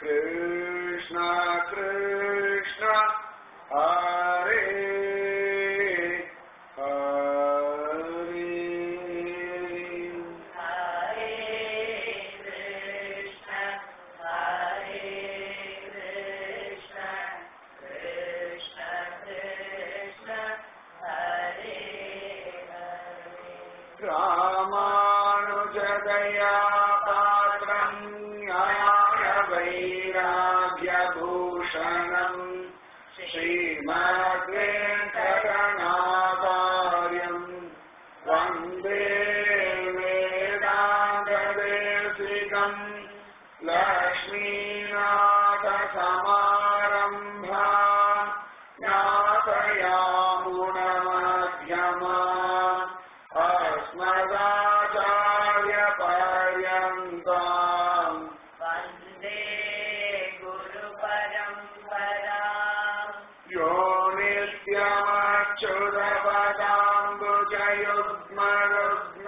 कृष्ण कृष्ण हरे हरे रामानुजदया पात्रम् न्याय वैराग्यभूषणम् श्रीमद्वेङ्कटनाचार्यम् वन्दे वेदान्तदेशिकम् लक्ष्मीनाथसमारम्भा ज्ञातयामुणमध्यमा अस्मदाचार्यपर्यन्ताम् वन्दे गुरुपरम्पराम् यो नित्यमच्युतपदाम्बुजयुग्मरुग्म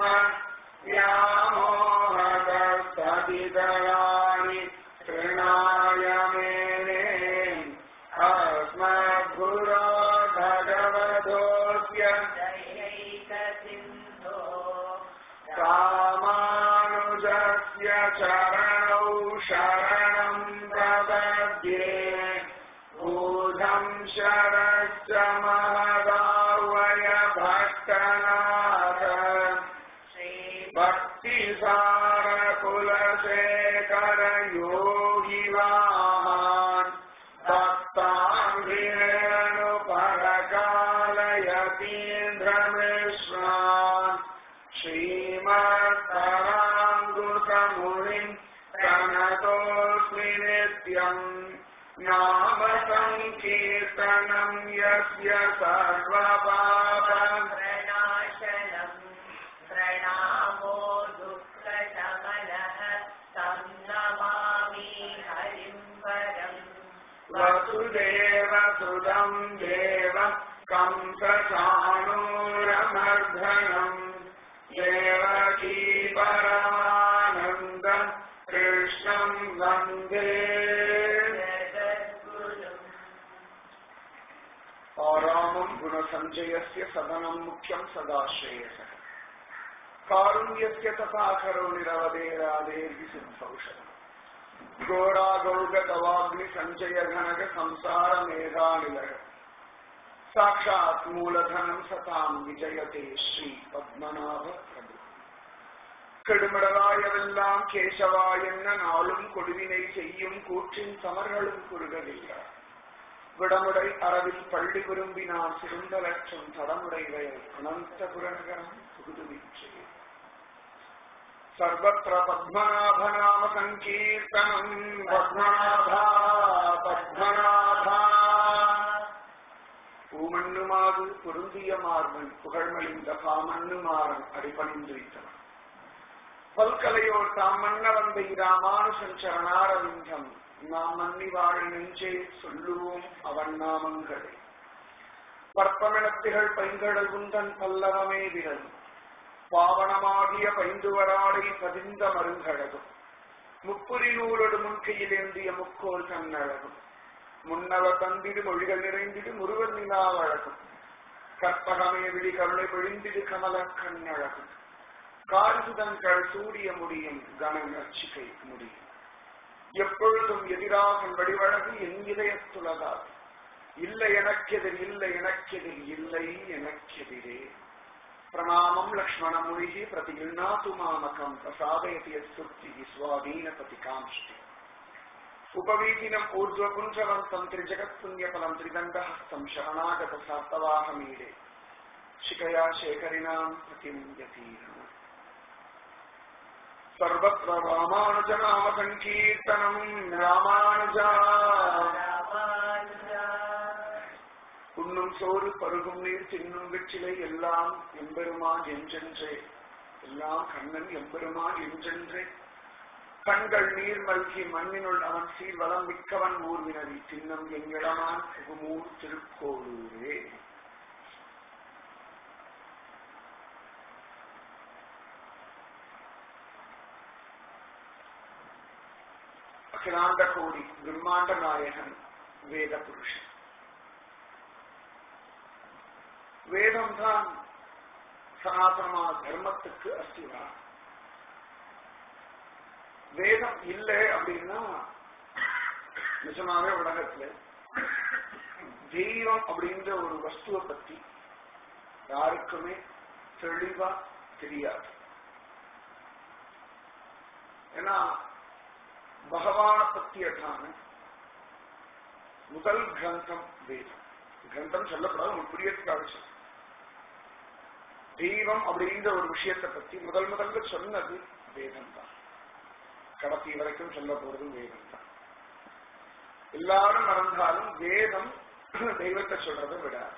व्यामोहकस्तदितराणि तृणाय मेने अस्मद्गुरो भगवतोऽस्य दयैकसिन्धो रामानुजस्य चरणौ शरणम् प्रपद्ये भूतम् शरश्च महदावय भट्टनाथ भक्तिसारकुलशेखर योगिवान् भक्ताङ्घ्रियनुपरकालयतीन्द्रमिश्रान् श्रीमत्पराङ्गुसमुनिम् प्रणतोऽस्मि नित्यम् नाम सङ्कीर्तनम् यस्य सर्वपापम् प्रणाशनम् प्रणामो दुःखशमनः तं नमामि हरिं परम् वसुदेवसुदम् देवम् कंसचाणूरमर्धनम् देवकी परमानन्दम् कृष्णम् वन्दे जगद्गुरुम् आरामम् गुणसञ्जयस्य सदनम् मुख्यम् सदाश्रेयसः कारुण्यस्य तथा करो निरवधेरादेर्हि सिद्धौषधम् घोरागौगतवाग्नि सञ्जय घनक संसार मेघानिलय साक्षात् मूलधनम् सताम् विजयते श्री पद्मनाभ प्रभु கெடுமடலாயவெல்லாம் கேசவா என்ன நாளும் கொடுவினை செய்யும் கூற்றின் சமர்களும் குறுகவில்லை விடமுடை அரவில் பள்ளி விரும்பினார் சிறுந்த லட்சம் தடமுடை வயல் அனந்த புரநகரம் புகுதுவிச்சே சர்வத்திர பத்மநாபநாம சங்கீர்த்தனம் பத்மநாபா பத்மநாபா பூமண்ணுமாது பொருந்திய மார்பன் புகழ்மலிந்த பாமண்ணுமாறன் அடிபணிந்துரைத்தவன் பல்கலையோர் தாம் மன்ன வந்த இராமானுசன் சரணாரவிந்தம் நாம் மன்னி வாழ நெஞ்சே சொல்லுவோம் அவன் நாமங்களே பற்பமெனத்திகள் பைங்கடல் உந்தன் பல்லவமே விரல் பாவனமாகிய பைந்துவராடை பதிந்த மருங்கழகும் முப்புரி நூலோடு முன்கையிலேந்திய முக்கோல் கண்ணழகும் முன்னவ தந்திடு மொழிகள் நிறைந்திடு முருகன் நிலாவழகும் கற்பகமே விழி கருணை பொழிந்திடு கமல கண்ணழகும் காரிசுதங்கள் சூரிய முடியும் கணம் அச்சிகை முடியும் எப்பொழுதும் எதிராகும் வடிவழகு என் இதயத்துலகாது இல்லை எனக்கெதிர் இல்லை எனக்கெதிர் இல்லை எனக்கெதிரே பிரணாமம் லக்ஷ்மண முனிகி பிரதிகிருணாத்து மாமகம் பிரசாதயதி யஸ்துப்தி ஸ்வாதீனபதி காம்ஷ்டி உபவீதினம் ஊர்ಧ್ವಪುಂಜವಂತಂ ತ್ರಿಜಗತ್ ಪುಣ್ಯಫಲಂ ತ್ರಿದಂಡಹಸ್ತಂ ಶರಣಾಗತ ಸಾರ್ಥವಾಹಮೀಡೆ ಶಿಖಯಾ ಶೇಖರಿಣಾಂ ಪ್ರತಿಂ ಯತೀರಣ ಸರ್ವತ್ರ ರಾಮಾನುಜನಾಮ ಸಂಕೀರ್ತನಂ ರಾಮಾನುಜ ராமானுஜா உண்ணும் சோறு பருகும் நீர் தின்னும் வெற்றிலை எல்லாம் எம்பெருமான் என்றென்றே எல்லாம் கண்ணன் எம்பெருமான் என்றென்றே கண்கள் நீர் மல்கி மண்ணினுள் அவன் சீர்வலம் மிக்கவன் ஊர்வினவி தின்னம் எங்கிழமான் புகுமூர் திருக்கோளூரே அகிலாண்ட கோடி பிரம்மாண்ட நாயகன் வேத புருஷன் வேதம் தான் சனாதனமான தர்மத்துக்கு அஸ்திவாரம் வேதம் இல்லை அப்படின்னா நிஜமாவே உலகத்துல தெய்வம் அப்படின்ற ஒரு வஸ்துவை பத்தி யாருக்குமே தெளிவா தெரியாது ஏன்னா பகவான பத்தியதான முதல் கிரந்தம் வேதம் கிரந்தம் சொல்லக்கூடாது உங்களுக்கு புரியறதுக்காக சொல்ல தெய்வம் அப்படின்ற ஒரு விஷயத்தை பத்தி முதல் முதல்ல சொன்னது வேதம் தான் கடைசி வரைக்கும் சொல்ல போறது வேதம் தான் எல்லாரும் மறந்தாலும் வேதம் தெய்வத்தை சொல்றதை விடாது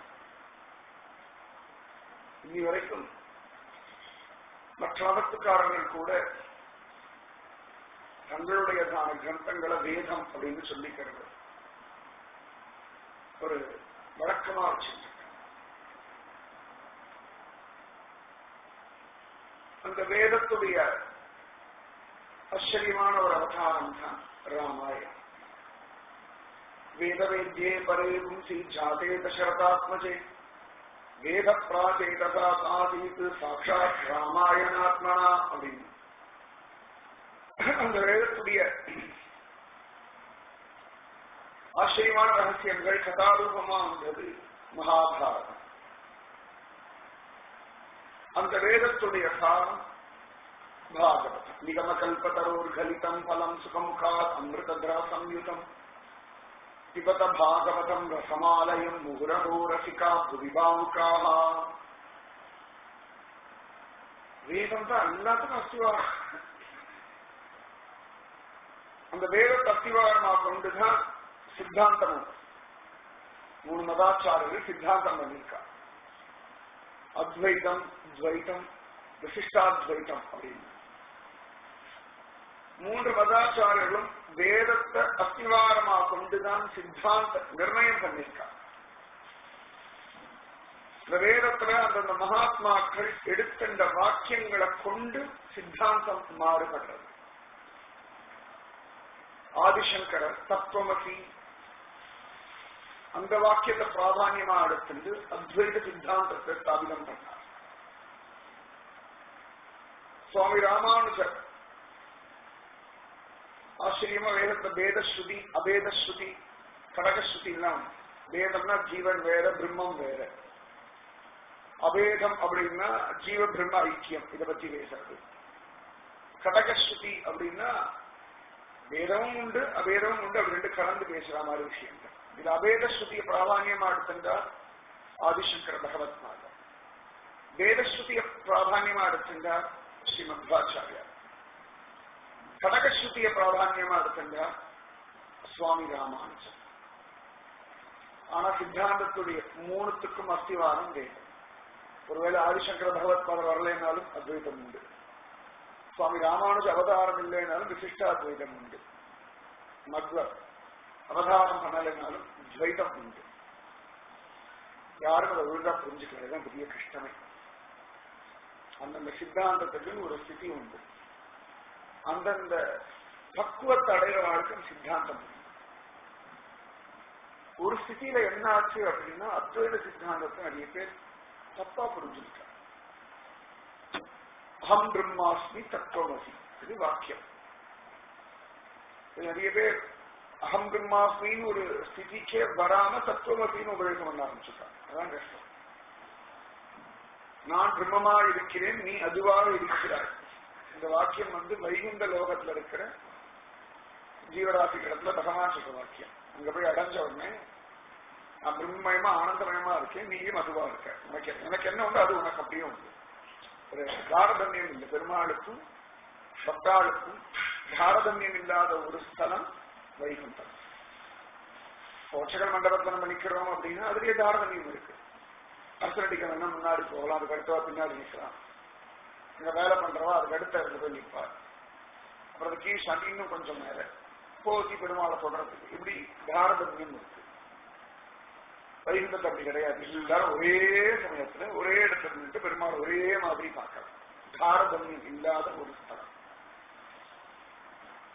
இன்னி வரைக்கும் மற்ற மதத்துக்காரர்கள் கூட தங்களுடையதான கிரந்தங்களை வேதம் அப்படின்னு சொல்லிக்கிறது ஒரு வழக்கமா வச்சிருக்க அந்த வேதத்துடைய ஆச்சரியமான ஒரு அவதாரம் தான் ராமாயணம் வேதவேத்யே பரே பும்சி ஜாதே தசரதாத்மஜே வேத பிராச்சேதசா சாதீத் சாட்சாத் ராமாயணாத்மனா அப்படின்னு அந்த வேதத்துடைய ஆச்சரியமான ரகசியங்கள் கதாரூபமா வந்தது மகாபாரதம் அந்த வேதத்துடைய சாரம் பாகவதம் நிகம கல்பதரோர் கலிதம் பலம் சுகமுகாத் அமிர்தத்ரா சம்யுதம் பிபத பாகவதம் ரசமாலயம் முகுரகோ ரசிகா புவிபாவுக்காக வேதம் தான் எல்லாத்துக்கும் அஸ்திவாரம் அந்த வேதத்தை அஸ்திவாரமா கொண்டுதான் சித்தாந்தமும் மூணு மதாச்சாரர்கள் சித்தாந்தம் பண்ணியிருக்கா அத்வைதம் துவைதம் விசிஷ்டாத்வைதம் அப்படின்னு மூன்று மதாச்சாரர்களும் வேதத்தை அஸ்திவாரமா கொண்டுதான் சித்தாந்த நிர்ணயம் பண்ணியிருக்காங்க இந்த வேதத்துல அந்தந்த மகாத்மாக்கள் எடுக்கின்ற வாக்கியங்களை கொண்டு சித்தாந்தம் மாறுபடுறது ஆதிசங்கரர் தத்துவமசி அந்த வாக்கியத்தை பிராதானியமா எடுத்துட்டு அத்வைத சித்தாந்தத்தை ஸ்தாபிதம் பண்ணார் சுவாமி ராமானுஜர் ஆச்சரியமா வேதத்தை பேதஸ்ருதி அபேதஸ்ருதி கடகஸ்ருதி எல்லாம் வேதம்னா ஜீவன் வேற பிரம்மம் வேற அபேதம் அப்படின்னா ஜீவ பிரம்ம ஐக்கியம் இதை பத்தி பேசுறது கடகஸ்ருதி அப்படின்னா வேதமும் உண்டு அபேதமும் உண்டு அப்படி ரெண்டு கலந்து பேசுற மாதிரி விஷயம் இது அபேத ஸ்ருதியை பிராதானியமா எடுத்திருந்தார் ஆதிசங்கர பகவத் மாதம் வேதஸ்ருதியை பிராதானியமா எடுத்திருந்தார் ஸ்ரீ மத்வாச்சாரியார் கடகஸ்ருதியை பிராதானியமா எடுத்திருந்தார் சுவாமி ராமானுஜன் ஆனா சித்தாந்தத்துடைய மூணுத்துக்கும் அஸ்திவாரம் வேதம் ஒருவேளை ஆதிசங்கர பகவத் பாதர் வரலைனாலும் அத்வைதம் உண்டு சுவாமி ராமானுஜ அவதாரம் இல்லைனாலும் விசிஷ்டாத்வைதம் உண்டு மத்வர் அவதாரம் பண்ணலைனாலும் துவைதம் உண்டு யாரும் அதை ஒழுங்கா புரிஞ்சுக்கிறது தான் பெரிய கஷ்டமே அந்தந்த சித்தாந்தத்துக்கு ஒரு ஸ்திதி உண்டு அந்தந்த பக்குவத்தை அடைகிற வாழ்க்கை சித்தாந்தம் உண்டு. ஒரு ஸ்திதியில என்ன ஆச்சு அப்படின்னா அத்வைத சித்தாந்தத்தை நிறைய பேர் தப்பா புரிஞ்சுக்கிட்டாங்க அகம் பிரம்மாஸ்மி தத்துவமசி இது வாக்கியம் இது நிறைய பேர் அகம் பிரம்மாஸ்மின்னு ஒரு ஸ்திதிக்கே வராம தத்துவமசின்னு உபயோகம் பண்ண ஆரம்பிச்சுட்டாங்க அதான் கஷ்டம் நான் பிரம்மமா இருக்கிறேன் நீ அதுவாக இருக்கிறாய் இந்த வாக்கியம் வந்து வைகுந்த லோகத்துல இருக்கிற ஜீவராசி இடத்துல பகவான் சொல்ற வாக்கியம் அங்க போய் அடைஞ்ச உடனே நான் பிரம்மமயமா ஆனந்தமயமா இருக்கேன் நீயும் அதுவா இருக்க உனக்கு எனக்கு என்ன உண்டு அது உனக்கு அப்படியே உண்டு ஒரு தாரதமியம் இல்லை பெருமாளுக்கும் பக்தாளுக்கும் தாரதமியம் இல்லாத ஒரு ஸ்தலம் வைகுண்டம் போச்சகல் மண்டபத்தில் நம்ம நிக்கிறோம் அப்படின்னா அதுலயே தாரதமியம் இருக்கு அரசடிக்க வேணா முன்னாடி போகலாம் அதுக்கு அடுத்தவா பின்னாடி நிற்கலாம் இங்க வேலை பண்றவா அதுக்கு அடுத்த இடத்துல போய் நிற்பார் அப்புறம் அது கீழ் சாண்டி இன்னும் கொஞ்சம் மேல போதி பெருமாளை தொடர்றதுக்கு இப்படி தாரதமியம் இருக்கு வைகுண்டத்தை அப்படி கிடையாது எல்லாரும் ஒரே சமயத்துல ஒரே இடத்துல நின்று பெருமாள் ஒரே மாதிரி பார்க்கலாம் தாரதமியம் இல்லாத ஒரு ஸ்தலம்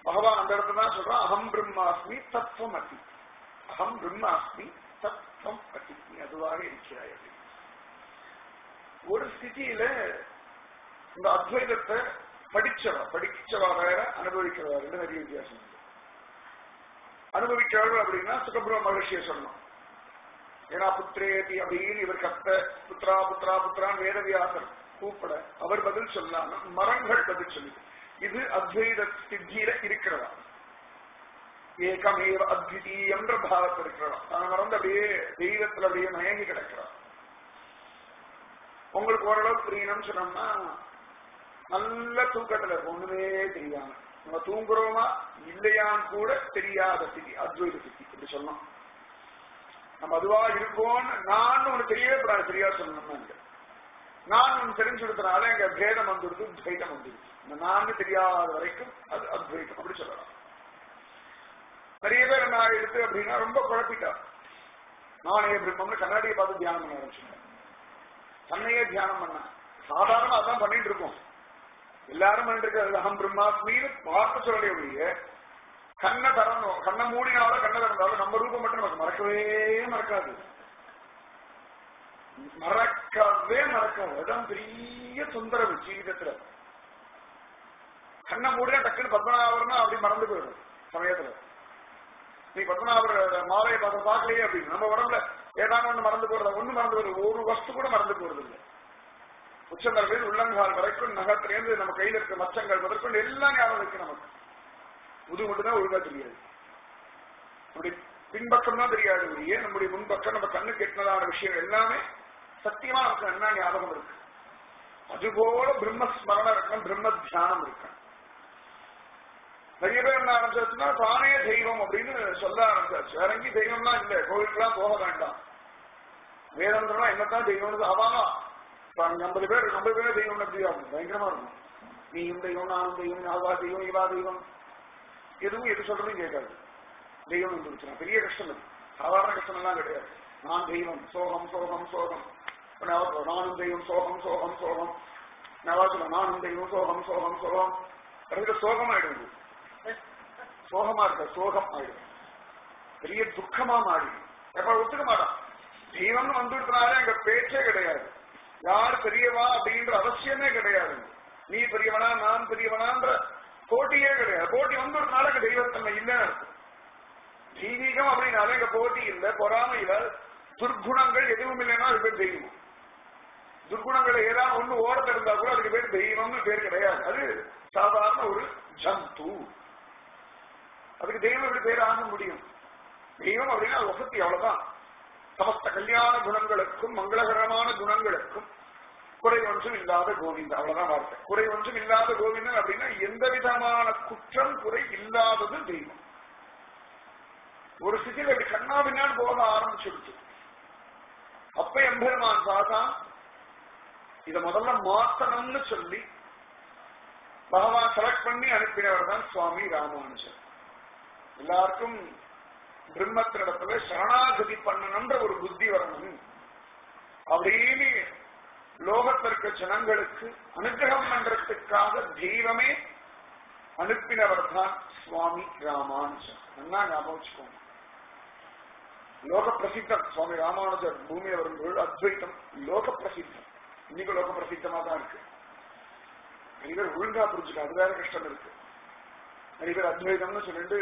பகவான் அந்த இடத்துல தான் சொல்றான் அகம் பிரம்மாஸ்மி தத்துவம் அதி அகம் பிரம்மாஸ்மி தத்துவம் அதி நீ அதுவாக இருக்கிறாய் அப்படின்னு. ஒரு ஸ்திதியில இந்த அத்வைதத்தை படிச்சவா படிச்சவா வேற அனுபவிக்கிறவா ரெண்டு நிறைய வித்தியாசம் உண்டு அனுபவிக்கிறவர்கள் அப்படின்னா சுகபிரம மகர்ஷியை சொல்லணும் ஏன்னா புத்திரேதி அப்படின்னு இவர் கத்த புத்ரா புத்ரா புத்ரான் வேதவியாசர் கூப்பிட அவர் பதில் சொல்லாம மரங்கள் பதில் சொல்லுது இது அத்வைத சித்தியில இருக்கிறதா ஏகமேவ அத்விதீயம்ன்ற பாவத்தில் இருக்கிறதா தான் மறந்து அப்படியே தெய்வத்துல அப்படியே மயங்கி கிடக்கிறா உங்களுக்கு ஓரளவு தெரியணும்னு சொன்னோம்னா நல்ல தூக்கத்துல இருக்கும் ஒண்ணுமே தெரியாம நம்ம தூங்குறோமா இல்லையான்னு கூட தெரியாத ஸ்திதி அத்வைத ஸ்திதி இப்படி சொன்னோம் நம்ம அதுவா இருக்கோம்னு நான் ஒண்ணு தெரியவே கூடாது தெரியா சொல்லணும்னா இங்க நான் ஒண்ணு தெரிஞ்சு கொடுத்தனால எங்க பேதம் வந்துடுது துவைதம் வந்துடுது இந்த நான் தெரியாத வரைக்கும் அது அத்வைதம் அப்படி சொல்லலாம் நிறைய பேர் நான் எடுத்து அப்படின்னா ரொம்ப குழப்பிட்டா நானே பிரம்மம்னு கண்ணாடியை பார்த்து தியானம் பண்ண ஆரம்பிச்சுட்டேன் தன்னையே தியானம் பண்ண சாதாரணமா அதான் பண்ணிட்டு இருக்கோம் எல்லாரும் பண்ணிட்டு இருக்கிறது அகம் பிரம்மாஸ்மின்னு பார்த்து சொல்லலையே ஒழிய கண்ணை திறந்தோம் கண்ணை மூடினாலும் கண்ணை திறந்தாலும் நம்ம ரூபம் மட்டும் நமக்கு மறக்கவே மறக்காது மறக்கவே மறக்காது அதுதான் பெரிய தொந்தரவு ஜீவிதத்துல கண்ணை மூடினா டக்குன்னு பத்மநாபர்னா அப்படி மறந்து போயிடும் சமயத்துல நீ பத்மநாபர் மாலையை பார்த்து பார்க்கலையே அப்படின்னு நம்ம உடம்புல ஏதாவது ஒண்ணு மறந்து போறது ஒண்ணு மறந்து போறது ஒரு வஸ்து கூட மறந்து போறது இல்லை உச்சந்தல் பேர் உள்ளங்கால் வரைக்கும் நகத்திலேருந்து நம்ம கையில இருக்க மச்சங்கள் முதற்கொண்டு எல்லாம் ஞாபகம் இருக்கு நமக்கு முது மட்டும்தான் ஒழுங்கா தெரியாது நம்முடைய பின்பக்கம் தான் தெரியாது ஒழிய நம்முடைய முன்பக்கம் நம்ம கண்ணு கெட்டினதான விஷயம் எல்லாமே சத்தியமா நமக்கு என்ன ஞாபகம் இருக்கு அதுபோல பிரம்ம ஸ்மரணம் இருக்கணும் பிரம்ம தியானம் இருக்கணும் நிறைய பேர் என்ன ஆரம்பிச்சாச்சுன்னா தானே தெய்வம் அப்படின்னு சொல்ல ஆரம்பிச்சாச்சு வேற எங்கேயும் தெய்வம்லாம் இல்லை கோவிலுக்குலாம் போக வேண்டாம் வேதம்னா என்னத்தான் தெய்வம்னு அவானா ஐம்பது பேர் ஐம்பது பேர் தெய்வம் எப்படி ஆகும் பயங்கரமா இருக்கும் நீயும் தெய்வம் நானும் தெய்வம் அவா தெய்வம் இவா தெய்வம் எதுவும் எது சொல்றதும் கேட்காது தெய்வம் வந்துருச்சுனா பெரிய கஷ்டம் இது சாதாரண கஷ்டம் எல்லாம் கிடையாது நான் தெய்வம் சோகம் சோகம் சோகம் இப்ப நான் சொல்றேன், நானும் தெய்வம் சோகம் சோகம் சோகம் நான் சொல்ல நானும் தெய்வம் சோகம் சோகம் சோகம் கடைசியில சோகம் ஆயிடுது சோகமா இருக்க சோகம் ஆயிடும் பெரிய துக்கமா மாறிடும் எப்ப ஒத்துக்க மாட்டான் தெய்வம்னு வந்துட்டனால எங்க பேச்சே கிடையாது யார் பெரியவா அப்படின்ற அவசியமே கிடையாது நீ பெரியவனா நான் பெரியவனான்ற போட்டியே கிடையாது போட்டி வந்துட்டனால எங்க தெய்வத்தன்மை இல்லைன்னு இருக்கும் தெய்வீகம் அப்படின்னால எங்க போட்டி இல்லை பொறாமை இல்லை துர்க்குணங்கள் எதுவும் இல்லைன்னா அது பேர் தெய்வம் துர்குணங்கள் ஏதாவது ஒண்ணு ஓரத்தில் இருந்தா கூட அதுக்கு பேர் தெய்வம்னு பேர் கிடையாது அது சாதாரண ஒரு ஜந்து அதுக்கு தெய்வம் எப்படி பேர் ஆக முடியும் தெய்வம் அப்படின்னா அது வசதி அவ்வளவுதான் சமஸ்த கல்யாண குணங்களுக்கும் மங்களகரமான குணங்களுக்கும் குறை ஒன்றும் இல்லாத கோவிந்தன் அவ்வளவுதான் வார்த்தை குறை ஒன்றும் இல்லாத கோவிந்தன் அப்படின்னா எந்த விதமான குற்றம் குறை இல்லாதது தெய்வம் ஒரு சிதியில் அப்படி கண்ணா பின்னான்னு போக ஆரம்பிச்சுடுச்சு அப்ப எம்பெருமான் பார்த்தா இத முதல்ல மாத்தணும்னு சொல்லி பகவான் செலக்ட் பண்ணி அனுப்பினவர் தான் சுவாமி ராமானுஜர் எல்லாருக்கும் பிரம்மத்தினிடத்துல சரணாகதி பண்ணணும்ன்ற ஒரு புத்தி வரணும் அப்படின்னு லோகத்தில் இருக்க ஜனங்களுக்கு அனுகிரகம் பண்றதுக்காக தெய்வமே அனுப்பினவர் தான் சுவாமி ராமானுஜர் நல்லா ஞாபகம் வச்சுக்கோங்க லோக பிரசித்தம் சுவாமி ராமானுஜர் பூமியில வரும்போது அத்வைத்தம் லோக பிரசித்தம் இன்னைக்கு லோக பிரசித்தமா தான் இருக்கு நிறைய பேர் ஒழுங்கா புரிஞ்சுக்க அது வேற கஷ்டம் இருக்கு நிறைய பேர் அத்வைதம்னு சொல்லிட்டு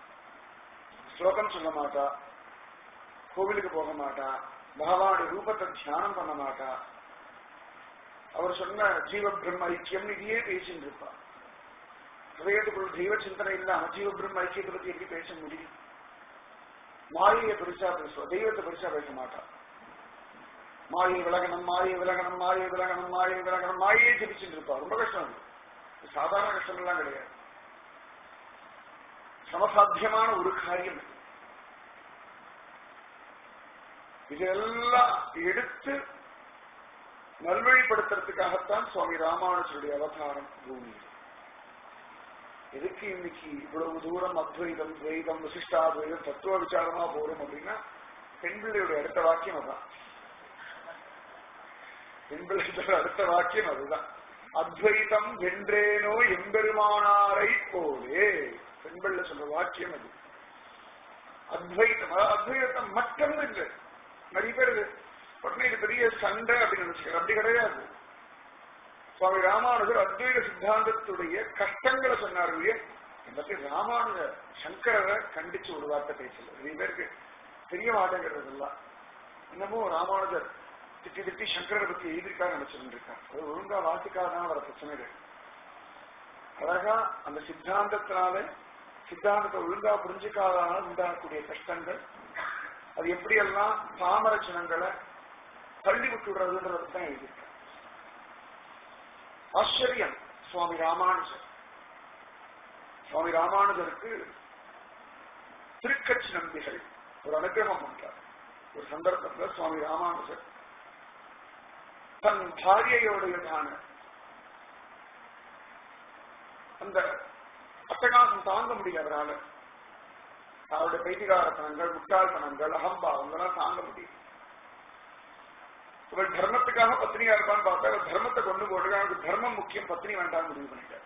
ஸ்லோகம் சொல்ல மாட்டா கோவிலுக்கு போக மாட்டா பகவானுடைய ரூபத்தை தியானம் பண்ண மாட்டா அவர் சொன்ன ஜீவ பிரம்ம ஐக்கியம் இதையே பேசிட்டு இருப்பா ஹதயத்துக்குள்ள தெய்வ சிந்தனை இல்லாம ஜீவ பிரம்ம ஐக்கியத்தை பத்தி எப்படி பேச முடியும் மாயையை பெருசா பேசுவா தெய்வத்தை பெருசா பேச மாட்டா மாயை விலகணும் மாயை விலகணும் மாயை விலகணும் மாயை விலகணும் மாயையே ஜெபிச்சுட்டு இருப்பா ரொம்ப கஷ்டம் அது. இது சாதாரண கஷ்டம் எல்லாம் கிடையாது சமசாத்தியமான ஒரு காரியம் இது. இதெல்லாம் எடுத்து நல்வழிப்படுத்துறதுக்காகத்தான் சுவாமி ராமானுஜருடைய அவதாரம் பூமியில் எதுக்கு இன்னைக்கு இவ்வளவு தூரம் அத்வைதம் துவைதம் விசிஷ்டாத்வைதம் தத்துவ விசாரமா போறோம் அப்படின்னா பெண் பிள்ளையுடைய அடுத்த வாக்கியம் அதான் பெண் பிள்ளையோட அடுத்த வாக்கியம் அதுதான் அத்வைதம் வென்றேனோ எம்பெருமானாரை போலே பெண்கள்ல சொல்ற வாக்கியம் அது அத்வைதம் அதாவது அத்வைதத்தை மட்டும் இல்லை நிறைய பேர் இது உடனே இது பெரிய சண்டை அப்படின்னு நினைச்சுக்கிறேன் அப்படி கிடையாது சுவாமி ராமானுஜர் அத்வைத சித்தாந்தத்துடைய கஷ்டங்களை சொன்னார் இல்லையா இதை பத்தி ராமானுஜர் சங்கரரை கண்டிச்சு ஒரு வார்த்தை பேசல நிறைய பேருக்கு தெரிய மாட்டேங்கிறது எல்லாம் இன்னமும் ராமானுஜர் திட்டி திட்டி சங்கரரை பத்தி எழுதியிருக்காரு நினைச்சுட்டு இருக்கார் அது ஒழுங்கா வாசிக்காதான் வர பிரச்சனைகள் அழகா அந்த சித்தாந்தத்தினால சித்தாந்தத்தை ஒழுங்கா புரிஞ்சுக்காதனால உண்டாகக்கூடிய கஷ்டங்கள் அது எப்படியெல்லாம் பாமர சினங்களை தள்ளி விட்டுடுறதுன்றது தான் எழுதியிருக்கார் ஆச்சரியம் சுவாமி ராமானுஜர் சுவாமி ராமானுஜருக்கு திருக்கட்சி நம்பிகள் ஒரு அனுகிரகம் பண்றார் ஒரு சந்தர்ப்பத்தில் சுவாமி ராமானுஜர் தன் பாரியையோடையதான அந்த அட்டகாசம் தாங்க முடியல அவரால் அவருடைய பைத்திகாரத்தனங்கள் முட்டாள்தனங்கள் அகம்பாவங்கள்லாம் தாங்க முடியும் இவர் தர்மத்துக்காக பத்னியா இருப்பான்னு பார்த்தா இவர் தர்மத்தை கொண்டு போட்டு அவருக்கு தர்மம் முக்கியம் பத்னி வேண்டாம் முடிவு பண்ணிட்டார்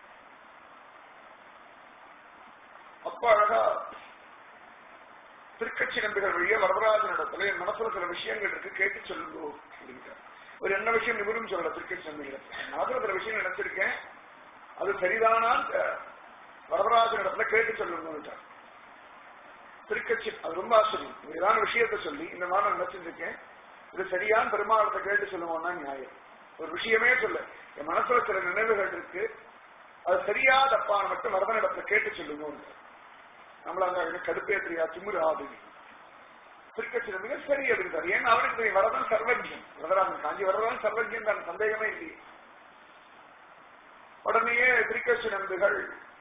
அப்ப அழகா திருக்கட்சி நம்பிகள் வழியா வரதராஜனிடத்துல என் மனசுல சில விஷயங்கள் இருக்கு கேட்டு சொல்லுங்க அப்படின்ட்டார் ஒரு என்ன விஷயம் இவரும் சொல்லல திருக்கட்சி நம்பிகள் மனசுல சில விஷயம் நினைச்சிருக்கேன் அது சரிதானால் வரதராஜனிடத்துல கேட்டு சொல்லுங்க திருக்கட்சி அது ரொம்ப ஆச்சரியம் இதுதான விஷயத்த சொல்லி இந்த மாதிரி நான் நினைச்சிருக்கேன் இது சரியான பெருமாளத்தை கேட்டு சொல்லுவோம்னா நியாயம் ஒரு விஷயமே சொல்ல என் மனசுல சில நினைவுகள் இருக்கு அது சரியா தப்பான மட்டும் வரதனிடத்துல கேட்டு சொல்லுங்க நம்மள அங்க கடுப்பேத்திரியா திமுரு ஆகுது திருக்கட்சி மிக சரி அப்படின்றார் ஏன்னா அவருக்கு தெரியும் வரதன் சர்வஜன் வரதராஜன் காஞ்சி வரதன் சர்வஜன் தான் சந்தேகமே இல்லையே உடனேயே திருக்கட்சி நம்பிகள்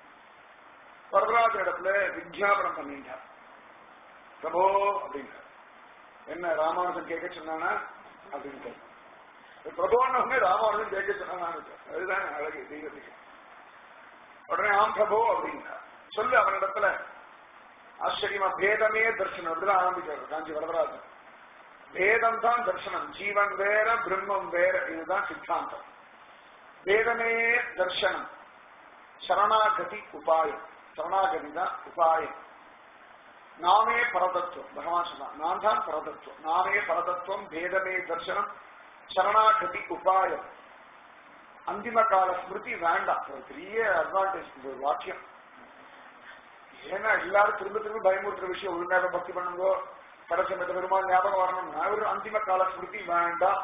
வரதராஜ இடத்துல விஜாபனம் பண்ணிட்டார் பிரபோ அப்படின்றார் என்ன ராமானுஜன் கேட்க சொன்னானா அப்படின்ட்டு பிரபோன்னு ராமானுஜன் கேட்க சொன்னானா அதுதான் அழகு தெய்வத்துக்கு உடனே ஆம் பிரபோ அப்படின்னா சொல்லு அவனிடத்துல ஆச்சரியமா பேதமே தர்சனம் அப்படிதான் ஆரம்பிக்கிறார் காஞ்சி வரதராஜன் வேதம் தான் தர்சனம் ஜீவன் வேற பிரம்மம் வேற இதுதான் சித்தாந்தம் வேதமே தர்சனம் சரணாகதி உபாயம் சரணாகதி தான் உபாயம் நாமே பரதத்துவம் பகவான் சொன்னான் நான் தான் பரதத்துவம் நாமே பரதத்துவம் பேதமே தர்சனம் சரணாகதி உபாயம் அந்திம கால ஸ்மிருதி வேண்டாம் ஒரு பெரிய அட்வான்டேஜ் ஒரு வாக்கியம் ஏன்னா எல்லாரும் திரும்ப திரும்ப பயமுறுத்துற விஷயம் ஒழுங்காக பக்தி பண்ணுங்கோ கடைசி மற்ற பெருமாள் ஞாபகம் வரணும்னா ஒரு அந்திம கால ஸ்மிருதி வேண்டாம்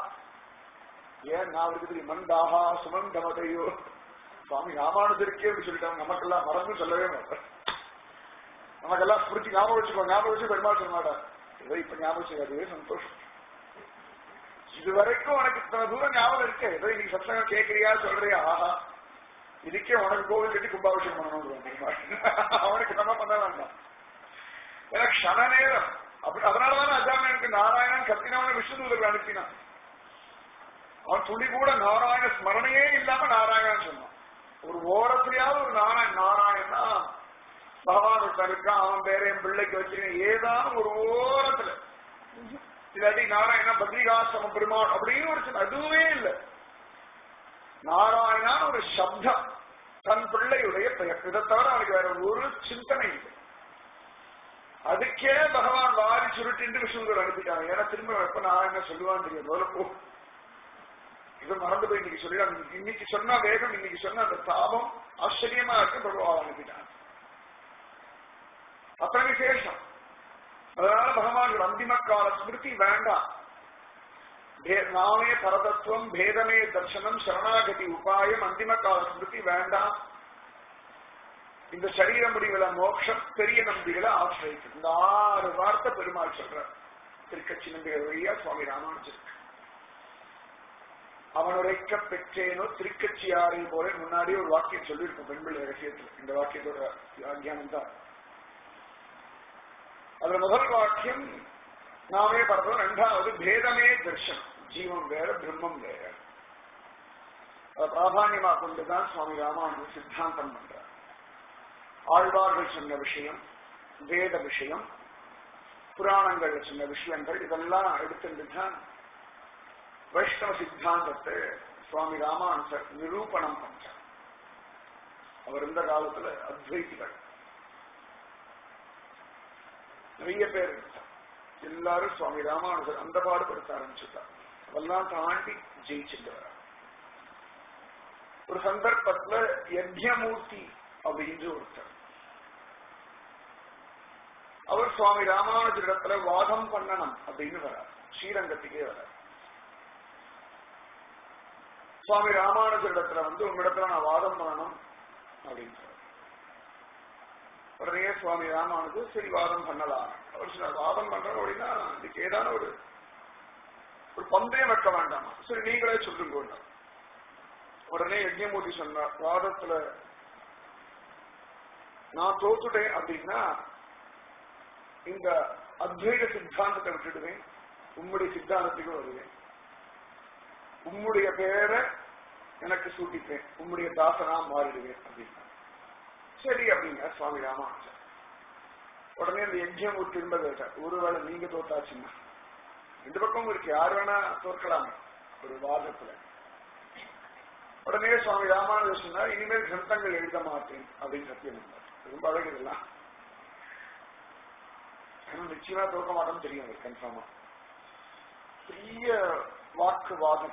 ஏன் நான் அவருக்கு தெரியும் மந்தாஹா சுமந்தமதையோ சுவாமி ராமானுஜருக்கே அப்படி சொல்லிட்டாங்க நமக்கெல்லாம் மறந்து சொல்லவே மாட்டார் நமக்கெல்லாம் ஸ்மிருதி ஞாபகம் வச்சுக்கோ ஞாபகம் வச்சு பெருமாள் சொல்ல மாட்டார் ஏதோ இப்ப ஞாபகம் வச்சுக்காதே சந்தோஷம் இது வரைக்கும் உனக்கு இத்தனை தூரம் ஞாபகம் இருக்கு ஏதோ இன்னைக்கு சத்சங்கம் கேட்கறியா சொல்றியா ஆஹா இதுக்கே உனக்கு கோவில் கட்டி கும்பாபிஷேகம் பண்ணணும் அவனுக்கு நம்ம பண்ண வேண்டாம் ஏன்னா க்ஷண நேரம் அப்படி அதனாலதான் அஜாமனுக்கு நாராயணன் கத்தினவனை விஷ்ணுதூதர்கள் அனுப்பினான் அவன் துளி கூட நாராயண ஸ்மரணையே இல்லாம நாராயணன் சொன்னான் ஒரு ஓரத்திலேயாவது ஒரு நாராயண் நாராயணா பகவான் ஒருத்தன் இருக்கான் அவன் பேர என் பிள்ளைக்கு வச்சிருக்கேன் ஏதாவது ஒரு ஓரத்துல இல்லாட்டி நாராயணா பத்ரிகாசிரம பெருமாள் அப்படின்னு ஒரு சின்ன அதுவே இல்லை நாராயணா ஒரு சப்தம் தன் பிள்ளையுடைய பெயர் இதை தவிர அவனுக்கு வேற ஒரு சிந்தனை இல்லை அதுக்கே பகவான் வாரி சுருட்டின்னு விஷ்ணுவர் அனுப்பிட்டாங்க ஏன்னா திரும்ப எப்ப நாராயண சொல்லுவான்னு தெரியும் முதல்ல போ இது மறந்து போய் இன்னைக்கு சொல்லி இன்னைக்கு சொன்ன வேகம் இன்னைக்கு சொன்ன அந்த தாபம் ஆச்சரியமா இருக்கு பிரபுவால் அனுப்பிட்டாங்க அத்தனை விசேஷம் அதனால பகவான் அந்திம கால ஸ்மிருதி வேண்டாம் நாமே பரதத்துவம் பேதமே தர்சனம் சரணாகதி உபாயம் அந்திம கால ஸ்மிருதி வேண்டாம் இந்த சரீர முடிவுல மோட்சம் பெரிய நம்பிகளை ஆசிரியத்து இந்த ஆறு வார்த்தை பெருமாள் சொல்ற திருக்கட்சி நம்பிகள் வழியா சுவாமி ராமானுஜருக்கு அவன் உரைக்க பெற்றேனோ திருக்கட்சியாரை போல முன்னாடி ஒரு வாக்கியம் சொல்லியிருக்கும் பெண்பிள்ளை ரகசியத்தில் இந்த வாக்கியத்தோட வியாக்கியானம் தான் அதுல முதல் வாக்கியம் நாமே பார்த்தோம் ரெண்டாவது பேதமே தர்ஷனம் ஜீவன் வேற பிரம்மம் வேற அதை பிராதான்யமா கொண்டுதான் சுவாமி ராமானுஜன் சித்தாந்தம் பண்றார் ஆழ்வார்கள் சொன்ன விஷயம் வேத விஷயம் புராணங்கள்ல சொன்ன விஷயங்கள் இதெல்லாம் எடுத்துட்டு தான் வைஷ்ணவ சித்தாந்தத்தை சுவாமி ராமானுஜர் நிரூபணம் பண்றார் அவர் இந்த காலத்துல அத்வைதிகள் நிறைய பேர் இருந்தார் எல்லாரும் சுவாமி ராமானுஜர் அந்த பாடுபடுத்த ஆரம்பிச்சுட்டார் அதெல்லாம் தாண்டி ஜெயிச்சுட்டு வர ஒரு சந்தர்ப்பத்துல யஜ்யமூர்த்தி அப்படின்ற ஒருத்தர் அவர் சுவாமி ராமானுஜரிடத்துல வாதம் பண்ணணும் அப்படின்னு வரார் ஸ்ரீரங்கத்துக்கே வரார் சுவாமி ராமானுஜரிடத்துல வந்து உங்களிடத்துல நான் வாதம் பண்ணணும் அப்படின்னு சொல்றார். உடனே சுவாமி ராமானுஜர் சரி வாதம் பண்ணலாம் அவர் சொன்னார் வாதம் பண்றோம் அப்படின்னா இதுக்கு ஏதான ஒரு ஒரு பந்தயம் வைக்க வேண்டாமா சரி நீங்களே சொல்லுங்க உடனே யஜ்யமூர்த்தி சொன்னார் வாதத்துல நான் தோத்துட்டேன் அப்படின்னா இந்த அத்வைத சித்தாந்தத்தை விட்டுடுவேன் உம்முடைய சித்தாந்தத்துக்கு வருவேன் உம்முடைய பேரை எனக்கு சூட்டிப்பேன் உம்முடைய தாசனா மாறிடுவேன் அப்படின்னா சரி அப்படிங்க சுவாமி ராமானுஜர் உடனே இந்த யஜ்யமூர்த்தி திரும்ப கேட்டார் ஒருவேளை நீங்க தோத்தாச்சுன்னா ரெண்டு பக்கமும் இருக்கு யார் வேணா தோற்கலாமே ஒரு வாதத்துல உடனே சுவாமி ராமானுஜர் சொன்னார் இனிமேல் கிரந்தங்கள் எழுத மாட்டேன் அப்படின்னு சத்தியம் பண்ணார் ரொம்ப அழகு இதெல்லாம் ஆனா நிச்சயமா தோற்க மாட்டோம்னு தெரியும் அவர் கன்ஃபார்மா பெரிய வாக்குவாதம்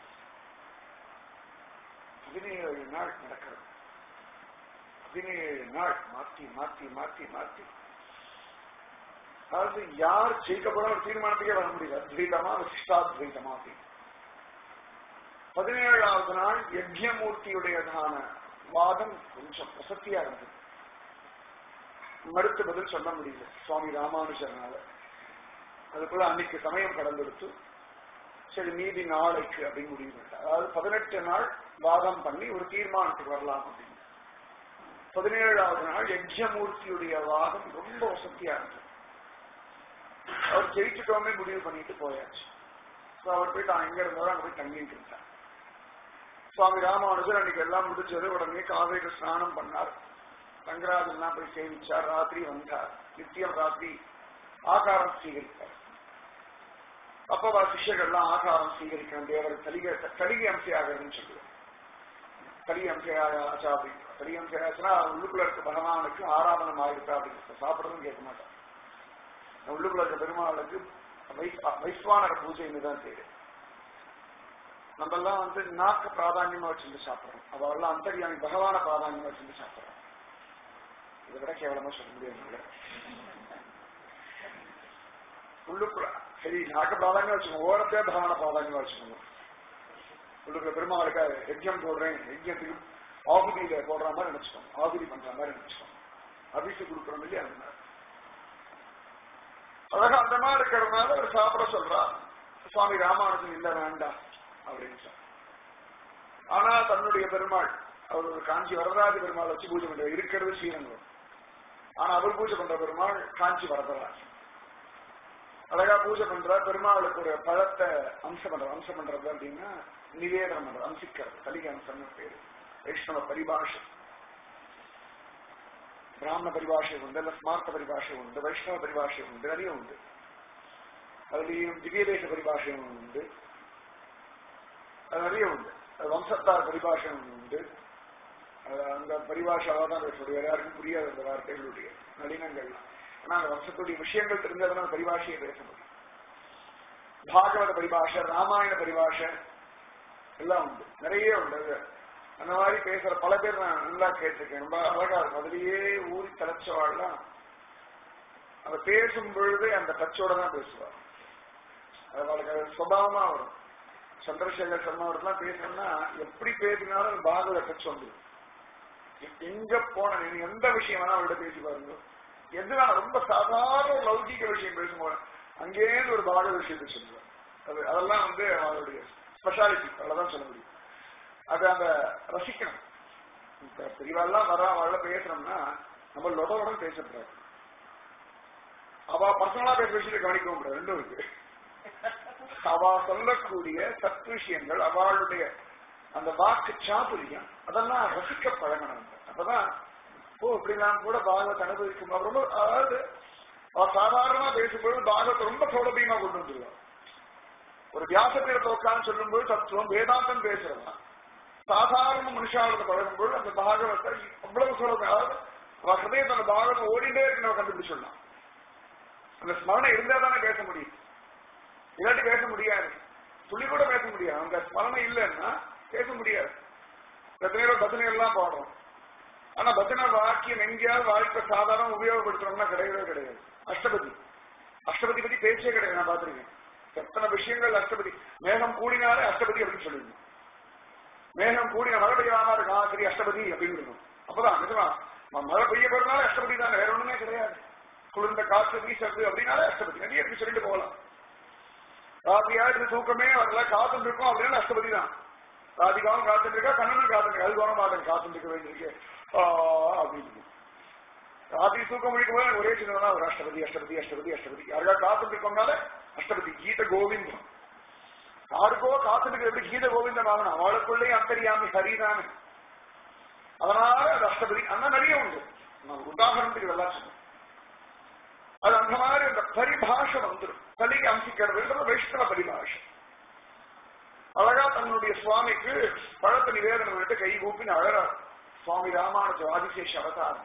பதினேழு நாள் நடக்கிறது பதினேழு நாள் மாத்தி மாத்தி மாத்தி மாத்தி அதாவது யார் ஜெயிக்கப்படும் ஒரு தீர்மானத்துக்கே வர முடியல அத்வைதமா விசிஷ்டாத்வைதமா அப்படின்னு பதினேழாவது நாள் யஜ்யமூர்த்தியுடையதான வாதம் கொஞ்சம் வசதியா இருந்தது மறுத்து பதில் சொல்ல முடியல சுவாமி ராமானுஜர்னால அதுக்குள்ள அன்னைக்கு சமயம் கடந்தெடுத்து சரி மீதி நாளைக்கு அப்படின்னு முடிவு பண்ணிட்டார் அதாவது பதினெட்டு நாள் வாதம் பண்ணி ஒரு தீர்மானத்துக்கு வரலாம் அப்படின்னு பதினேழாவது நாள் யஜ்யமூர்த்தியுடைய வாதம் ரொம்ப வசதியா இருந்தது அவர் ஜெயிச்சுட்டோமே முடிவு பண்ணிட்டு போயாச்சு So அவர் போய் தான் எங்க இருந்தாலும் அங்க போய் தங்கிட்டு இருந்தார் சுவாமி ராமானுஜர் அன்னைக்கு எல்லாம் முடிச்சது உடனே காவேரி ஸ்நானம் பண்ணார் ரங்கராஜன்லாம் போய் சேவிச்சார் ராத்திரி வந்தார் நித்தியம் ராத்திரி ஆகாரம் ஸ்வீகரித்தார் அப்பவா சிஷ்யர்கள்லாம் ஆகாரம் ஸ்வீகரிக்கணும் தேவர் கலிக கலிகை அம்சையாகிறதுன்னு சொல்லுவோம் கலி அம்சையாக ஆச்சா அப்படின்னு கலி அம்சையாச்சுன்னா உள்ளுக்குள்ள இருக்க பகவானுக்கு ஆராதனம் ஆயிருக்கா அப்படின்னு சாப்பிடறதும் கேட்க மாட்டான் உள்ளுக்குள்ள இருக்க பெருமாளுக்கு வைஸ்- வைஸ்வானர பூஜைன்னு தான் பேரு நம்ம எல்லாம் வந்து நாக்க பிராதான்யமா வச்சிருந்து சாப்பிடுறோம் அவெல்லாம் அந்தரியாமி பகவான பிராதான்யமா வச்சிருந்து சாப்பிடுறோம் இதை விட கேவலமா சொல்ல முடியாது உள்ளுக்குள்ள சரி நாக்க பிராதான்யம் வச்சுக்கோங்க ஓரத்தே பகவான பிராதான்யமா வச்சுக்கோங்க உள்ளுக்குள்ள பெருமாளுக்கு யஜ்யம் போடுறேன் யஜ்யத்துக்கு ஆகுதியில போடுற மாதிரி நினைச்சுக்கோங்க ஆகுதி பண்ற மாதிரி நினைச்சுக்கோங்க அபிஷு கொடுக்குறோம் இல்லையா அந்த மாதிரி அழகா அந்த மாதிரி இருக்கிறதுனால அவர் சாப்பிட சொல்றா சுவாமி ராமானுஜன் இல்ல வேண்டாம் அப்படின்னு சொன்னார் ஆனா தன்னுடைய பெருமாள் அவர் ஒரு காஞ்சி வரதராஜ பெருமாள் வச்சு பூஜை பண்றார் இருக்கிறது ஸ்ரீரங்கம் ஆனா அவர் பூஜை பண்ற பெருமாள் காஞ்சி வரதராஜ் அழகா பூஜை பண்ற பெருமாளுக்கு ஒரு பழத்தை அம்சம் பண்ற அம்சம் பண்றது அப்படின்னா நிவேதனம் பண்றது அம்சிக்கிறது கலிக அம்சம்னு பேரு வைஷ்ணவ பரிபாஷை பிராமண பரிபாஷை உண்டு இல்ல ஸ்மார்த்த பரிபாஷை உண்டு வைஷ்ணவ பரிபாஷை உண்டு நிறைய உண்டு அதுலயும் திவ்யதேச பரிபாஷையும் உண்டு அது நிறைய உண்டு அது வம்சத்தார் பரிபாஷை உண்டு அது அந்த பரிபாஷாவா தான் பேசுவது வேற யாருக்கும் புரியாது அந்த வார்த்தைகளுடைய நளினங்கள்லாம் ஆனா அந்த வம்சத்துடைய விஷயங்கள் தெரிஞ்சதுன்னா அந்த பரிபாஷையை பேச முடியும் பாகவத பரிபாஷை ராமாயண பரிபாஷை எல்லாம் உண்டு நிறைய உண்டு அது அந்த மாதிரி பேசுற பல பேர் நான் நல்லா கேட்டிருக்கேன் ரொம்ப அழகா இருக்கும் அதுலயே ஊறி தலைச்சவாள்லாம் அவ பேசும் பொழுது அந்த டச்சோட தான் பேசுவார் அது அவளுக்கு அது சுபாவமா வரும் சந்திரசேகர் சர்மா அவர்லாம் பேசணும்னா எப்படி பேசினாலும் அது பாகவத டச் வந்துடும் எங்க போன நீங்க எந்த விஷயம் வேணா அவர்கிட்ட பேசி பாருங்க எதுனால ரொம்ப சாதாரண ஒரு லௌகிக விஷயம் பேசும்போது அங்கேயிருந்து ஒரு பாகவத விஷயத்தை சொல்லுவார் அது அதெல்லாம் வந்து அவருடைய ஸ்பெஷாலிட்டி அவ்வளவுதான் சொல்ல முடியும் அது அந்த ரசிக்கணும் இப்ப பெரியவாள்லாம் வரா அவள பேசுறோம்னா நம்ம லொடவுடன் பேசக்கூடாது அவ பர்சனலா பேசுற விஷயத்தை கவனிக்கவும் கூடாது ரெண்டும் இருக்கு அவ சொல்லக்கூடிய சத் விஷயங்கள் அவளுடைய அந்த வாக்கு சாதுரியம் அதெல்லாம் ரசிக்க பழகணும் அப்பதான் ஓ இப்படிலாம் கூட பாகவத் அனுபவிக்கும் அவ ரொம்ப அதாவது அவ சாதாரணமா பேசும்போது பாகவத்தை ரொம்ப சௌலபியமா கொண்டு வந்துருவான் ஒரு வியாசப்பீடத்தை உட்கார்ந்து சொல்லும்போது தத்துவம் வேதாந்தம் பேசுறதா சாதாரண மனுஷாவோட பழகும்போது அந்த பாகவத்தை அவ்வளவு சொல்றது அதாவது அவ ஹதயத்தை அந்த பாகவத்தை ஓடிண்டே இருக்கு நம்ம கண்டுபிடிச்சிடலாம் அந்த ஸ்மரணை இருந்தா தானே பேச முடியும் இல்லாட்டி பேச முடியாது துளி கூட பேச முடியாது அந்த ஸ்மரணை இல்லைன்னா பேச முடியாது எத்தனையோ பஜனை எல்லாம் பாடுறோம் ஆனா பஜனை வாக்கியம் எங்கேயாவது வாழ்க்கை சாதாரண உபயோகப்படுத்துறோம்னா கிடையவே கிடையாது அஷ்டபதி அஷ்டபதி பத்தி பேச்சே கிடையாது நான் பார்த்திருக்கேன் எத்தனை விஷயங்கள் அஷ்டபதி மேகம் கூடினாலே அஷ்டபதி அப்படின்னு சொல்லிடணும் மேகம் கூடின மழை பெய்யாம இருக்கா சரி அஷ்டபதி அப்படின்னு இருக்கும் அப்பதான் நிஜமா ம- மழை பெய்ய போறதுனால அஷ்டபதி தான் வேற ஒண்ணுமே கிடையாது குளிர்ந்த காற்று வீசறது அப்படின்னாலே அஷ்டபதி நிறைய இருக்கு சொல்லிட்டு போகலாம் ராத்திரியா இது தூக்கமே வரல காத்துட்டு இருக்கும் அப்படின்னா அஷ்டபதி தான் ராதிகாவும் காத்துட்டு இருக்கா கண்ணனும் காத்துட்டு அது தோண மாட்டேன் காத்துட்டு இருக்க வேண்டியிருக்கு ஆ, அப்படின்னு ராத்திரி தூக்கம் முடிக்கும் போது எனக்கு ஒரே சின்னதான் ஒரு அஷ்டபதி அஷ்டபதி அஷ்டபதி அஷ்டபதி யாருக்கா காத்துட்டு இருக்கோம்னால அஷ்டபதி கீத கோவிந்தம் யாருக்கோ காத்துட்டு எப்படி கீத கோவிந்தம் ஆகணும் அவளுக்குள்ளேயே அந்தரியாமி சரிதானே அதனால அது அஷ்டபதி அந்த நிறைய உண்டு நான் உதாரணத்துக்கு இதெல்லாம் சொன்னேன் அது அந்த மாதிரி அந்த பரிபாஷை வந்துடும் தலைக்கு அம்சிக்கிறது வைஷ்ணவ பரிபாஷை அழகா தன்னுடைய சுவாமிக்கு பழத்தை நிவேதனம் பண்ணிட்டு கை கூப்பின்னு அழகார் சுவாமி ராமானுஜ ஆதிசேஷ அவதாரம்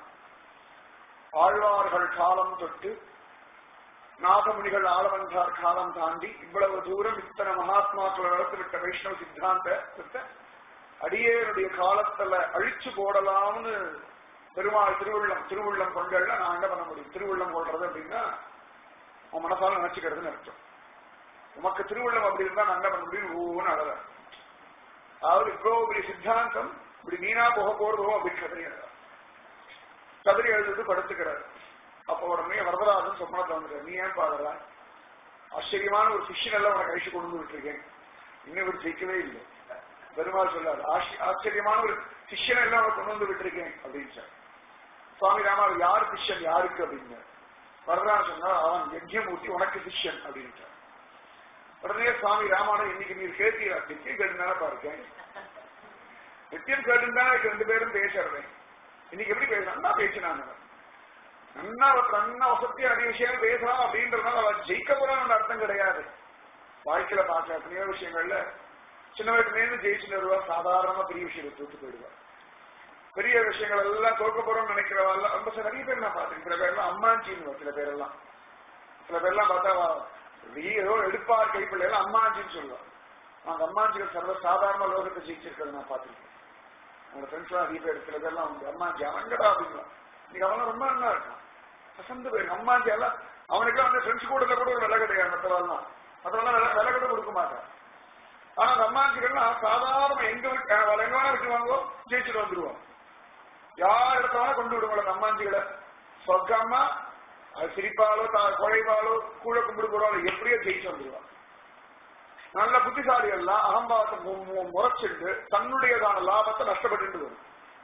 ஆழ்வார்கள் காலம் தொட்டு நாதமுனிகள் ஆளவந்தார் காலம் தாண்டி இவ்வளவு தூரம் இத்தனை மகாத்மாக்கள் வளர்த்து விட்ட வைஷ்ணவ சித்தாந்தத்தை அடியேனுடைய காலத்துல அழிச்சு போடலாம்னு பெருமாள் திருவுள்ளம் திருவுள்ளம் கொண்டல்ல நான் என்ன பண்ண முடியும் திருவுள்ளம் கொள்றது அப்படின்னா உன் மனசால நினைச்சுக்கிறதுன்னு அர்த்தம் உமக்கு திருவுள்ளம் அப்படி இருந்தா நான் என்ன பண்ண முடியும் ஊன்னு அழக அதாவது இவ்வளவு பெரிய சித்தாந்தம் இப்படி நீனா போக போறதோ அப்படின்னு கதறி அழகா கதறி எழுதுட்டு படுத்துக்கிறார் அப்ப உடனே வரதராஜன் சொப்பனத்தை வந்துட்டார் நீ ஏன் பாடுற ஆச்சரியமான ஒரு சிஷ்யன் எல்லாம் உனக்கு கழிச்சு கொண்டு வந்து விட்டுருக்கேன் இன்னும் இவர் ஜெயிக்கவே இல்லை பெருமாள் சொல்லார் ஆச்ச- ஆச்சரியமான ஒரு சிஷ்யன் எல்லாம் உனக்கு கொண்டு வந்து விட்டுருக்கேன் அப்படின்னு சார் சுவாமி ராமா யார் சிஷ்யன் யாருக்கு அப்படின்னு வரதராஜன் சொன்னார் அவன் யஜ்யமூர்த்தி உனக்கு சிஷ்யன் அப்படின்ட்டார் உடனே சுவாமி ராமானும் இன்னைக்கு நீர் கேட்டீரா நித்தியம் கேட்டுனால பாருக்கேன் நித்தியம் கேட்டுதான் ரெண்டு பேரும் பேசுறேன் இன்னைக்கு எப்படி பேசுறான் நல்லா பேசினாங்க நன்னா நன்னா வசத்தியா நிறைய விஷயங்கள் பேசலாம் அப்படின்றதுனால அவ ஜெயிக்க போறான்னு அர்த்தம் கிடையாது வாழ்க்கையில பார்க்க எத்தனையோ விஷயங்கள்ல சின்ன வயசுலேருந்து ஜெயிச்சுட்டு வருவா சாதாரணமா பெரிய விஷயத்தை தூத்து போயிடுவா பெரிய விஷயங்கள் எல்லாம் தோக்க போறோம்னு நினைக்கிறவா ரொம்ப சில நிறைய பேர் நான் பார்த்தேன் சில பேர்லாம் அம்மாஞ்சின்னு சில பேரெல்லாம் சில பேர்லாம் பார்த்தா ஏதோ எடுப்பார் கைப்பிள்ளை எல்லாம் அம்மாஞ்சின்னு சொல்லுவா அந்த அம்மாஞ்சிகள் சர்வ சாதாரண லோகத்தை ஜெயிச்சிருக்கிறது நான் பார்த்திருக்கேன் உங்க ஃப்ரெண்ட்ஸ் நிறைய பேர் சில பேர்லாம் உண்டு அம்மாஞ்சி அவங்கடா அப்படிங்களா இன்னைக்கு அவன் ரொம்ப நல்லா இருக்கான் பசந்து போயிருக்கு அம்மாஞ்சி எல்லாம் அவனுக்குலாம் வந்து ஃப்ரெண்ட்ஸ் கூட கூட ஒரு விலை கிடையாது மற்றவெல்லாம் மற்றவெல்லாம் விலை விலை கூட கொடுக்க மாட்டான் ஆனா அந்த அம்மாஞ்சிகள்லாம் சாதாரண எங்க விட்டு எங்க வேணா விட்டு வாங்குவோ ஜெயிச்சுட்டு வந்துருவோம் யார் இடத்த வேணா கொண்டு விடுவோம் அந்த அம்மாஞ்சிகளை சொர்க்கமா அது சிரிப்பாலோ தா- குழைவாலோ கூழ கும்பிடு போடாலோ எப்படியோ ஜெயிச்சு வந்துருவான் நல்ல புத்திசாலி எல்லாம் அகம்பாவத்தை மு- மு- முறைச்சிட்டு தன்னுடையதான லாபத்தை நஷ்டப்பட்டு வரும்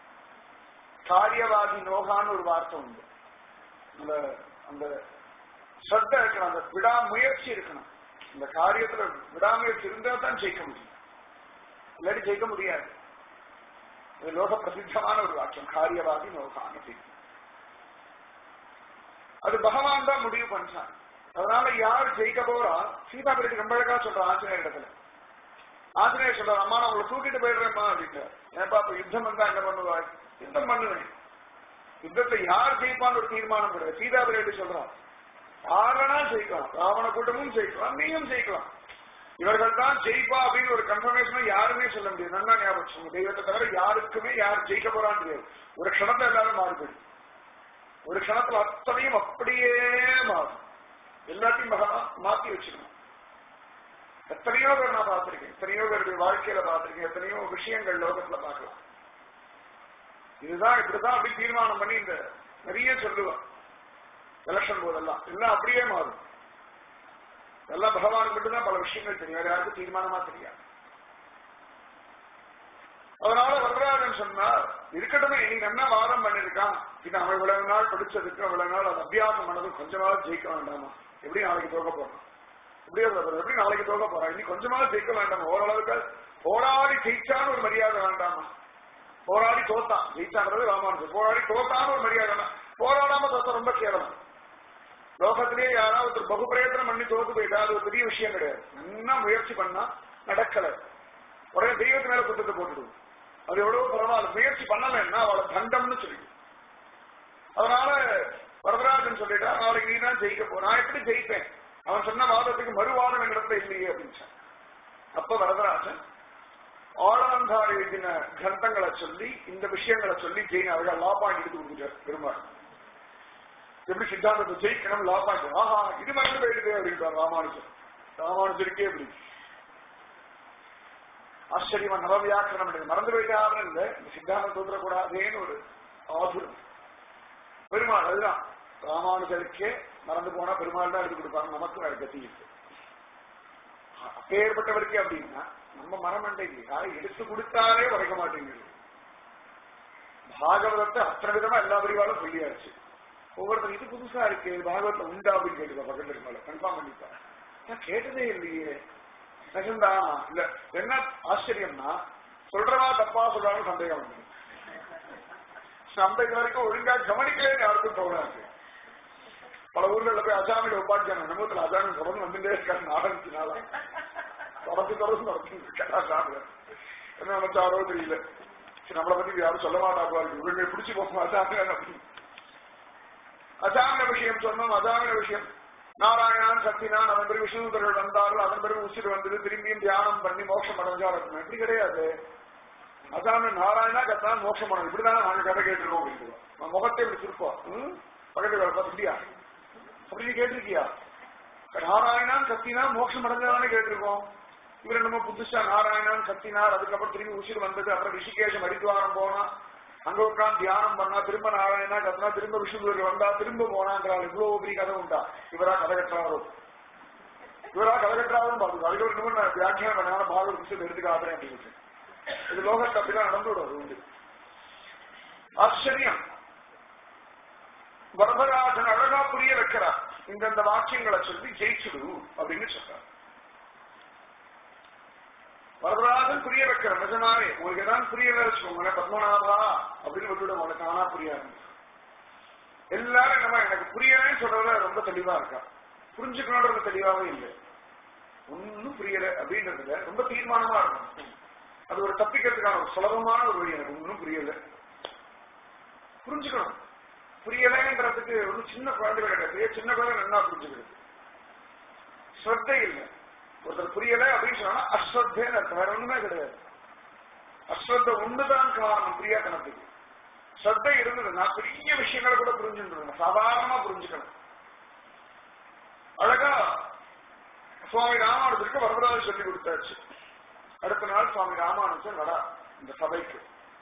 காரியவாதி நோகான்னு ஒரு வார்த்தை உண்டு அந்த அந்த ஸ்ரத்த இருக்கணும் அந்த விடாமுயற்சி இருக்கணும் இந்த காரியத்துல விடாமுயற்சி இருந்தா தான் ஜெயிக்க முடியும் இல்லாட்டி ஜெயிக்க முடியாது இது லோக பிரசித்தமான ஒரு வாக்கியம் காரியவாதி நோகான் அப்படின்னு அது பகவான் தான் முடிவு பண்றான் அதனால யார் ஜெயிக்க போறா சீதா பிரிட்டு ரொம்ப அழகா சொல்ற ஆஞ்சநேயர் இடத்துல ஆஞ்சநேயர் சொல்றார் அம்மா நான் உங்களை தூக்கிட்டு போயிடுறேம்மா அப்படின்ட்டு ஏன்பா இப்ப யுத்தம் வந்தா என்ன பண்ணுவாய் யுத்தம் பண்ணுவேன் யுத்தத்தை யார் ஜெயிப்பான்னு ஒரு தீர்மானம் கிடையாது சீதா பிரிட்டு சொல்றான் யாரனா ஜெயிக்கலாம் ராவண கூட்டமும் ஜெயிக்கலாம் நீயும் ஜெயிக்கலாம் இவர்கள் தான் ஜெயிப்பா அப்படின்னு ஒரு கன்ஃபர்மேஷன் யாருமே சொல்ல முடியாது நல்லா ஞாபகம் வச்சுக்கோங்க. தெய்வத்தை தவிர யாருக்குமே யார் ஜெயிக்க போறான்னு தெரியாது ஒரு க்ஷணத்தை எல்லாரும் மாறுபடும் ஒரு க்ஷணத்துல அத்தனையும் அப்படியே மாறும் எல்லாத்தையும் மகா- மாத்தி வச்சுக்கணும் எத்தனையோ பேர் நான் பார்த்திருக்கேன் எத்தனையோ பேருடைய வாழ்க்கையில பார்த்திருக்கேன் எத்தனையோ விஷயங்கள் லோகத்துல பார்க்கலாம் இதுதான் இப்படிதான் அப்படி தீர்மானம் பண்ணி இந்த நிறைய சொல்லுவான் எலெக்ஷன் போதெல்லாம் எல்லாம் அப்படியே மாறும் எல்லாம் பகவானுக்கு மட்டும்தான் பல விஷயங்கள் தெரியும் வேற யாருக்கும் தீர்மானமா தெரியாது அதனால வரதராஜன் சொன்னார் இருக்கட்டுமே நீ என்ன வாதம் பண்ணிருக்கான் இது அவன் இவ்வளவு நாள் படிச்சதுக்கு அவ்வளவு நாள் அது அபியாசம் பண்ணது கொஞ்சமாவது ஜெயிக்க வேண்டாமா எப்படி நாளைக்கு தோக்க போறான் எப்படியோ brother, எப்படி நாளைக்கு தோக்க போறான் இனி கொஞ்சமாவது ஜெயிக்க வேண்டாமா ஓரளவுக்கு போராடி ஜெயிச்சான்னு ஒரு மரியாதை வேண்டாமா போராடி தோத்தான் ஜெயிச்சான்றது ராமானுஜர் போராடி தோத்தான்னு ஒரு மரியாதை வேண்டாம். போராடாம தோத்த ரொம்ப கேவலம் லோகத்திலேயே யாராவது ஒருத்தர் பகு பிரயத்தனம் பண்ணி தோத்து போயிட்டா அது ஒரு பெரிய விஷயம் கிடையாது என்ன முயற்சி பண்ணா நடக்கல உடனே தெய்வத்து மேல குத்தத்தை போட்டுடுவோம் அது எவ்வளவு பரவாயில்ல முயற்சி பண்ணலைன்னா அவளை தண்டம்னு சொல்லி அதனால வரதராஜன் சொல்லிட்டா நாளைக்கு நீ தான் ஜெயிக்க போ நான் எப்படி ஜெயிப்பேன் அவன் சொன்ன வாதத்துக்கு மறுவாதம் எங்கிடத்துல இல்லையே அப்படின்னு சொன்னான். அப்ப வரதராஜன் ஆழவந்தாரி எழுதின கிரந்தங்களை சொல்லி இந்த விஷயங்களை சொல்லி ஜெயின் அழகா லா பாயிண்ட் எடுத்து கொடுத்துட்டார் பெருமாள் எப்படி சித்தாந்தத்தை ஜெயிக்கணும் லா பாயிண்ட் ஆஹா இது மறந்து போயிடுது அப்படின்றார் ராமானுஜர் ராமானுஜருக்கே அப்படி ஆச்சரியமா நவவியாக்கரணம் எடுத்து மறந்து போயிட்டாருன்னு இல்லை இந்த சித்தாந்தம் தோன்றக்கூடாதேன்னு ஒரு ஆதுரம் பெருமாள் அதுதான் ராமானுஜருக்கே மறந்து போனா பெருமாள் தான் எடுத்து கொடுப்பாங்க நமக்கு வேற கத்தி இருக்கு அப்பேற்பட்டவருக்கே அப்படின்னா நம்ம மரமண்டைக்கு யாரை எடுத்து கொடுத்தாலே உரைக்க மாட்டேங்குது பாகவதத்தை அத்தனை விதமா எல்லா பிரிவாலும் சொல்லியாச்சு ஒவ்வொருத்தரும் இது புதுசா இருக்கு பாகவத்துல உண்டா அப்படின்னு கேட்டுப்பா பக்கத்துல இருந்தாலும் கன்ஃபார்ம் பண்ணிப்பா நான் கேட்டதே இல்லையே நிஜம்தான் இல்ல என்ன ஆச்சரியம்னா சொல்றவா தப்பா சொல்றாலும் சந்தேகம் வந்து சந்தைக்கு வரைக்கும் ஒழுங்கா கவனிக்கலன்னு யாருக்கும் தோணாது பல ஊர்களில் போய் அசாமியில உபாத்தியான சமூகத்துல அசாமி தொடர்ந்து வந்துட்டே இருக்காரு நாடகத்தினால தொடர்ந்து தொடர்ந்து நடந்து இருக்காரு என்ன நினைச்சாரோ தெரியல சரி, நம்மளை பத்தி யாரும் சொல்ல மாட்டாங்களா இவங்க பிடிச்சு போகும் அசாமியான அசாமிய விஷயம் சொன்னோம் அசாமிய விஷயம் நாராயணான் சக்தினான் அதன் பிறகு விஷ்ணுதர்கள் வந்தார்கள் அதன் பிறகு உசிர் வந்தது திரும்பியும் தியானம் பண்ணி மோட்சம் அடைஞ்சார் அப்படின்னு இப்படி கிடையாது அசாமி நாராயணா கத்தான் மோட்சம் பண்ணணும் இப்படிதான் நாங்க கதை கேட்டிருக்கோம் அப்படின்னு முகத்தை இப்படி திருப்போம் ம்? பக்கத்துல வேலை பார்த்து இப்படியா அப்படி நீ கேட்டிருக்கியா நாராயணான் கத்தினா மோட்சம் அடைஞ்சதானே கேட்டிருக்கோம் இவர் என்னமோ புதுசா நாராயணன் கத்தினார் அதுக்கப்புறம் திரும்பி உசிர் வந்தது அப்புறம் ரிஷிகேஷம் ஹரித்வாரம் போனா அங்க உட்காந்து தியானம் பண்ணா திரும்ப நாராயணா கத்தினா திரும்ப விஷ்ணுதூர் வந்தா திரும்ப போனாங்கிறாள் இவ்வளவு பெரிய கதை உண்டா இவரா கதை கட்டுறாரோ இவரா கதை கட்டுறாரும் பாருங்க அதுக்கு ஒரு நிமிடம் நான் வியாக்கியம் பண்ணால பாகவத புத்தகம் எடுத்துக்காதேன் அப்படின்னு இது லோகத்தை அப்படிதான் நடந்து விடுறது உண்டு ஆச்சரியம் வரதராஜன் அழகா புரிய வைக்கிறார் இந்தந்த வாக்கியங்களை சொல்லி ஜெயிச்சுடு அப்படின்னு சொல்றார் வரதராஜன் புரிய வைக்கிற நிஜமாவே உங்களுக்கு ஏதாவது புரியல வச்சுக்கோங்களேன் பத்மநாபா அப்படின்னு விட்டுவிட உங்களுக்கு தானா புரிய ஆரம்பிச்சு எல்லாரும் என்னமா எனக்கு புரியலன்னு சொல்றதுல ரொம்ப தெளிவா இருக்கா புரிஞ்சுக்கணுன்றது தெளிவாவே இல்லை ஒன்னும் புரியல அப்படின்றதுல ரொம்ப தீர்மானமா இருக்கும் அது ஒரு தப்பிக்கிறதுக்கான ஒரு சுலபமான ஒரு வழி எனக்கு ஒன்றும் புரியல புரிஞ்சுக்கணும் புரியலைன்றதுக்கு ஒரு சின்ன குழந்தை கிடையாது சின்ன குழந்தை நல்லா புரிஞ்சுக்கிறது ஸ்ரத்தை இல்லை ஒருத்தர் புரியல அப்படின்னு சொன்னா அஸ்ரத்தேன்னு அர்த்தம் வேற ஒண்ணுமே கிடையாது அஸ்ரத்த ஒண்ணுதான் காரணம் புரியாதனத்துக்கு ஸ்ரத்தை இருந்ததுன்னா பெரிய விஷயங்களை கூட புரிஞ்சுட்டு சாதாரணமா புரிஞ்சுக்கணும் அழகா சுவாமி ராமானுஜருக்கு வரதராஜ் சொல்லி கொடுத்தாச்சு அடுத்த நாள் சுவாமி ராமானுஜன் வரா இந்த சபைக்கு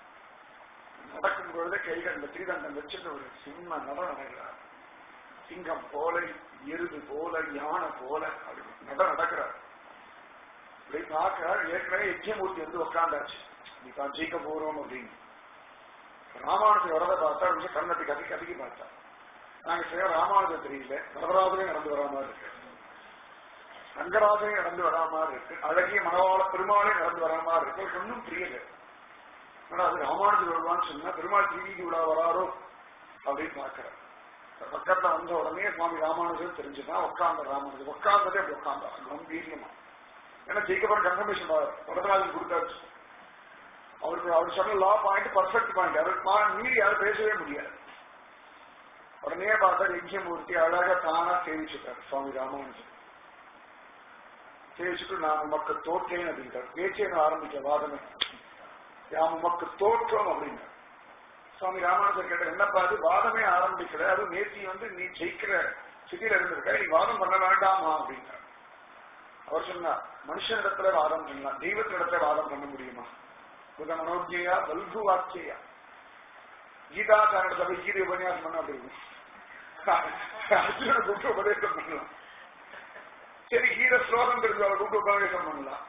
நடக்கும் பொழுது கைகள் இந்த திரிதண்டம் வச்சுட்டு ஒரு சிம்ம நட நடக்கிறார் சிங்கம் போல எருது போல யானை போல அப்படி நட நடக்கிறார் இப்படி பார்க்கிறார் ஏற்கனவே யஜ்யமூர்த்தி வந்து உட்காந்தாச்சு நீ தான் ஜெயிக்க போறோம் அப்படின்னு ராமானுஜர் வரத பார்த்தா கொஞ்சம் கண்ணட்டி கதி கதிக்கு பார்த்தா நாங்க செய்ய ராமானுஜர் தெரியல வரதராஜனே நடந்து வரா மாதிரி இருக்கு ரங்கராஜனே நடந்து வரா மாதிரி இருக்கு அழகிய மணவாள பெருமாளே நடந்து வரா மாதிரி இருக்கு அவருக்கு ஒன்றும் புரியல ஆனா அது ராமானுஜர் வருவான்னு சொன்னா பெருமாள் டிவிக்கு விழா வராரோ அப்படின்னு பார்க்கிறார் பக்கத்துல வந்த உடனே சுவாமி ராமானுஜர் தெரிஞ்சுதான் உட்கார்ந்த ராமானுஜர் உட்கார்ந்ததே அப்படி உட்கார்ந்தா கம்பீரியமா ஏன்னா ஜெயிக்கப்படுற கன்ஃபர்மேஷன் வரதராஜன் கொடுத்தாச்சு அவருக்கு அவர் சொன்ன லா பாயிண்ட் பர்ஃபெக்ட் பாயிண்ட் அவருக்கு மீறி யாரும் பேசவே முடியாது உடனே பார்த்தா யஜ்யமூர்த்தி அழகா தானா சேவிச்சுட்டார் சுவாமி ராமானுஜன் சேவிச்சுட்டு நான் உமக்கு தோற்றேன் அப்படின்ட்டார் பேச்சே ஆரம்பிக்க வாதமே யாம் உமக்கு தோற்றோம் அப்படின்னார் சுவாமி ராமானுஜர் கேட்ட என்னப்பா அது வாதமே ஆரம்பிக்கல அது நேத்தி வந்து நீ ஜெயிக்கிற சிதியில இருந்திருக்க நீ வாதம் பண்ண வேண்டாமா அப்படின்னார் அவர் சொன்னார் மனுஷனிடத்துல வாதம் பண்ணலாம் தெய்வத்தினிடத்துல வாதம் பண்ண முடியுமா புத மனோஜ்யா வல்கு வாக்கியா கீதாச்சாரத்தை போய் கீதை உபன்யாசம் பண்ண அப்படி இருக்கும் அர்ஜுனனை கூப்பிட்டு உபதேசம் பண்ணலாம் சரி கீதை ஸ்லோகம் தெரிஞ்சவளை கூப்பிட்டு உபதேசம் பண்ணலாம்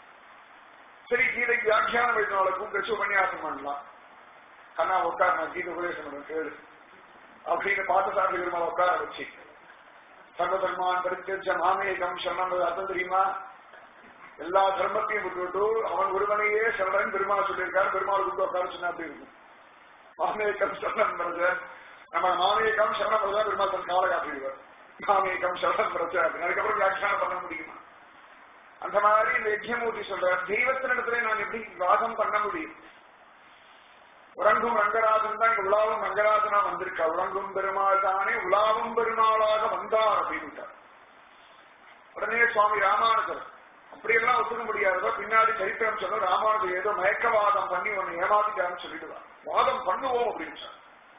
சரி கீதைக்கு வியாக்கியானம் எழுதினவளை கூப்பிட்டு வச்சு உபன்யாசம் பண்ணலாம் கண்ணா உட்கார் நான் கீதை உபதேசம் பண்ண கேளு அப்படின்னு பார்த்தசாரதி பெருமாள் உட்கார வச்சு சர்வ தர்மான் பரித்தேஜ மாமேகம் சரணம் அர்த்தம் தெரியுமா எல்லா தர்மத்தையும் விட்டுவிட்டு அவன் ஒருவனையே சரணன் பெருமாள் சொல்லியிருக்காரு பெருமாள் கூப்பிட்டு உட்கார சொன்னா அப்படி இருக்கும் மாமேகம் சரணம் பிரஜ நம்ம மாமேகம் சரணம் பிரஜா பெருமாள் தன் கால காட்டிடுவார் மாமேகம் சரணம் பிரஜ அப்படின்னு அதுக்கப்புறம் வியாக்கியானம் பண்ண முடியுமா அந்த மாதிரி இந்த யஜ்யமூர்த்தி சொல்ற தெய்வத்தினிடத்துல நான் எப்படி வாதம் பண்ண முடியும் உறங்கும் ரங்கராஜன் தான் இங்க உலாவும் ரங்கராஜனா வந்திருக்கா உறங்கும் பெருமாள் தானே உலாவும் பெருமாளாக வந்தார் அப்படின்ட்டார் உடனே சுவாமி ராமானுஜர் அப்படியெல்லாம் ஒத்துக்க முடியாததோ பின்னாடி சரித்திரம் சொல்ல ராமானுஜர் ஏதோ மயக்கவாதம் பண்ணி உன்னை ஏமாத்திட்டான்னு சொல்லிடுவார் வாதம் பண்ணுவோம் அப்படின்னு சொன்னார்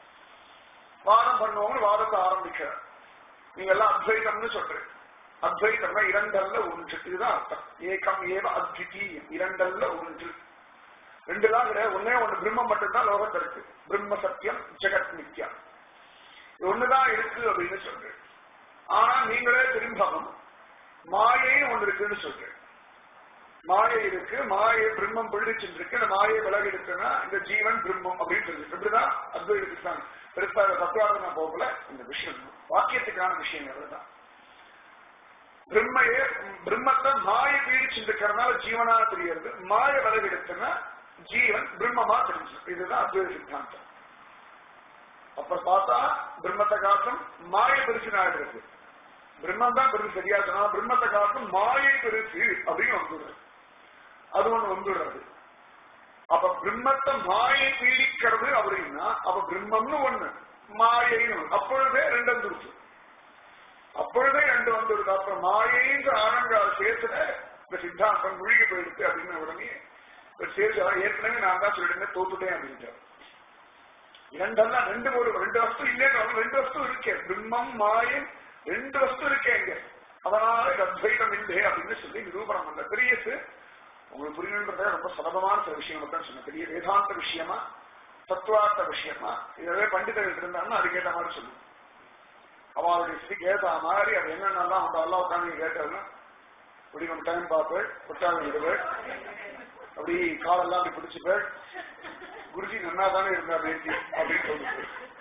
வாதம் பண்ணுவோம்னு வாதத்தை ஆரம்பிக்கிறார் நீங்க எல்லாம் அத்வைதம்னு சொல்றேன் அத்வைதம்னா இரண்டல்ல ஒன்று இதுதான் அர்த்தம் ஏகம் ஏவ அத்விதீயம் இரண்டல்ல ஒன்று ரெண்டு தான் கிடையாது ஒன்னே ஒண்ணு பிரம்மம் மட்டும்தான் லோகத்துல இருக்கு பிரம்ம சத்தியம் ஜெகத் மித்யா இது ஒண்ணுதான் இருக்கு அப்படின்னு சொல்றேன் ஆனா நீங்களே திரும்பவும் மாயை ஒண்ணு இருக்குன்னு சொல்றேன் மாயை இருக்கு மாயை பிரம்மம் பிடிச்சிட்டு இருக்கு இந்த மாயை விலகி இருக்குன்னா இந்த ஜீவன் பிரம்மம் அப்படின்னு சொல்லி இப்படிதான் அத்வைதத்துக்கு தான் பெருசா தத்துவார்த்தம் நான் போகல இந்த விஷயம் வாக்கியத்துக்கான விஷயங்கள் தான் பிரம்மையே பிரம்மத்தை மாய பீடிச்சுட்டு இருக்கிறதுனால ஜீவனா தெரியறது மாய விலகி இருக்குன்னா ஜீவன் பிரம்மமா தெரிஞ்சு இதுதான் அத்வைத சித்தாந்தம் அப்ப பார்த்தா பிரம்மத்தை காட்டும் மாய பெருசு ஆயிடுறது பிரம்மம் தான் பெருசு சரியா சொன்னா பிரம்மத்தை காட்டும் மாயை பெருசு அப்படின்னு வந்துடுறது அது ஒண்ணு வந்துடுறது அப்ப பிரம்மத்தை மாயை பீடிக்கிறது அப்படின்னா அப்ப பிரம்மம்னு ஒண்ணு மாயைன்னு ஒண்ணு அப்பொழுதே ரெண்டு வந்துருச்சு அப்பொழுதே ரெண்டு வந்துடுது அப்புறம் மாயைன்ற ஆழங்கால சேர்த்துல இந்த சித்தாந்தம் முழுகி போயிடுச்சு அப்படின்னு உடனே சேர்த்து ஏற்கனவே நான் தான் சொல்லிடுங்க தோத்துட்டேன் அப்படின்ட்டு இரண்டெல்லாம் ரெண்டு ஒரு ரெண்டு வஸ்து இல்லைன்னு ரெண்டு வஸ்து இருக்கே பிரம்மம் மாயம் ரெண்டு வஸ்து இருக்கேங்க அதனால இது அத்வைதம் இல்லை அப்படின்னு சொல்லி நிரூபணம் பண்ண பெரியது உங்களுக்கு புரியணுன்றத ரொம்ப சுலபமான சில விஷயம் மட்டும் சொன்ன பெரிய வேதாந்த விஷயமா தத்துவார்த்த விஷயமா இதவே பண்டிதர்கள் இருந்தாங்கன்னா அதுக்கேற்ற மாதிரி சொல்லுவோம் அவளுடைய ஸ்திதிக்கு ஏற்ற மாதிரி அது என்னென்னலாம் அவங்க எல்லாம் உட்காந்து கேட்டாங்க இப்படி நம்ம டைம் பார்ப்பேன் கொட்டாங்க விடுவேன் அப்படி காலெல்லாம் அப்படி பிடிச்சுப்பேன் குருஜி நன்னா தானே இருந்தார் நேற்று அப்படின்னு சொல்லிட்டு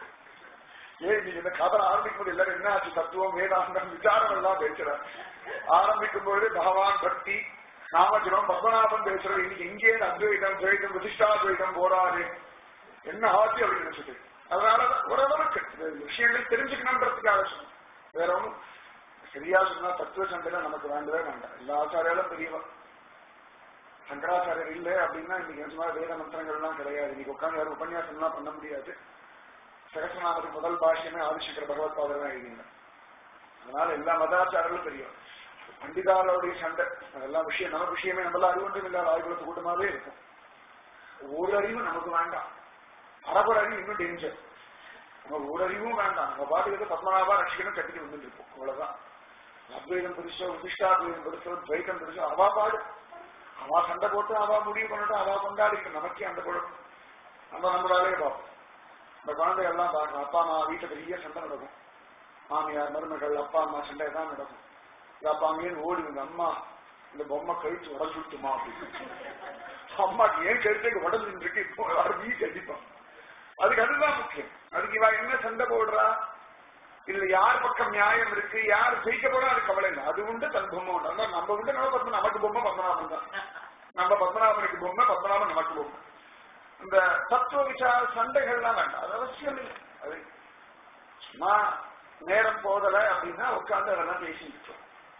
ஏன் நீங்க இந்த கதை ஆரம்பிக்கும் போது எல்லாரும் என்ன ஆச்சு தத்துவம் வேதாந்தம் விசாரம் எல்லாம் பேசுறார் ஆரம்பிக்கும் பொழுது பகவான் பக்தி நாமஜலம் பத்மநாபன் பேசுறது இன்னைக்கு எங்கே அத்வைதம் துவைதம் பிரதிஷ்டாத்வைதம் போறாரு என்ன ஆச்சு அப்படின்னு நினைச்சிட்டு அதனால ஓரளவுக்கு இந்த விஷயங்கள் தெரிஞ்சுக்கணுன்றதுக்காக சொன்னேன் வேற ஒன்றும் சரியா சொன்னா தத்துவ சண்டையில நமக்கு வேண்டவே வேண்டாம் எல்லா ஆச்சாரியாலும் பெரியவா சங்கராச்சாரியர் இல்லை அப்படின்னா இன்னைக்கு சொன்னா வேத மந்திரங்கள்லாம் கிடையாது இன்னைக்கு உட்காந்து யாரும் உபன்யாசம்லாம் பண்ண முடியாது சகசநாமத்துக்கு முதல் பாஷ்யமே ஆதிசங்கர பகவத் பாதர் தான் எழுதிங்க அதனால எல்லா மதாச்சாரர்களும் பெரியவா பண்டிதாளுடைய சண்டை அதெல்லாம் விஷயம் நம்ம விஷயமே நம்மளாம் அறிவொன்றும் இல்லாத ஆய்வுகளுக்கு கூட்டமாவே இருக்கும் ஒரு அறிவு நமக்கு வேண்டாம் அரபர் அறிவு இன்னும் டேஞ்சர் நம்ம ஒரு அறிவும் வேண்டாம் நம்ம பாட்டுக்கு பத்மநாபா ரட்சிக்கணும் கட்டிட்டு வந்துட்டு இருப்போம் அவ்வளவுதான் அத்வைதம் பெருசோ விசிஷ்டாத்வைதம் பெருசோ துவைதம் பெருசோ அவா பாடு அவா சண்டை போட்டு அவா முடிவு பண்ணட்டும் அவா கொண்டாடிக்கணும் நமக்கே அந்த குழப்பம் நம்ம நம்மளாலே பார்ப்போம் இந்த குழந்தை எல்லாம் பார்க்கணும் அப்பா அம்மா வீட்டுல பெரிய சண்டை நடக்கும் மாமியார் மருமகள் அப்பா அம்மா சண்டை தான் நடக்கும் அப்பா அங்கேயும் ஓடி இந்த அம்மா இந்த பொம்மை கழிச்சு உடல் சுட்டுமா அப்படின்னு அம்மாக்கு ஏன் கழுத்துக்கு உடல் இருக்கு இப்போ வீட்டு கண்டிப்பான் அதுக்கு அதுதான் முக்கியம் அதுக்கு இவா என்ன சண்டை போடுறா இதுல யார் பக்கம் நியாயம் இருக்கு யார் ஜெயிக்க போறா அது கவலை இல்லை அது உண்டு தன் பொம்மை உண்டு அதான் நம்ம உண்டு நம்ம பத்ம நமக்கு பொம்மை பத்மநாபன் தான் நம்ம பத்மநாபனுக்கு பொம்மை பத்மநாபன் நமக்கு பொம்மை இந்த தத்துவ விசார சண்டைகள்லாம் வேண்டாம் அது அவசியம் இல்லை அது சும்மா நேரம் போதல அப்படின்னா உட்கார்ந்து அதெல்லாம் பேசிட்டு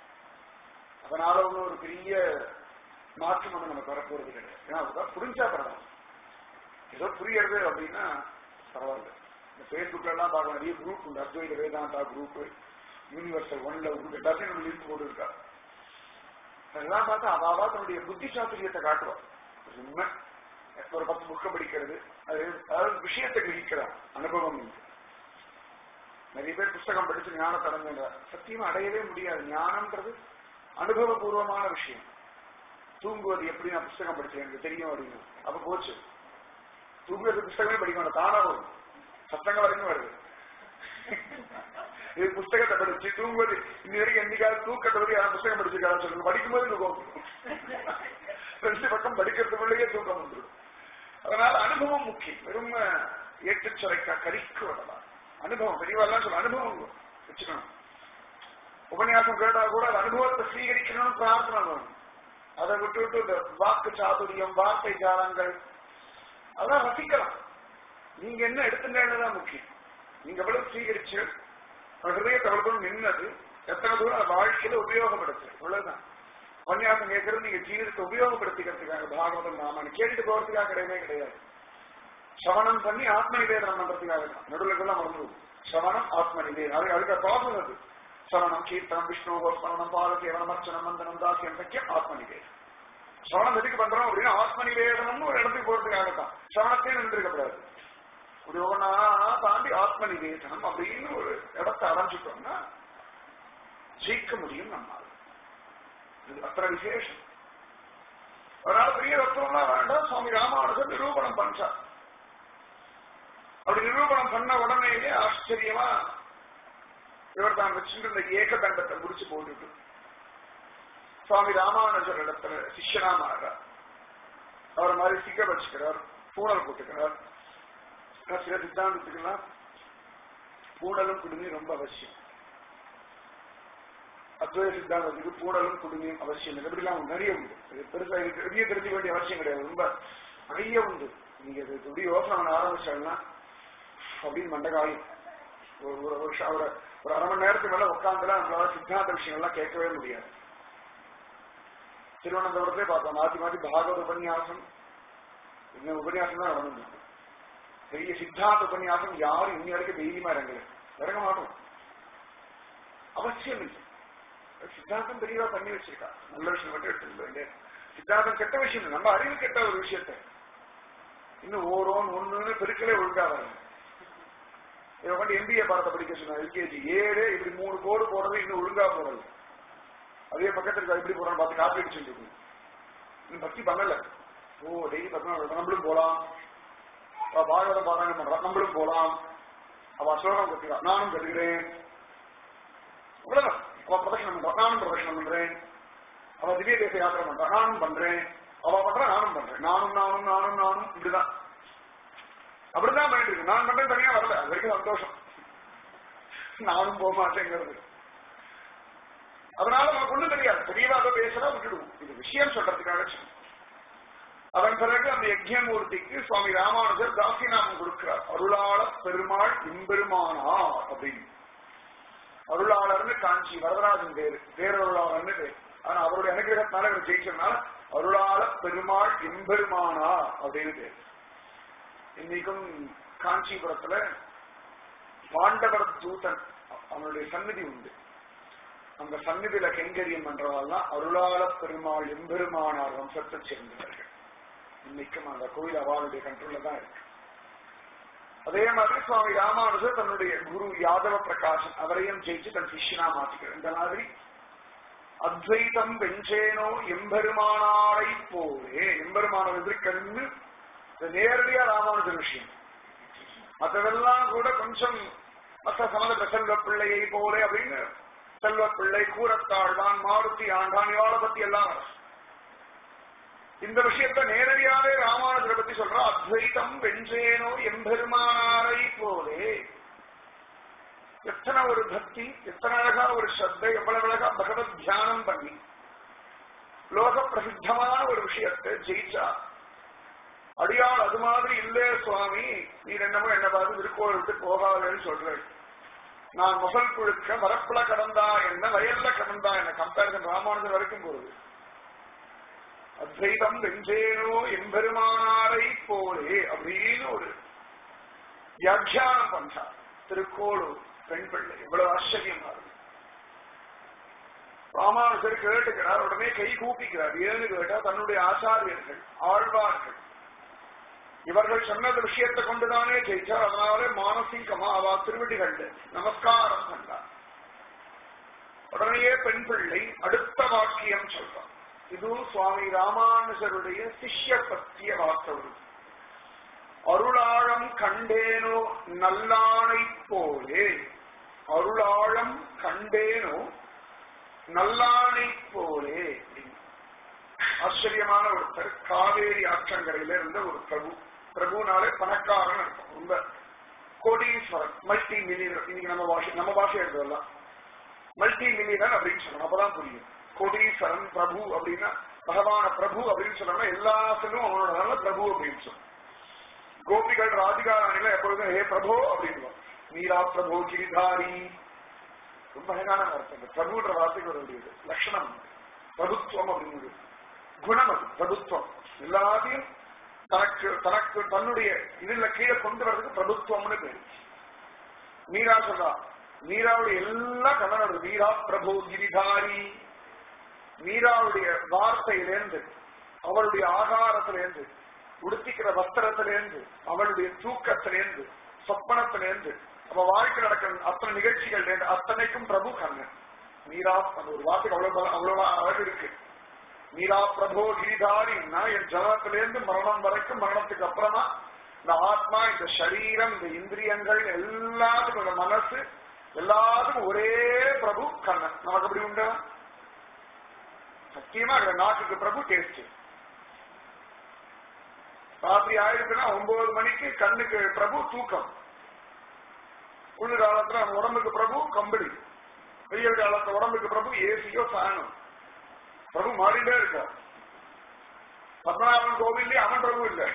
அதனால ஒன்றும் ஒரு பெரிய மாற்றம் ஒன்று நமக்கு வரப்போறது கிடையாது ஏன்னா அதுதான் புரிஞ்சா பரவாயில்ல ஏதோ புரியறது அப்படின்னா பரவாயில்ல இந்த ஃபேஸ்புக்ல எல்லாம் பார்க்க நிறைய குரூப் உண்டு அத்வைத வேதாந்தா குரூப் யூனிவர்சல் ஒன்ல குரூப் எல்லாத்தையும் நம்ம லிங்க் போட்டு இருக்கா அதெல்லாம் பார்த்தா அவாவா தன்னுடைய புத்தி சாத்துரியத்தை காட்டுவா உண்மை ஒரு பத்து புக்கை படிக்கிறது அது அதாவது விஷயத்தை கிரகிக்கிறான் அனுபவம் உண்டு நிறைய பேர் புஸ்தகம் படிச்சு ஞானத்தை அடைஞ்சாங்க சத்தியமா அடையவே முடியாது ஞானம்ன்றது அனுபவபூர்வமான விஷயம் தூங்குவது எப்படி நான் புஸ்தகம் படிச்சேன் எனக்கு தெரியும் அப்படின்னு அப்ப போச்சு தூங்குறது புஸ்தகமே படிக்க வேண்டாம் தானா வரும் சத்தங்க வரைக்கும் வருது இது புஸ்தகத்தை படிச்சு தூங்குவது இன்னி வரைக்கும் என்னைக்காவது தூக்கத்தை வரைக்கும் யாரும் புஸ்தகம் படிச்சிருக்காரு சொல்லுங்க படிக்கும்போது தூக்கம் ரெண்டு பக்கம் படிக்கிறதுக்குள்ளேயே தூக்கம் வந்துடும் அதனால அனுபவம் முக்கியம் வெறும் ஏற்று சுரைக்கா கறிக்கு வரலாம் அனுபவம் பெரியவாள்லாம் சொல்ல அனுபவம் வச்சுக்கணும் உபன்யாசம் கேட்டா கூட அது அனுபவத்தை ஸ்வீகரிக்கணும்னு பிரார்த்தனை வேணும் அதை விட்டு விட்டு இந்த வாக்கு சாதுரியம் வார்த்தை ஜாலங்கள் அதான் ரசிக்கலாம் நீங்க என்ன எடுத்துட்டேன்னு முக்கியம் நீங்க எவ்வளவு ஸ்வீகரிச்சு ஹிருதயத்தை எவ்வளவு நின்னது எத்தனை தூரம் அதை வாழ்க்கையில உபயோகப்படுத்து அவ்வளவுதான் உபன்யாசம் கேட்கறது நீங்க ஜீவிதத்தை உபயோகப்படுத்திக்கிறதுக்காக பாகவதம் நாம கேட்டுட்டு போறதுக்காக கிடையவே கிடையாது சவணம் பண்ணி ஆத்ம நிவேதனம் பண்றதுக்காக தான் நடுவில் எல்லாம் மறந்துடும் சவணம் ஆத்ம நிவேதனம் அது அதுக்கு ப்ராசஸ் அது சவணம் கீர்த்தனம் விஷ்ணு ஸ்மரணம் பாலகேவனம் அர்ச்சனம் மந்தனம் தாசியம் சக்கியம் ஆத்ம நிவேதனம் சவணம் எதுக்கு பண்றோம் அப்படின்னா ஆத்ம நிவேதனம்னு ஒரு இடத்துக்கு போறதுக்காக தான் சவணத்தையும் நின்றுக்கப்படாது ஒரு ஒவ்வொன்னா தாண்டி ஆத்ம நிவேதனம் அப்படின்னு ஒரு இடத்தை அடைஞ்சிட்டோம்னா ஜெயிக்க முடியும் நம்மால் இது அத்தனை விசேஷம் அதனால பெரிய தத்துவம்லாம் வேண்டாம் சுவாமி ராமானுஜர் நிரூபணம் பண்றார் அப்படி நிரூபணம் பண்ண உடனேயே ஆச்சரியமா இவர் தான் வச்சிருந்த ஏக தண்டத்தை முடிச்சு போட்டுட்டு சுவாமி ராமானுஜர் இடத்துல சிஷ்யனா மாறுறார் அவரை மாதிரி சிக்க வச்சுக்கிறார் பூனல் போட்டுக்கிறார் சில சித்தாந்தத்துக்கெல்லாம் பூடலும் குடுமையும் ரொம்ப அவசியம் அத்வைத சித்தாந்தத்துக்கு பூடலும் குடுமையும் அவசியம் இல்லை இப்படிலாம் நிறைய உண்டு இது பெருசா இது பெரிய தெரிஞ்சுக்க வேண்டிய அவசியம் கிடையாது ரொம்ப நிறைய உண்டு நீங்க இது இப்படி யோசனை பண்ண ஆரம்பிச்சாங்கன்னா அப்படின்னு மண்டகாயும் ஒரு ஒரு வருஷம் ஒரு ஒரு அரை மணி நேரத்துக்கு மேல உட்காந்துலாம் நம்மளால சித்தாந்த விஷயங்கள்லாம் கேட்கவே முடியாது திருவனந்தபுரத்திலே பார்த்தோம் மாத்தி மாத்தி பாகவத உபன்யாசம் இன்னும் உபன்யாசம் தான் நடந்துருக்கு பெரிய சித்தாந்த உபன்யாசம் யாரும் இன்னி வரைக்கும் தைரியமா இறங்கல இறங்க மாட்டோம் அவசியம் இல்லை சித்தாந்தம் பெரியவா பண்ணி வச்சிருக்கா நல்ல விஷயம் மட்டும் எடுத்துட்டு வேண்டிய சித்தாந்தம் கெட்ட விஷயம் இல்லை நம்ம அறிவு கெட்ட ஒரு விஷயத்த இன்னும் ஓரோன் ஒண்ணுன்னு பெருக்கலே ஒழுங்கா வரல இவன் வந்து எம்பிஏ பாடத்தை படிக்க சொன்னா எல்கேஜி ஏழு இப்படி மூணு கோடு போடுறது இன்னும் ஒழுங்கா போடல அதே பக்கத்துல எப்படி போறான்னு பார்த்து காப்பி அடிச்சுட்டு இருக்கு இன்னும் பக்தி பண்ணல ஓ டெய்லி பக்கம் நம்மளும் போலாம் அவ பாகவதம் பாராயணம் பண்றா நம்மளும் போலாம் அவ ஸ்லோகம் கத்துக்கிறா நானும் கத்துக்கிறேன் அவ்வளவுதான் அவ பிரதட்சணம் பண்றா நானும் பிரதட்சணம் பண்றேன் அவ திவ்ய தேச யாத்திரை பண்றா நானும் பண்றேன் அவ பண்றா நானும் பண்றேன் நானும் நானும் நானும் நானும் இப்படிதான் அப்படிதான் பண்ணிட்டு இருக்கு நான் பண்றேன் தனியா வரல அது வரைக்கும் சந்தோஷம் நானும் போக மாட்டேங்கிறது அதனால நமக்கு ஒண்ணும் தெரியாது பெரியவாக பேசுறா விட்டுடுவோம் இது விஷயம் சொல்றதுக்காக சொன்னேன். அதன் பிறகு அந்த யஜ்யமூர்த்திக்கு சுவாமி ராமானுஜர் தாசிநாமம் கொடுக்கிறார் அருளாள பெருமாள் இம்பெருமானார் அப்படின்னு அருளாளர்னு காஞ்சி வரதராஜன் பேரு பேரருளாளர்னு பேரு ஆனா அவருடைய அனுகிரகத்தினால இவர் ஜெயிச்சதுனால அருளாள பெருமாள் இம்பெருமானார் அப்படின்னு பேரு இன்னைக்கும் காஞ்சிபுரத்துல பாண்டவர் தூதன் அவனுடைய சந்நிதி உண்டு அந்த சந்நிதியில கைங்கரியம் பண்றவாள்லாம் அருளாள பெருமாள் எம்பெருமானார் வம்சத்தை சேர்ந்தவர்கள் இன்னைக்கும் அந்த கோயில் அவளுடைய கண்ட்ரோல்ல தான் இருக்கு அதே மாதிரி சுவாமி ராமானுஜர் தன்னுடைய குரு யாதவ பிரகாஷன் அவரையும் ஜெயிச்சு தன் சிஷ்யனா மாற்றிக்கிறார் இந்த மாதிரி அத்வைதம் வெஞ்சேனோ எம்பெருமானாரை போலே எம்பெருமானார் எதிர்கன்னு இது நேரடியா ராமானுஜர் விஷயம் மற்றதெல்லாம் கூட கொஞ்சம் மற்ற சமத செல்வ பிள்ளையை போலே அப்படின்னு செல்வ பிள்ளை கூரத்தாழ்வான் மாருதி ஆண்டான் இவாளை பத்தி எல்லாம் வரும். இந்த விஷயத்த நேரடியாவே ராமானுஜரை பத்தி சொல்ற அத்வைதம் வென்றேனோ எம்பெருமானாரை போலே எத்தனை ஒரு பக்தி எத்தனை அழகா ஒரு ஸ்ரத்தை எவ்வளவு அழகா பகவத் தியானம் பண்ணி லோக பிரசித்தமான ஒரு விஷயத்தை ஜெயிச்சா அடியாள் அது மாதிரி இல்லே சுவாமி நீ என்னமோ என்ன பார்த்து திருக்கோவில் விட்டு போகாதேன்னு சொல்றேன் நான் முகல் குழுக்க வரப்புல கடந்தா என்ன வயல்ல கடந்தா என்ன கம்பேரிசன் ராமானுஜன் வரைக்கும் போகுது அத்வைதம் வெஞ்சேனோ எம்பெருமானாரை போலே அப்படின்னு ஒரு வியாக்கியானம் பண்றார் திருக்கோளூர் பெண் பிள்ளை இவ்வளவு ஆச்சரியமா இருக்கு ராமானுஜர் கேட்டுக்கிறார் உடனே கை கூப்பிக்கிறார் ஏன்னு கேட்டா தன்னுடைய ஆச்சாரியர்கள் ஆழ்வார்கள் இவர்கள் சொன்னது விஷயத்தை கொண்டுதானே ஜெயிச்சார் அதனாலே மானசீகமா அவ திருவடிகள் நமஸ்காரம் பண்ணார் உடனேயே பெண் பிள்ளை அடுத்த வாக்கியம் சொல்றார் இது சுவாமி ராமானுஜருடைய சிஷ்ய பத்திய வார்த்தை அருளாழம் கண்டேனோ நல்லானை போலே அருளாழம் கண்டேனோ நல்லானை போலே அப்படின்னு. ஆச்சரியமான ஒருத்தர் காவேரி ஆற்றங்கரையில இருந்த ஒரு பிரபு பிரபுனாலே பணக்காரன் இருக்கும் ரொம்ப கோடீஸ்வரன் மல்டி மில்லியனர் இன்னைக்கு நம்ம பாஷை நம்ம பாஷை எடுத்துடலாம் மல்டி மில்லியனர் அப்படின்னு சொல்லணும் அப்பதான் புரியும் கோடீஸ்வரன் பிரபு அப்படின்னா பகவான பிரபு அப்படின்னு சொன்னோம்னா எல்லா செல்லும் அவனோட நல்ல பிரபு அப்படின்னு சொல்லும் கோபிகள் ராதிகா ராணிகள் எப்பொழுதும் ஹே பிரபோ அப்படின்னு நீரா பிரபோ கிரிதாரி ரொம்ப அழகான வார்த்தை இந்த பிரபுன்ற வார்த்தைக்கு ஒரு முடியுது லட்சணம் பிரபுத்துவம் அப்படின்னு குணம் அது பிரபுத்துவம் எல்லாத்தையும் தனக்கு தனக்கு தன்னுடைய இதுல கீழே கொண்டு வர்றதுக்கு பிரபுத்துவம்னு பேரு மீரா சொல்றா மீராவுடைய எல்லா கவனம் மீரா பிரபு கிரிதாரி மீராவுடைய வார்த்தையிலேருந்து அவளுடைய ஆகாரத்திலேருந்து உடுத்திக்கிற வஸ்திரத்திலேருந்து அவளுடைய தூக்கத்திலேருந்து சொப்பனத்திலேருந்து அவ வாழ்க்கை நடக்கிற அத்தனை நிகழ்ச்சிகள் அத்தனைக்கும் பிரபு கண்ணன் மீரா அந்த ஒரு வார்த்தைக்கு அவ்வளவு அவ்வளவு அழகு இருக்கு மீரா பிரபோ கிரிதாரின்னா என் ஜனத்திலேருந்து மரணம் வரைக்கும் மரணத்துக்கு அப்புறமா இந்த ஆத்மா இந்த சரீரம் இந்த இந்திரியங்கள் எல்லாத்துக்கும் இந்த மனசு எல்லாத்துக்கும் ஒரே பிரபு கண்ணன் நமக்கு அப்படி உண்டா சத்தியமா இந்த நாட்டுக்கு பிரபு டேஸ்ட் ராத்திரி ஆயிருக்குன்னா ஒன்பது மணிக்கு கண்ணுக்கு பிரபு தூக்கம் குளிர் காலத்துல நம்ம உடம்புக்கு பிரபு கம்பளி வெயில் காலத்துல உடம்புக்கு பிரபு ஏசியோ ஃபேனோ பிரபு மாறிட்டே இருக்கார் பத்மநாபன் கோவில்லே அவன் பிரபு இல்லை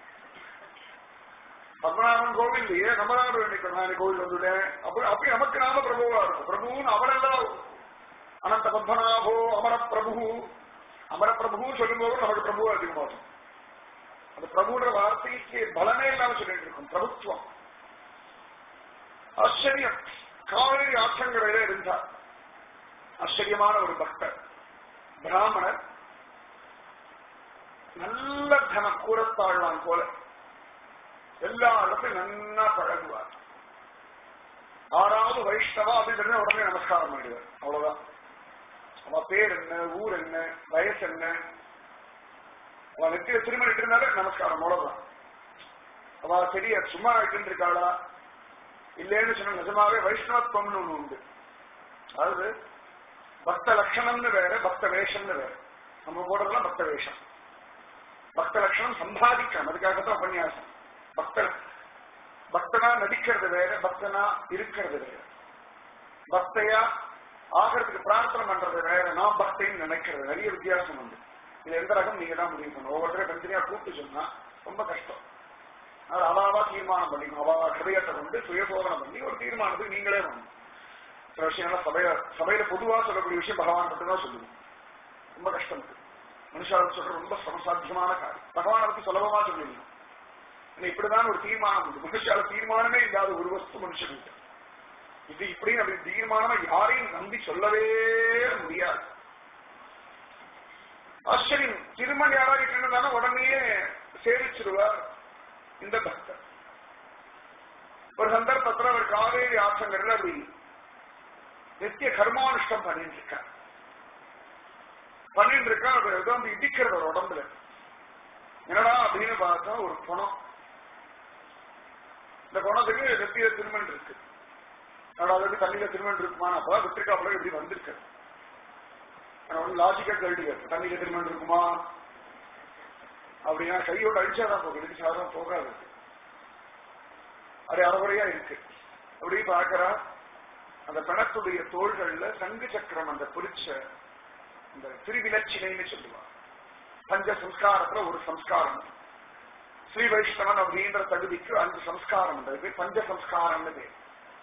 பத்மநாபன் கோவில்லையே நம்ம தான் வேண்டிக்கிறோம் நான் கோவில் வந்துட்டேன் அப்படி அப்படி நமக்கு நாம பிரபுவா இருக்கும் பிரபுன்னு அவரெல்லாம் அனந்த பத்மநாபோ அமர பிரபு அமர பிரபு சொல்லும்போது நமக்கு பிரபுவா அதிகமாகும் அந்த பிரபுன்ற வார்த்தைக்கு பலமே இல்லாம சொல்லிட்டு இருக்கும் பிரபுத்துவம் ஆச்சரியம் காவிரி ஆற்றங்கரையில இருந்தார் ஆச்சரியமான ஒரு பக்தர் பிராமணர் நல்ல தனம் கூறத்தாழ்வான் போல எல்லா இடத்தையும் நன்னா பழகுவார் ஆறாவது வைஷ்ணவா அப்படின்னு உடனே நமஸ்காரம் பண்ணிடுவார் அவ்வளவுதான் அவ பேர் என்ன ஊர் என்ன வயசு என்ன அவ நெத்திய திருமணம் இருந்தாலே நமஸ்காரம் அவ்வளவுதான் அவ சரியா சும்மா ஆயிட்டு இருக்காளா இல்லைன்னு சொன்ன நிஜமாவே வைஷ்ணவத்துவம்னு ஒண்ணு உண்டு அதாவது பக்த லட்சணம்னு வேற பக்த வேஷம்னு வேற நம்ம போடுறதுலாம் பக்த வேஷம் பக்த லட்சணம் சம்பாதிக்கணும் அதுக்காகத்தான் உபன்யாசம் பக்த பக்தனா நடிக்கிறது வேற பக்தனா இருக்கிறது வேற பக்தையா ஆகிறதுக்கு பிரார்த்தனை பண்றது வேற நான் பக்தைன்னு நினைக்கிறது நிறைய வித்தியாசம் உண்டு இது எந்த ரகம் நீங்க தான் முடிவு பண்ணணும் ஒவ்வொருத்தரையும் தனித்தனியா கூப்பிட்டு சொன்னா ரொம்ப கஷ்டம் அது அவாவா தீர்மானம் பண்ணிக்கணும் அவாவா ஹிருதயத்தை கொண்டு சுயசோதனை பண்ணி ஒரு தீர்மானத்துக்கு நீங்களே வரணும் சில விஷயங்கள்லாம் சபையில சபையில பொதுவா சொல்லக்கூடிய விஷயம் பகவான் மட்டும்தான் சொல்லுவோம் ரொம்ப கஷ்டம் இருக்கு மனுஷாவுக்கு சொல்ற ரொம்ப சமசாத்தியமான காரியம் பகவானை பத்தி சுலபமா சொல்லிடலாம் ஆனா இப்படிதான் ஒரு தீர்மானம் உண்டு மனுஷால தீர்மானமே இல்லாத ஒரு வஸ்து மனுஷனுக்கு இது இப்படி அப்படி தீர்மானமா யாரையும் நம்பி சொல்லவே முடியாது ஆச்சரியம் திருமணி யாராவது இருந்தாலும் உடனே சேவிச்சிருவார் இந்த பக்தர் ஒரு சந்தர்ப்பத்தில் அவர் காவேரி ஆற்றங்கரில் அப்படி நித்திய கர்மானுஷ்டம் பண்ணிட்டு இருக்கார் பண்ணிட்டு இருக்கா அவர் ஏதோ வந்து இடிக்கிறது ஒரு உடம்புல என்னடா அப்படின்னு பார்த்தா ஒரு குணம் இந்த குணத்துக்கு நெத்திய திருமண் இருக்கு அதாவது தண்ணியில திருமண் இருக்குமா அப்பதான் விட்டுருக்காப்புல இப்படி வந்திருக்கு லாஜிக்கா கேள்வி கேட்கும் தண்ணியில திருமண் இருக்குமா அப்படின்னா கையோட அடிச்சாதான் போகும் இடிச்சாதான் போகாது அது அறகுறையா இருக்கு அப்படி பார்க்கிறா அந்த பிணத்துடைய தோள்கள்ல சங்கு சக்கரம் அந்த புரிச்ச இந்த திருவிலச்சினைன்னு சொல்லுவாங்க பஞ்ச சம்ஸ்காரத்துல ஒரு சம்ஸ்காரம் ஸ்ரீ வைஷ்ணவன் அப்படின்ற தகுதிக்கு அஞ்சு சம்ஸ்காரம் உண்டு பஞ்ச சம்ஸ்காரம்னு பேர்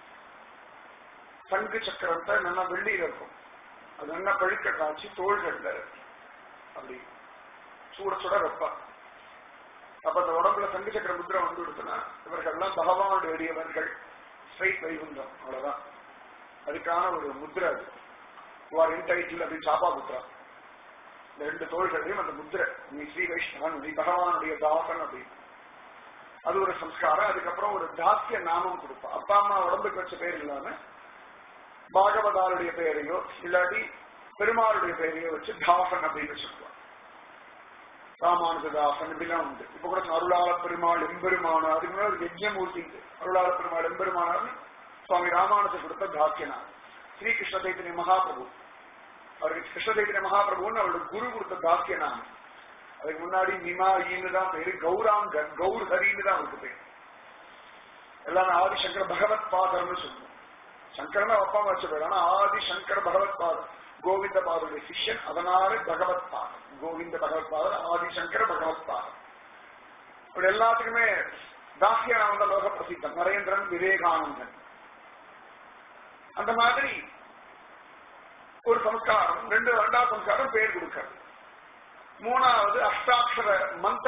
சங்கு சக்கரத்தை நல்லா வெள்ளியில இருக்கும் அது நல்லா பழுக்க காய்ச்சி தோள்கள்ல அப்படி சூட சுட வைப்பா அப்ப அந்த உடம்புல சங்கு சக்கர முத்திரை வந்து கொடுத்தனா இவர்கள்லாம் பகவானுடைய எளியவர்கள் ஸ்ட்ரைட் வைகுந்தம் அவ்வளவுதான் அதுக்கான ஒரு முத்திரை அது ஆர் இன்டைட்டில் அப்படின்னு சாப்பா முத்ரா இந்த ரெண்டு தோள்களையும் அந்த முத்திரை நீ ஸ்ரீ வைஷ்ணவன் நீ பகவானுடைய தாசன் அப்படின்னு அது ஒரு சம்ஸ்காரம் அதுக்கப்புறம் ஒரு தாசிய நாமம் கொடுப்பா அப்பா அம்மா உடம்புக்கு வச்ச பேர் இல்லாம பாகவதாருடைய பெயரையோ இல்லாட்டி பெருமாளுடைய பெயரையோ வச்சு தாசன் அப்படின்னு சொல்லுவாங்க ராமானுஜதாசன் இப்படிலாம் உண்டு இப்ப கூட அருளாள பெருமாள் எம்பெருமானார் அதுக்கு முன்னாடி ஒரு யஜ்யமூர்த்தி அருளாள பெருமாள் எம்பெருமானார் சுவாமி ராமானுஜர் கொடுத்த தாக்கியனார் ஸ்ரீ கிருஷ்ண சைத்தன்ய மகாபிரபு அவருக்கு கிருஷ்ண சைத்தன்ய மகாபிரபுன்னு அவரோட குரு கொடுத்த தாக்கியனார் அதுக்கு முன்னாடி நிமா ஈன்னு தான் பேரு கௌராங்க கௌர் ஹரின்னு தான் அவருக்கு பேர் எல்லாமே ஆதிசங்கர பகவத் பாதர்னு சொல்லுவோம் சங்கரன் அப்பா வச்ச பேர் ஆனா ஆதிசங்கர பகவத் பாதர் கோவிந்த பாதருடைய சிஷ்யன் அதனால பகவத் பாதம் கோவிந்த பகவத் பாதர் ஆதிசங்கர பகவத் பாதம் இப்படி எல்லாத்துக்குமே தாசியானந்த லோக பிரசித்தம் நரேந்திரன் விவேகானந்தன் அந்த மாதிரி ஒரு சம்ஸ்காரம் ரெண்டு ரெண்டாவது சம்ஸ்காரம் பேர் கொடுக்கிறது மூணாவது அஷ்டாட்சர மந்திரத்தை உபதேசம்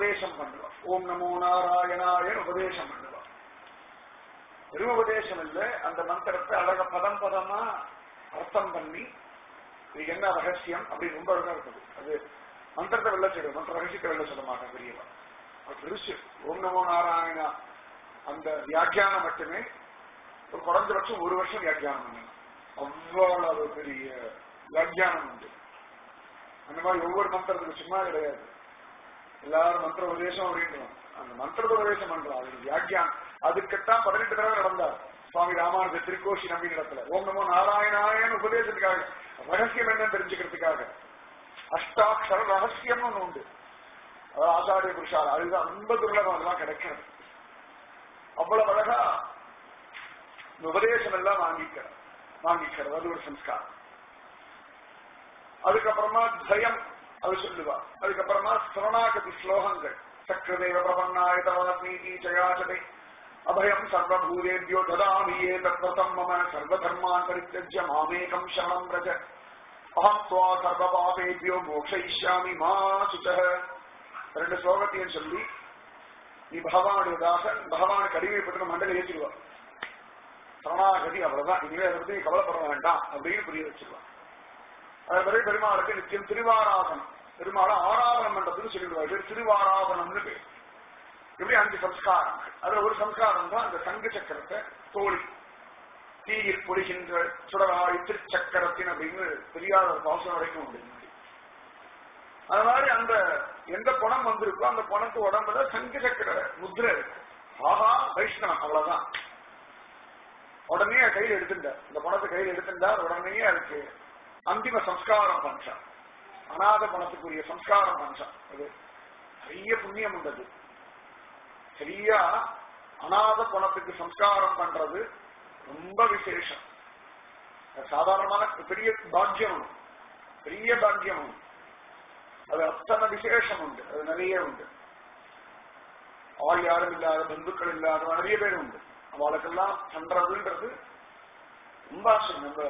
உபதேசம் பண்ணுவா ஓம் நமோ நாராயணாயன் உபதேசம் பண்ணுவா வெறும் உபதேசம் இல்ல அந்த மந்திரத்தை அழக பதம் பதமா அர்த்தம் பண்ணி இது என்ன ரகசியம் அப்படின்னு ரொம்ப அழகா இருக்குது அது மந்திரத்தை வெள்ள சொல்லுவோம் மற்ற ரகசியத்தை வெள்ள சொல்ல மாட்டேன் பெரியவா அது பெருசு ஓம் நமோ நாராயணா அந்த வியாக்கியானம் மட்டுமே ஒரு குறைஞ்சபட்சம் ஒரு வருஷம் வியாக்கியானம் பண்ணணும் அவ்வளவு பெரிய வியாக்கியானம் உண்டு அந்த மாதிரி ஒவ்வொரு மந்திரத்துக்கு சும்மா கிடையாது எல்லாரும் மந்திர உபதேசம் அப்படின்றோம் அந்த மந்திர உபதேசம் பண்றோம் அது வியாக்கியானம் அதுக்குத்தான் பதினெட்டு தடவை நடந்தார் சுவாமி ராமானுஜ திருக்கோஷி நம்பி இடத்துல ஓம் நமோ நாராயணாயன் உபதேசத்துக்காக ரகசியம் என்னன்னு தெரிஞ்சுக்கிறதுக்காக அஷ்டாட்சர ரகசியம்னு ஒண்ணு உண்டு அதாவது ஆச்சாரிய புருஷால் அதுதான் ரொம்ப துர்லபம் அதெல்லாம் கிடைக்கிறது அவ்வளவு அழகா இந்த உபதேசம் எல்லாம் வாங்கிக்கிறது வாங்கிக்கிறது அது ஒரு சம்ஸ்காரம் அதுக்கப்புறமா பயம் அது சொல்லுவா அதுக்கப்புறமா சரணாகதி ஸ்லோகங்கள் சக்கரதேவ பிரபன்னாயதவாத்மீதி ஜயாச்சதே அபயம் சர்வபூதேபியோ ததாமியே தத்வசம் மம சர்வதர்மான் பரித்தஜ்ய மாமேகம் சரணம் ரஜ அகம் துவா சர்வ பாபேபியோ மோக்ஷயிஷ்யாமி மா சுச்ச ரெண்டு ஸ்லோகத்தையும் சொல்லி நீ பகவானுடைய தாசன் பகவானுக்கு அடிமைப்பட்டு மண்டல ஏற்றிடுவா சரணாகதி அவ்வளவுதான் இனிமே அதை பத்தி நீ கவலைப்பட வேண்டாம் அப்படின்னு புரிய வச்சிருவான் அது பிறகு பெருமாளுக்கு நித்தியம் திருவாராதனம் பெருமாளை ஆராதனம் பண்றதுன்னு சொல்லிடுவாரு திருவாராதனம்னு பேர் இப்படி அஞ்சு சம்ஸ்காரங்கள் அதுல ஒரு சம்ஸ்காரம் தான் அந்த சங்கு சக்கரத்தை தோழி தீயில் பொழிகின்ற சுடராய் திருச்சக்கரத்தின் அப்படின்னு பெரியார் பாசனம் வரைக்கும் உண்டு அது மாதிரி அந்த எந்த பணம் வந்திருக்கோ அந்த பணத்து உடம்புல சங்கு சக்கர முத்திரை இருக்கு ஆஹா வைஷ்ணவன் அவ்வளவுதான் உடனே கையில் எடுத்துட்டார் இந்த பணத்தை கையில் எடுத்துட்டார் உடனே அதுக்கு அந்திம சம்ஸ்காரம் பண்றான் அநாத பணத்துக்குரிய சம்ஸ்காரம் பண்றான் அது பெரிய புண்ணியம் உள்ளது சரியா அநாத பணத்துக்கு சம்ஸ்காரம் பண்றது ரொம்ப விசேஷம் அது சாதாரணமான பெரிய பாக்கியம் பெரிய பாக்கியம் அது அத்தனை விசேஷம் உண்டு அது நிறைய உண்டு ஆள் யாரும் இல்லாத பந்துக்கள் இல்லாத நிறைய பேர் உண்டு அவளுக்கெல்லாம் பண்றதுன்றது ரொம்ப ஆச்சரியம். நம்ம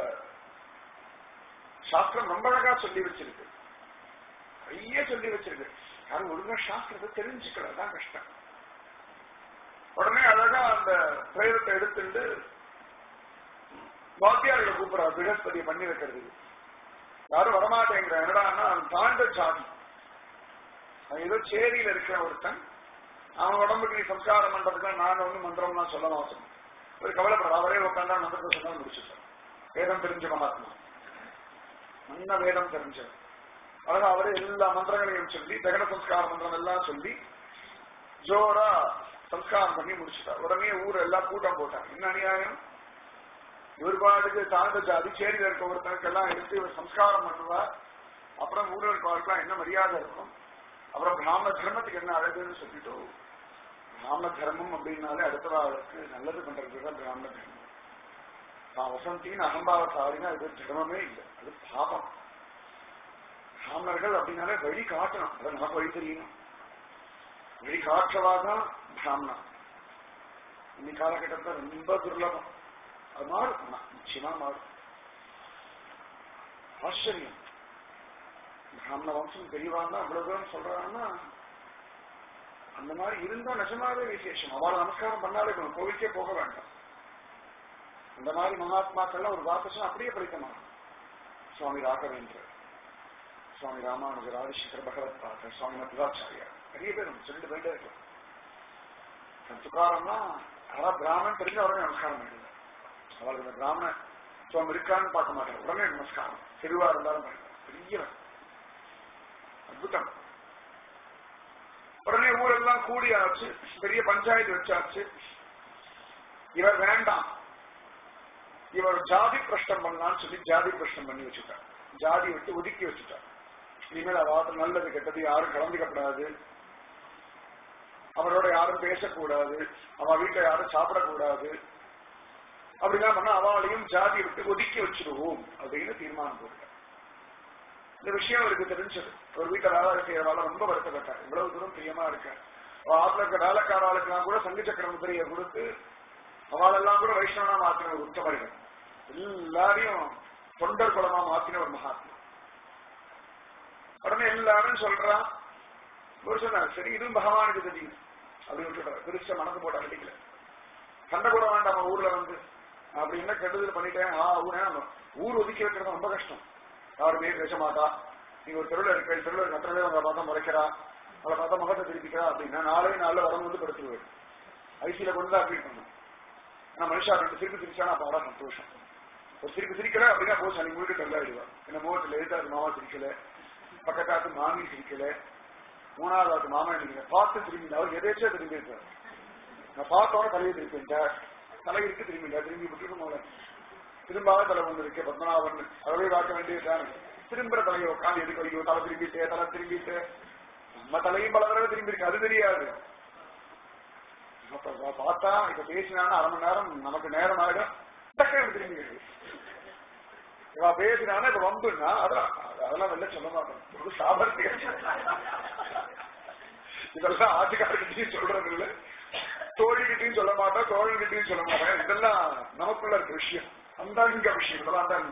சாஸ்திரம் ரொம்ப அழகா சொல்லி வச்சிருக்கு நிறைய சொல்லி வச்சிருக்கு யாரும் ஒழுங்கா சாஸ்திரத்தை தெரிஞ்சுக்கிறது தான் கஷ்டம் உடனே அழகா அந்த பிரேதத்தை எடுத்துட்டு வாத்தியார்களை கூப்பிடுறா பிரகஸ்பதியை பண்ணி வைக்கிறது யாரும் வரமாட்டேங்கிற என்னடான்னா தாண்ட ஜாதி அவன் ஏதோ சேரியில இருக்கிற ஒருத்தன் அவன் உடம்புக்கு நீ சம்ஸ்காரம் பண்றதுக்கு நான் வந்து மந்திரம்லாம் சொல்ல மாட்டோம் ஒரு கவலைப்பட அவரே உட்காந்தா மந்திரத்தை சொன்னா முடிச்சுட்டான் வேதம் தெரிஞ்ச மகாத்மா நல்ல வேதம் தெரிஞ்சவர் அழகா அவரே எல்லா மந்திரங்களையும் சொல்லி தகன சம்ஸ்கார மந்திரம் எல்லாம் சொல்லி ஜோரா சம்ஸ்காரம் பண்ணி முடிச்சுட்டார் உடனே ஊர் எல்லாம் கூட்டம் போட்டாங்க என்ன அநியாயம் இவர்பாடுக்கு தாழ்ந்த ஜாதி சேரியில் இருக்க ஒருத்தனுக்கு எல்லாம் எடுத்து இவர் சம்ஸ்காரம் பண்ணுவார் அப்புறம் ஊரில் இருக்கவருக்கெல்லாம் என்ன மரியாதை இருக்கும் அப்புறம் பிராமண தர்மத்துக்கு என்ன அழகுன்னு சொல்லிட்டு பிராமண தர்மம் அப்படின்னாலே அடுத்தவாளுக்கு நல்லது பண்றது தான் பிராமண தர்மம் தான் வசந்தின்னு அகம்பாவத்தாரினா அது தர்மமே இல்லை அது பாபம் பிராமணர்கள் அப்படின்னாலே வழி காட்டணும் அதை நமக்கு வழி தெரியணும் வழி காற்றவாதான் பிராமணன் இன்னைக்கு காலகட்டத்தில் ரொம்ப துர்லபம் அது மாறும் ஆனா, நிச்சயமா மாறும் ஆச்சரியம் பிராமண வம்சம் பெரியவான்னா அவ்வளவு தூரம் சொல்றாங்கன்னா அந்த மாதிரி இருந்தா நிஜமாவே விசேஷம் அவளை நமஸ்காரம் பண்ணாலே போதும். கோவிலுக்கே போக வேண்டாம் அந்த மாதிரி மகாத்மாக்கள்லாம் ஒரு வார்த்தை சொன்னா அப்படியே படிக்கணும் சுவாமி ராகவேந்திரர் சுவாமி ராமானுஜர் ஆதிசங்கர் பகவத் பாக்கர் சுவாமி மத்வாச்சாரியார் நிறைய பேர் உண்டு. சொல்லிட்டு போயிட்டே இருக்கலாம் துக்காரம்னா யாரா பிராமணன் தெரிஞ்ச உடனே நமஸ்காரம் பண்ணிடுங்க அவளுக்கு இந்த பிராமண சுவாமி இருக்கான்னு பார்க்க மாட்டாங்க உடனே நமஸ்காரம் தெருவா இருந்தாலும் பண்ணிடுங்க. பெரியவன் அற்புதம் உடனே ஊரெல்லாம் கூடி ஆச்சு பெரிய பஞ்சாயத்து வச்சாச்சு இவர் வேண்டாம் இவர் ஜாதி பிரஷ்டம் பண்ணலாம்னு சொல்லி ஜாதி பிரஷ்டம் பண்ணி வச்சுட்டார் ஜாதி விட்டு ஒதுக்கி வச்சுட்டார் இனிமேல் அவாத்து நல்லது கெட்டது யாரும் கலந்துக்கப்படாது அவரோட யாரும் பேசக்கூடாது அவ வீட்டுல யாரும் சாப்பிடக்கூடாது அப்படிலாம் பண்ணா அவளையும் ஜாதி விட்டு ஒதுக்கி வச்சிருவோம் அப்படின்னு தீர்மானம் போட்டார் இந்த விஷயம் அவருக்கு தெரிஞ்சது ஒரு வீட்டுல வேலை செய்யறவால ரொம்ப வருத்தப்பட்டார் இவ்வளவு தூரம் பிரியமா இருக்க ஆத்துல இருக்க வேலைக்காராளுக்கெல்லாம் கூட சங்கு சக்கர முதிரையை கொடுத்து அவளெல்லாம் கூட வைஷ்ணவனா மாத்தின ஒரு உத்தமர்கள் எல்லாரையும் தொண்டர் குலமா மாத்தின ஒரு மகாத்மா உடனே எல்லாரும் சொல்றான் ஒரு அவர் சொன்னார் சரி இதுவும் பகவானுக்கு தெரியும் அப்படின்னு விட்டுட்டார் பெருசா மனசு போட்டு அடிக்கல சண்டை கூட வேண்டாம் நம்ம ஊர்ல வந்து அப்படி என்ன கெட்டது பண்ணிட்டேன் ஆ ஊரே நம்ம ஊர் ஒதுக்கி வைக்கிறது ரொம்ப கஷ்டம் யாரு பேர் பேச மாட்டா நீங்க ஒரு தெருவில் இருக்க தெருவில் கத்திர பேர் உங்களை பார்த்தா முறைக்கிறா அவளை பார்த்தா முகத்தை திருப்பிக்கிறா அப்படின்னா நாளே நாளில் வரும்போது படுத்துருவேன் ஐசியில கொண்டு தான் அட்மிட் பண்ணும் ஆனா மனுஷா ரெண்டு சிரிப்பு சிரிச்சா நான் பாடா சந்தோஷம் ஒரு சிரிப்பு சிரிக்கல அப்படின்னா போச்சு அன்னைக்கு முழுக்க டல்லாயிடுவா என்ன முகத்தில் எழுத்தாது மாமா சிரிக்கல பக்கத்தாத்து மாமி சிரிக்கல மூணாவது மாமா நினைக்கல பார்த்து திரும்பி அவர் எதேச்சா திரும்பி இருக்காரு நான் பார்த்தோட தலையை திருப்பிட்டார் தலையிற்கு திரும்பிட்டா திரும்பி விட்டுட்டு போல திரும்பாத தலை ஒன்று இருக்கு பத்மநாபன் அதவே பார்க்க வேண்டியதுதான் திரும்புற தலையை உட்காந்து எதுக்கு வைக்கோ தலை திரும்பிட்டு தலை திரும்பிட்டு நம்ம தலையும் பல தடவை திரும்பி இருக்கு அது தெரியாது அப்ப பார்த்தா இப்ப பேசினாலும் அரை மணி நேரம் நமக்கு நேரம் ஆகிடும் டக்குனு திரும்பி இருக்கு இவ பேசினானா இப்ப வம்புன்னா அதெல்லாம் அதெல்லாம் வெளில சொல்ல மாட்டோம் ஒரு சாமர்த்தியம் இதெல்லாம் ஆட்டுக்காரர்கிட்டையும் சொல்றது இல்ல தோழிகிட்டையும் சொல்ல மாட்டோம் தோழன்கிட்டையும் சொல்ல மாட்டோம் இதெல்லாம் நமக்குள்ள இருக்க விஷயம் அந்தாங்க விஷயம் இதெல்லாம் தான்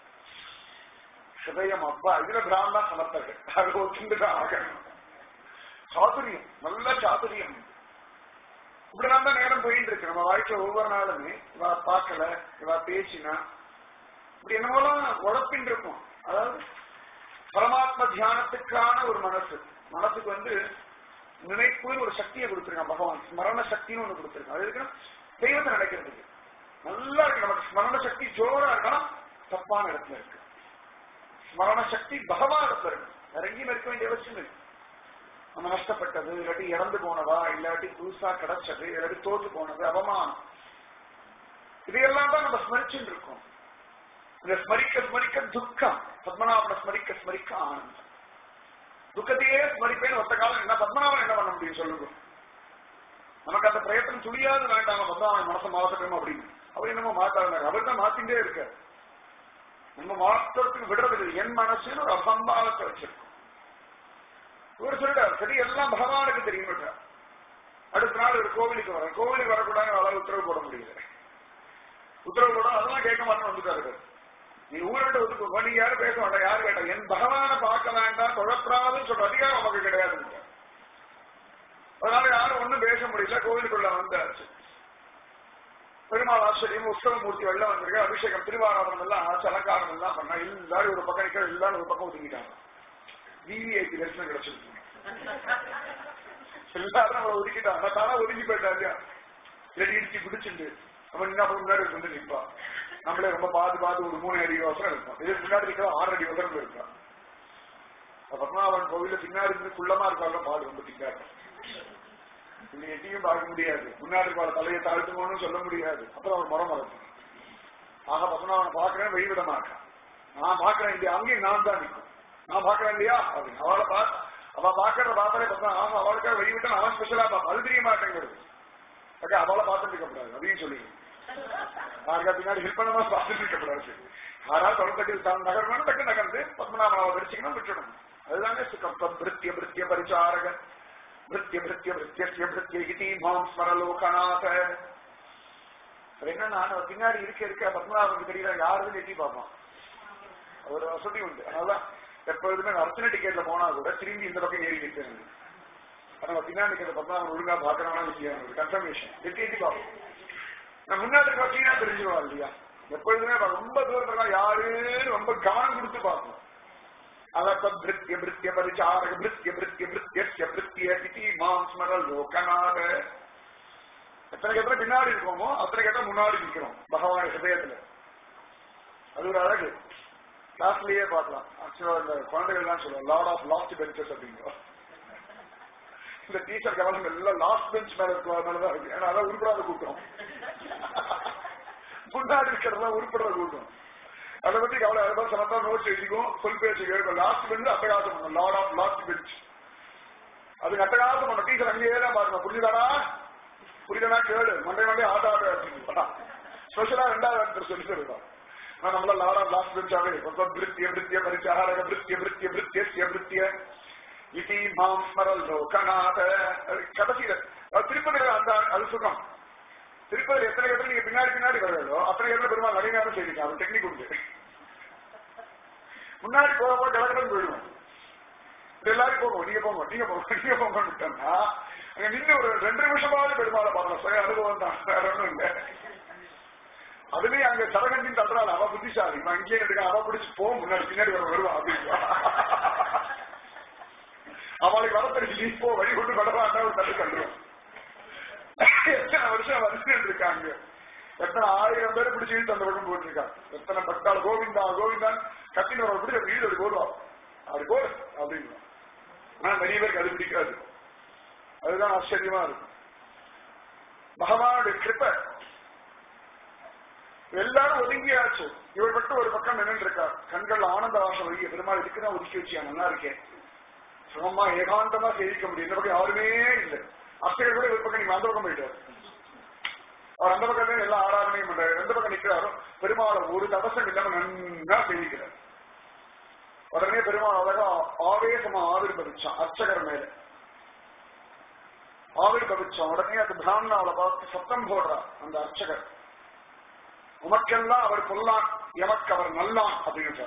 ஹிருதயம் அப்பா இதுல பிராமணா சமர்த்தர்கள் அது ஒத்துண்டுதான் ஆகணும் சாதுரியம் நல்ல சாதுரியம் இப்படிதான் தான் நேரம் போயிட்டு இருக்கு நம்ம வாழ்க்கையில ஒவ்வொரு நாளுமே இவ பார்க்கல இவ பேசினா இப்படி என்னவெல்லாம் உழப்பின் இருக்கும் அதாவது பரமாத்ம தியானத்துக்கான ஒரு மனசு மனசுக்கு வந்து நினைப்புன்னு ஒரு சக்தியை கொடுத்திருக்கான் பகவான் ஸ்மரண சக்தின்னு ஒண்ணு கொடுத்திருக்கான் அது இருக்கு தெய்வத்தை நினைக்கிறதுக்கு நல்லா இருக்கு நமக்கு ஸ்மரண சக்தி ஜோரா இருக்கணும் தப்பான இடத்துல இருக்கு ஸ்மரண சக்தி பகவான் இடத்துல இருக்கு வேற எங்கேயும் இருக்க வேண்டிய அவசியம் இல்லை நம்ம நஷ்டப்பட்டது இல்லாட்டி இறந்து போனதா இல்லாட்டி புதுசா கிடைச்சது இல்லாட்டி தோத்து போனது அவமானம் இதையெல்லாம் தான் நம்ம ஸ்மரிச்சுட்டு இருக்கோம் இந்த ஸ்மரிக்க ஸ்மரிக்க துக்கம் பத்மநாபனை ஸ்மரிக்க ஸ்மரிக்க ஆனந்தம் துக்கத்தையே ஸ்மரிப்பேன்னு ஒத்த காலம் என்ன பத்மநாபன் என்ன பண்ண முடியும் சொல்லுங்க நமக்கு அந்த பிரயத்தனம் துணியாது வேண்டாம் பத்மநாபன் மனசை மாத்தணும் அப்படின்னு அவர் என்னமோ மாத்தாங்க அவர் தான் மாத்திட்டே இருக்க நம்ம மாற்றத்துக்கு விடுறது என் மனசுன்னு ஒரு அசம்பாவத்தை வச்சிருக்கோம் இவர் சொல்லிட்டார் சரி எல்லாம் பகவானுக்கு தெரியும் அடுத்த நாள் ஒரு கோவிலுக்கு வர கோவிலுக்கு வரக்கூடாது அவளால் உத்தரவு போட முடியல உத்தரவு போட அதெல்லாம் கேட்க மாட்டேன்னு வந்துட்டாரு நீ ஊரை விட்டு ஒதுக்கு நீ யாரும் பேச மாட்டா யாரு கேட்டா என் பகவானை பார்க்க வேண்டாம் தொழப்படாதுன்னு சொல்ற அதிகாரம் நமக்கு கிடையாது அதனால யாரும் ஒண்ணும் பேச முடியல கோவிலுக்குள்ள வந்தாச்சு பெருமாள் ஆச்சரியம் உற்சவ மூர்த்தி வெள்ள வந்திருக்க அபிஷேகம் திருவாராதனம் எல்லாம் ஆச்சு அலங்காரம் எல்லாம் பண்ணா எல்லாரும் ஒரு பக்கம் நிக்க எல்லாரும் ஒரு பக்கம் ஒதுங்கிட்டாங்க விவிஐபி தரிசனம் கிடைச்சிருக்கு எல்லாரும் அவளை ஒதுக்கிட்டாங்க தானே ஒதுங்கி போயிட்டா இல்லையா ரெடி இடிச்சு பிடிச்சிட்டு நம்ம என்ன முன்னாடி வந்து நிற்பா நம்மளே ரொம்ப பார்த்து பார்த்து ஒரு மூணு அடி அவசரம் இருப்போம் இதுக்கு முன்னாடி இருக்கிற ஆறு அடி அவசரம் இருப்பான் பத்மநாபன் கோவில பின்னாடி இருந்து குள்ளமா இருக்காங்க பாடு ரொம்ப திக்காட்டம் இது எட்டியும் பார்க்க முடியாது முன்னாடி இருக்க தலையை தாழ்த்துமோன்னு சொல்ல முடியாது அப்புறம் அவர் முறை மறக்கும் ஆக பத்மநாபனை பார்க்கிறேன் வெளிவிட மாட்டான் நான் பார்க்கிறேன் இல்லையா அங்கேயும் நான் தான் நிற்கும் நான் பார்க்கிறேன் இல்லையா அப்படின்னு அவளை பார்த்து அவ பாக்கிறத பார்த்தாலே பார்த்தா ஆமா அவளுக்காக வெளிவிட்டு அவன் ஸ்பெஷலா பார்ப்பான் அது தெரிய மாட்டேங்கிறது ஓகே அவளை பார்த்துட்டு இருக்கக்கூடாது அதையும் சொல்லி யாருக்கா பின்னாடி ஹெல்ப் பண்ணமா பார்த்துட்டு இருக்கக்கூடாது யாராவது தொடர்ந்து தான் நகரணும் டக்கு நகர்ந்து பத்மநாபாவை தரிசிக்கணும் விட்டுடும் அதுதானே சுகம் பிருத்திய பிருத்திய பரிச்சாரக பிருத்திய பிருத்திய பிருத்திய பிருத்திய இதி மாம் ஸ்மரலோகநாத என்னன்னா நம்ம பின்னாடி இருக்க இருக்க பத்மநாபனுக்கு தெரியல யாருன்னு எட்டி பார்ப்பான் ஒரு வசதி உண்டு அதனாலதான் எப்பொழுதுமே அர்ச்சனை டிக்கெட்ல போனா கூட திரும்பி இந்த பக்கம் ஏறி நிற்கிறது நம்ம பின்னாடி இருக்கிற பத்மநாபன் ஒழுங்கா பாக்குறானா விஷயம் கன்ஃபர்மேஷன் எட்டி எட்டி பார்ப்போம் நான் முன்னாடி பார்த்தீங்கன்னா தெரிஞ்சிருவா இல்லையா எப்பொழுதுமே ரொம்ப தூரத்துல யாருன்னு ரொம்ப கவனம் கொடுத்து பார்ப்போம் அதான் பிருத்திய பிருத்திய பரிச்சாரக பிருத்திய பிருத்திய பிருத்திய பிருத்திய இதி மாம் ஸ்மர லோகநாத எத்தனை எத்தனை பின்னாடி இருக்கோமோ அத்தனை கேட்டா முன்னாடி நிற்கிறோம் பகவான் ஹிருதயத்துல அது ஒரு அழகு கிளாஸ்லயே பார்க்கலாம் ஆக்சுவலா இந்த குழந்தைகள் தான் சொல்லுவோம் லார்ட் ஆஃப் லாஸ்ட் பெஞ்சஸ் அப்படிங்கிறோம் இந்த டீச்சர் கவனம் எல்லாம் லாஸ்ட் பெஞ்ச் மேல இருக்கிறதுனாலதான் இருக்கு ஏன்னா அதான் உருப்படாத கூட்டம் முன்னாடி இருக்கிறதா உருப்படுற கூட்டம் அதை பத்தி கவலை அதை பத்தி சமத்தா நோட்ஸ் எழுதிக்கும் சொல் பேச்சு கேட்கும் லாஸ்ட் பெஞ்ச் அட்டகாசம் பண்ணும் லார்ட் ஆஃப் லாஸ்ட் பெஞ்ச் அது அட்டகாசம் பண்ணும் டீச்சர் அங்கேயே தான் பாருங்க புரிஞ்சுதானா புரியுதனா கேளு மண்டை மண்டை ஆட்ட ஆட்ட அப்படின்னு ஸ்பெஷலா ரெண்டாவது இடத்துல சொல்லி தருவான் நான் நம்மள லாடா லாஸ்ட் பெஞ்சாவே பிருத்திய பிருத்திய பரிச்சாரக பிருத்திய பிருத்திய பிருத்திய பிருத்திய இதி மாம் ஸ்மரல் லோகநாத கடைசியில திருப்பதியில அந்த அது சுகம் திருப்பதி எத்தனை இடத்துல நீங்க பின்னாடி பின்னாடி வரீங்களோ அத்தனை இடத்துல பெருமாள் நிறைய நேரம் செய்வீங்க அது டெக்னிக் உண்டு முன்னாடி போக போக கடகடன் போயிடுவோம் எல்லாரும் போங்க நீங்க போங்க நீங்க போங்க நீங்க போங்கன்னு அங்க நின்று ஒரு ரெண்டு நிமிஷமாவது பெருமாளை பார்க்கலாம் சுய அனுபவம் தான் வேற ஒண்ணும் இல்லை அதுலயும் அங்க சரகண்டின் தட்டுறாள் அவ புத்திசாலி இவன் அங்கேயே எடுக்க அவ பிடிச்சு போ முன்னாடி பின்னாடி வர வருவா அப்படின்னு அவளுக்கு வர தெரிஞ்சு நீ போ வழி கொண்டு படவாண்டா ஒரு தட்டு தள்ளுவான் எத்தனை வருஷம் வந்துட்டு இருக்காங்க எத்தனை ஆயிரம் பேர் பிடிச்சி இழுத்து அந்த பக்கம் போட்டிருக்காங்க எத்தனை பட்டாள் கோவிந்தா கோவிந்தான் கத்தின ஒரு பிடிச்ச வீடு அப்படி போடுவான் அப்படி போடு அப்படின்னு ஆனா நிறைய பேருக்கு அது பிடிக்காது அதுதான் ஆச்சரியமா இருக்கும் பகவானுடைய கிருப்பை எல்லாரும் ஒதுங்கியாச்சு இவர் மட்டும் ஒரு பக்கம் நின்று இருக்கா கண்கள் ஆனந்த வாசம் வழிய பெருமாள் இதுக்குதான் ஒதுக்கி வச்சியா நல்லா இருக்கேன் சுகமா ஏகாந்தமா சேவிக்க முடியும் இந்த பக்கம் யாருமே இல்லை அர்ச்சகர் கூட ஒரு பக்கம் நீங்க அந்த பக்கம் போயிட்டாரு அவர் அந்த பக்கத்துல எல்லா ஆராதனையும் பண்றாரு எந்த பக்கம் நிக்கிறாரோ பெருமாளை ஒரு தவசம் இல்லாம நன்னா சேவிக்கிறார் உடனே பெருமாள் அழகா ஆவேசமா ஆவிர்பவிச்சான் அர்ச்சகர் மேல ஆவிர்பவிச்சான் உடனே அந்த பிராமணாவை பார்த்து சத்தம் போடுறா அந்த அர்ச்சகர் உமக்கெல்லாம் அவர் கொல்லான் எமக்கு அவர் நல்லான் அப்படின்னு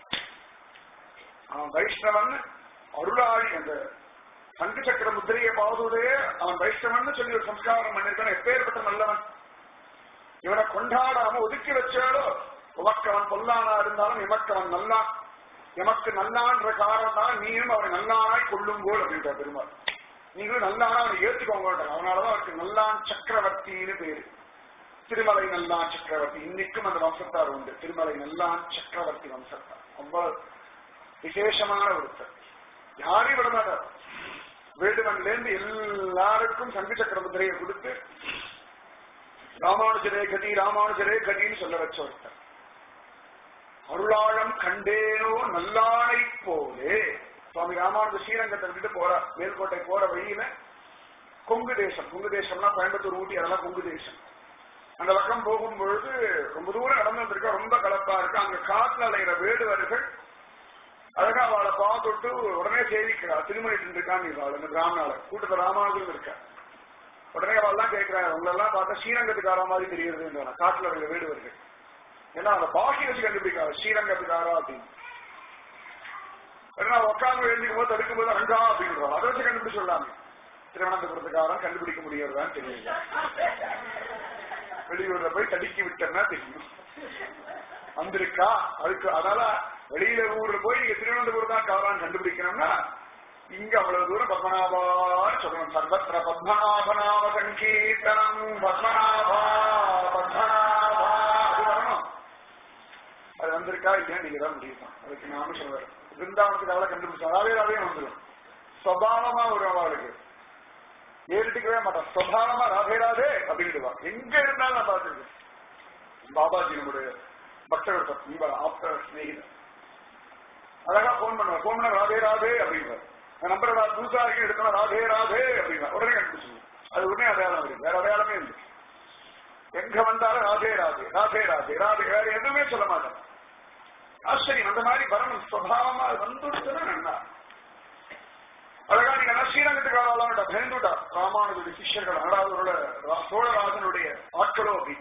அவன் வைஷ்ணவன் அருளாளி அந்த சங்கு சக்கர முத்திரையை பாவதோடே அவன் வைஷ்ணவன் சொல்லி ஒரு சம்ஸ்காரம் பண்ணிருக்கான் எப்பேற்பட்ட நல்லவன் இவனை கொண்டாடாம ஒதுக்கி வச்சாலோ உமக்கு அவன் பொல்லானா இருந்தாலும் எமக்கு அவன் நல்லான் எமக்கு நல்லான்ற காரணம் நீயும் அவனை நல்லானாய் கொள்ளுங்கோள் அப்படின்ற பெருமாள் நீங்களும் நல்லானா அவனை ஏற்றுக்கோங்க அவனாலதான் அவருக்கு நல்லான் சக்கரவர்த்தின்னு பேரு திருமலை நல்லான் சக்கரவர்த்தி இன்னைக்கும் அந்த வம்சத்தார் உண்டு திருமலை நல்லான் சக்கரவர்த்தி வம்சத்தார் அவ்வளவு விசேஷமான ஒருத்தர் யாரையும் விட மாட்டார் வேடுவன்ல இருந்து எல்லாருக்கும் சங்கு சக்கர முதிரையை கொடுத்து ராமானுஜரே கதி ராமானுஜரே கதின்னு சொல்ல வச்ச ஒருத்தர் அருளாழம் கண்டேனோ நல்லானை போலே சுவாமி ராமானுஜ ஸ்ரீரங்கத்தை விட்டு போற மேல்கோட்டை போற வழியில கொங்கு தேசம் கொங்கு தேசம்னா கோயம்புத்தூர் ஊட்டி அதெல்லாம் கொங்கு தேசம் அந்த பக்கம் போகும் பொழுது ரொம்ப தூரம் நடந்து வந்திருக்க ரொம்ப கலப்பா இருக்கு அங்க காட்டுல அலைகிற வேடுவர்கள் அழகா அவளை பார்த்துட்டு உடனே சேவிக்கிறா திருமணிட்டு இருக்கான்னு இவாள் அந்த பிராமணால கூட்டத்தை ராமானுஜரும் இருக்கா உடனே அவள் தான் கேட்கிறாங்க உங்களெல்லாம் பார்த்தா ஸ்ரீரங்கத்துக்கார மாதிரி தெரியுது காட்டுல இருக்கிற வேடுவர்கள் ஏன்னா அந்த பாஷை வச்சு கண்டுபிடிக்காது ஸ்ரீரங்கத்துக்காரா அப்படின்னு ஏன்னா உட்காந்து எழுந்திக்கும் போது தடுக்கும் போது ரங்கா அப்படின்றோம் அதை வச்சு கண்டுபிடிச்சு சொல்லாமே திருவனந்தபுரத்துக்காரன் கண்டுபிடிக்க முடியறதான்னு தெரியல வெளியூர்ல போய் தடுக்கி விட்டோம்னா தெரியும் வந்திருக்கா அதுக்கு அதனால வெளியில ஊர்ல போய் நீங்க திருவனந்தபுரம் தான் காரான்னு கண்டுபிடிக்கணும்னா இங்க அவ்வளவு தூரம் பத்மநாபான்னு சொல்லணும் சர்வத்திர பத்மநாபநாம சங்கீர்த்தனம் பத்மநாபா பத்மநாபா அது வரணும் அது வந்திருக்கா இல்லையா நீங்க தான் முடியும் அதுக்கு நானும் சொல்றேன் பிருந்தாவனத்துக்கு அவளை கண்டுபிடிச்சா அதாவே அதையும் வந்துடும் சுவாவமா வரும் அவளுக்கு ஏறிட்டுக்கவே மாட்டான் சுவாவமா ராதே ராதே அப்படின்டுவா எங்க இருந்தாலும் நான் பார்த்துருக்கேன் பாபாஜி நம்முடைய பக்தர்கள் ரொம்ப ஆப்த ஸ்நேகிதர் அழகா போன் பண்ணுவேன் போன் பண்ண ராதே ராதே அப்படின்வார் நம்பர் புதுசா இருக்கு எடுக்கணும் ராதே ராதே அப்படின்னா உடனே கண்டுபிடிச்சு அது உடனே அடையாளம் இருக்கு வேற அடையாளமே இல்லை எங்க வந்தாலும் ராதே ராதே ராதே ராதே ராதே வேற எதுவுமே சொல்ல மாட்டேன் ஆச்சரியம் அந்த மாதிரி வரணும் சுவாவமா அது வந்துடுச்சுன்னா நல்லா அழகா நீங்க ஸ்ரீரங்கத்துக்காரெல்லாம் பயந்துட்டா ராமானுடைய சிஷ்யர்கள் அடாதவரோட சோழராஜனுடைய ஆட்களோ அப்படின்னு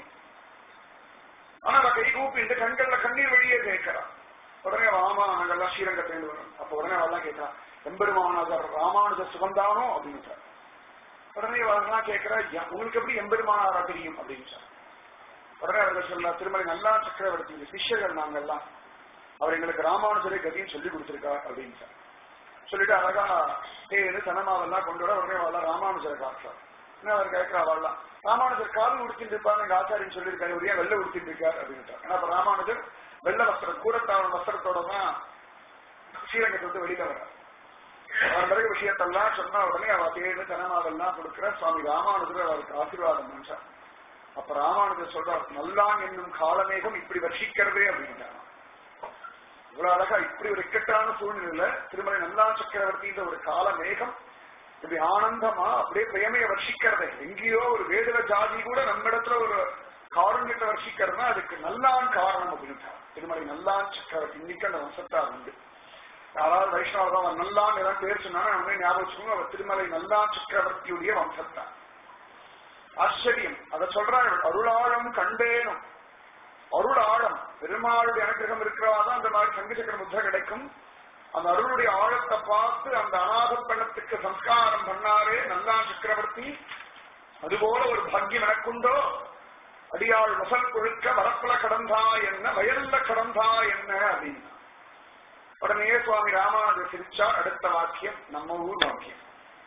ஆனா அவ கை கூப்பி இந்த கண்கள்ல கண்ணீர் வெளியே கேட்கிறான் உடனே ராமா நாங்கெல்லாம் ஸ்ரீரங்கத்தேந்து வரும் அப்ப உடனே அவெல்லாம் கேட்கிறான் எம்பெருமானாதர் ராமானுஜ சுகந்தானோ அப்படின்னு உடனே அவர்கள்லாம் கேட்கிறா உங்களுக்கு எப்படி எம்பெருமானாரா தெரியும் அப்படின்னு உடனே அவர்கள் சொல்ல திருமலை நல்லா சக்கரவர்த்தி சிஷ்யர்கள் நாங்கெல்லாம் அவர் எங்களுக்கு ராமானுஜரை கதின்னு சொல்லி கொடுத்திருக்கார் அப்படின்னு சார் சொல்லிட்டு அழகா தேனு சனமாவெல்லாம் கொண்டு வர உடனே அவெல்லாம் ராமானுஜரை காட்டுறார் அவர் கேட்கிறா அவள்லாம் ராமானுஜர் கால் உடுத்திட்டு இருப்பாரு எங்க ஆச்சாரியம் சொல்லியிருக்காரு ஒரு ஏன் வெள்ளை உடுத்திட்டு இருக்காரு அப்படின்னு ஏன்னா அப்ப ராமானுஜர் வெள்ள வஸ்திரம் கூடத்தாவன் வஸ்திரத்தோட தான் ஸ்ரீரங்கத்தை விட்டு வெளியில வர அவர் பிறகு விஷயத்தெல்லாம் சொன்ன உடனே அவ தேடு தனமாவெல்லாம் கொடுக்கிற சுவாமி ராமானுஜர் அவருக்கு ஆசீர்வாதம் பண்றார் அப்ப ராமானுஜர் சொல்றார் நல்லான் என்னும் காலமேகம் இப்படி வர்ஷிக்கிறதே அப்படின்ட்டார் இவ்வளவு அழகா இப்படி ஒரு இக்கட்டான சூழ்நிலையில திருமலை நல்லா சக்கரவர்த்தின்ற ஒரு கால மேகம் இப்படி ஆனந்தமா அப்படியே பிரேமைய வர்ஷிக்கிறதே எங்கேயோ ஒரு வேடுவ ஜாதி கூட நம்ம இடத்துல ஒரு காரண்யத்தை வர்ஷிக்கிறதுனா அதுக்கு நல்லான் காரணம் அப்படின்னு திருமலை நல்லான் சக்கரவர்த்தி இன்னைக்கு அந்த வம்சத்தார் உண்டு யாராவது வைஷ்ணவ அவன் நல்லான் ஏதாவது பேர் சொன்னாலும் நம்ம ஞாபகம் வச்சுக்கோங்க அவர் திருமலை நல்லான் சக்கரவர்த்தியுடைய வம்சத்தார் ஆச்சரியம் அதை சொல்றாங்க அருளாழம் கண்டேனும் அருள் ஆழம் பெருமாளுடைய அனுகிரகம் இருக்கிறவா தான் அந்த மாதிரி சங்கு சக்கர முத்திரை கிடைக்கும் அந்த அருளுடைய ஆழத்தை பார்த்து அந்த அநாத பெண்ணத்துக்கு சம்ஸ்காரம் பண்ணாரே நல்லா சக்கரவர்த்தி அதுபோல ஒரு பாக்கியம் எனக்குண்டோ அடியாள் முசல் கொழுக்க வரப்புல கடந்தா என்ன வயல்ல கடந்தா என்ன அப்படின்னு உடனே சுவாமி ராமானுஜர் சிரிச்சா அடுத்த வாக்கியம் நம்ம ஊர் வாக்கியம்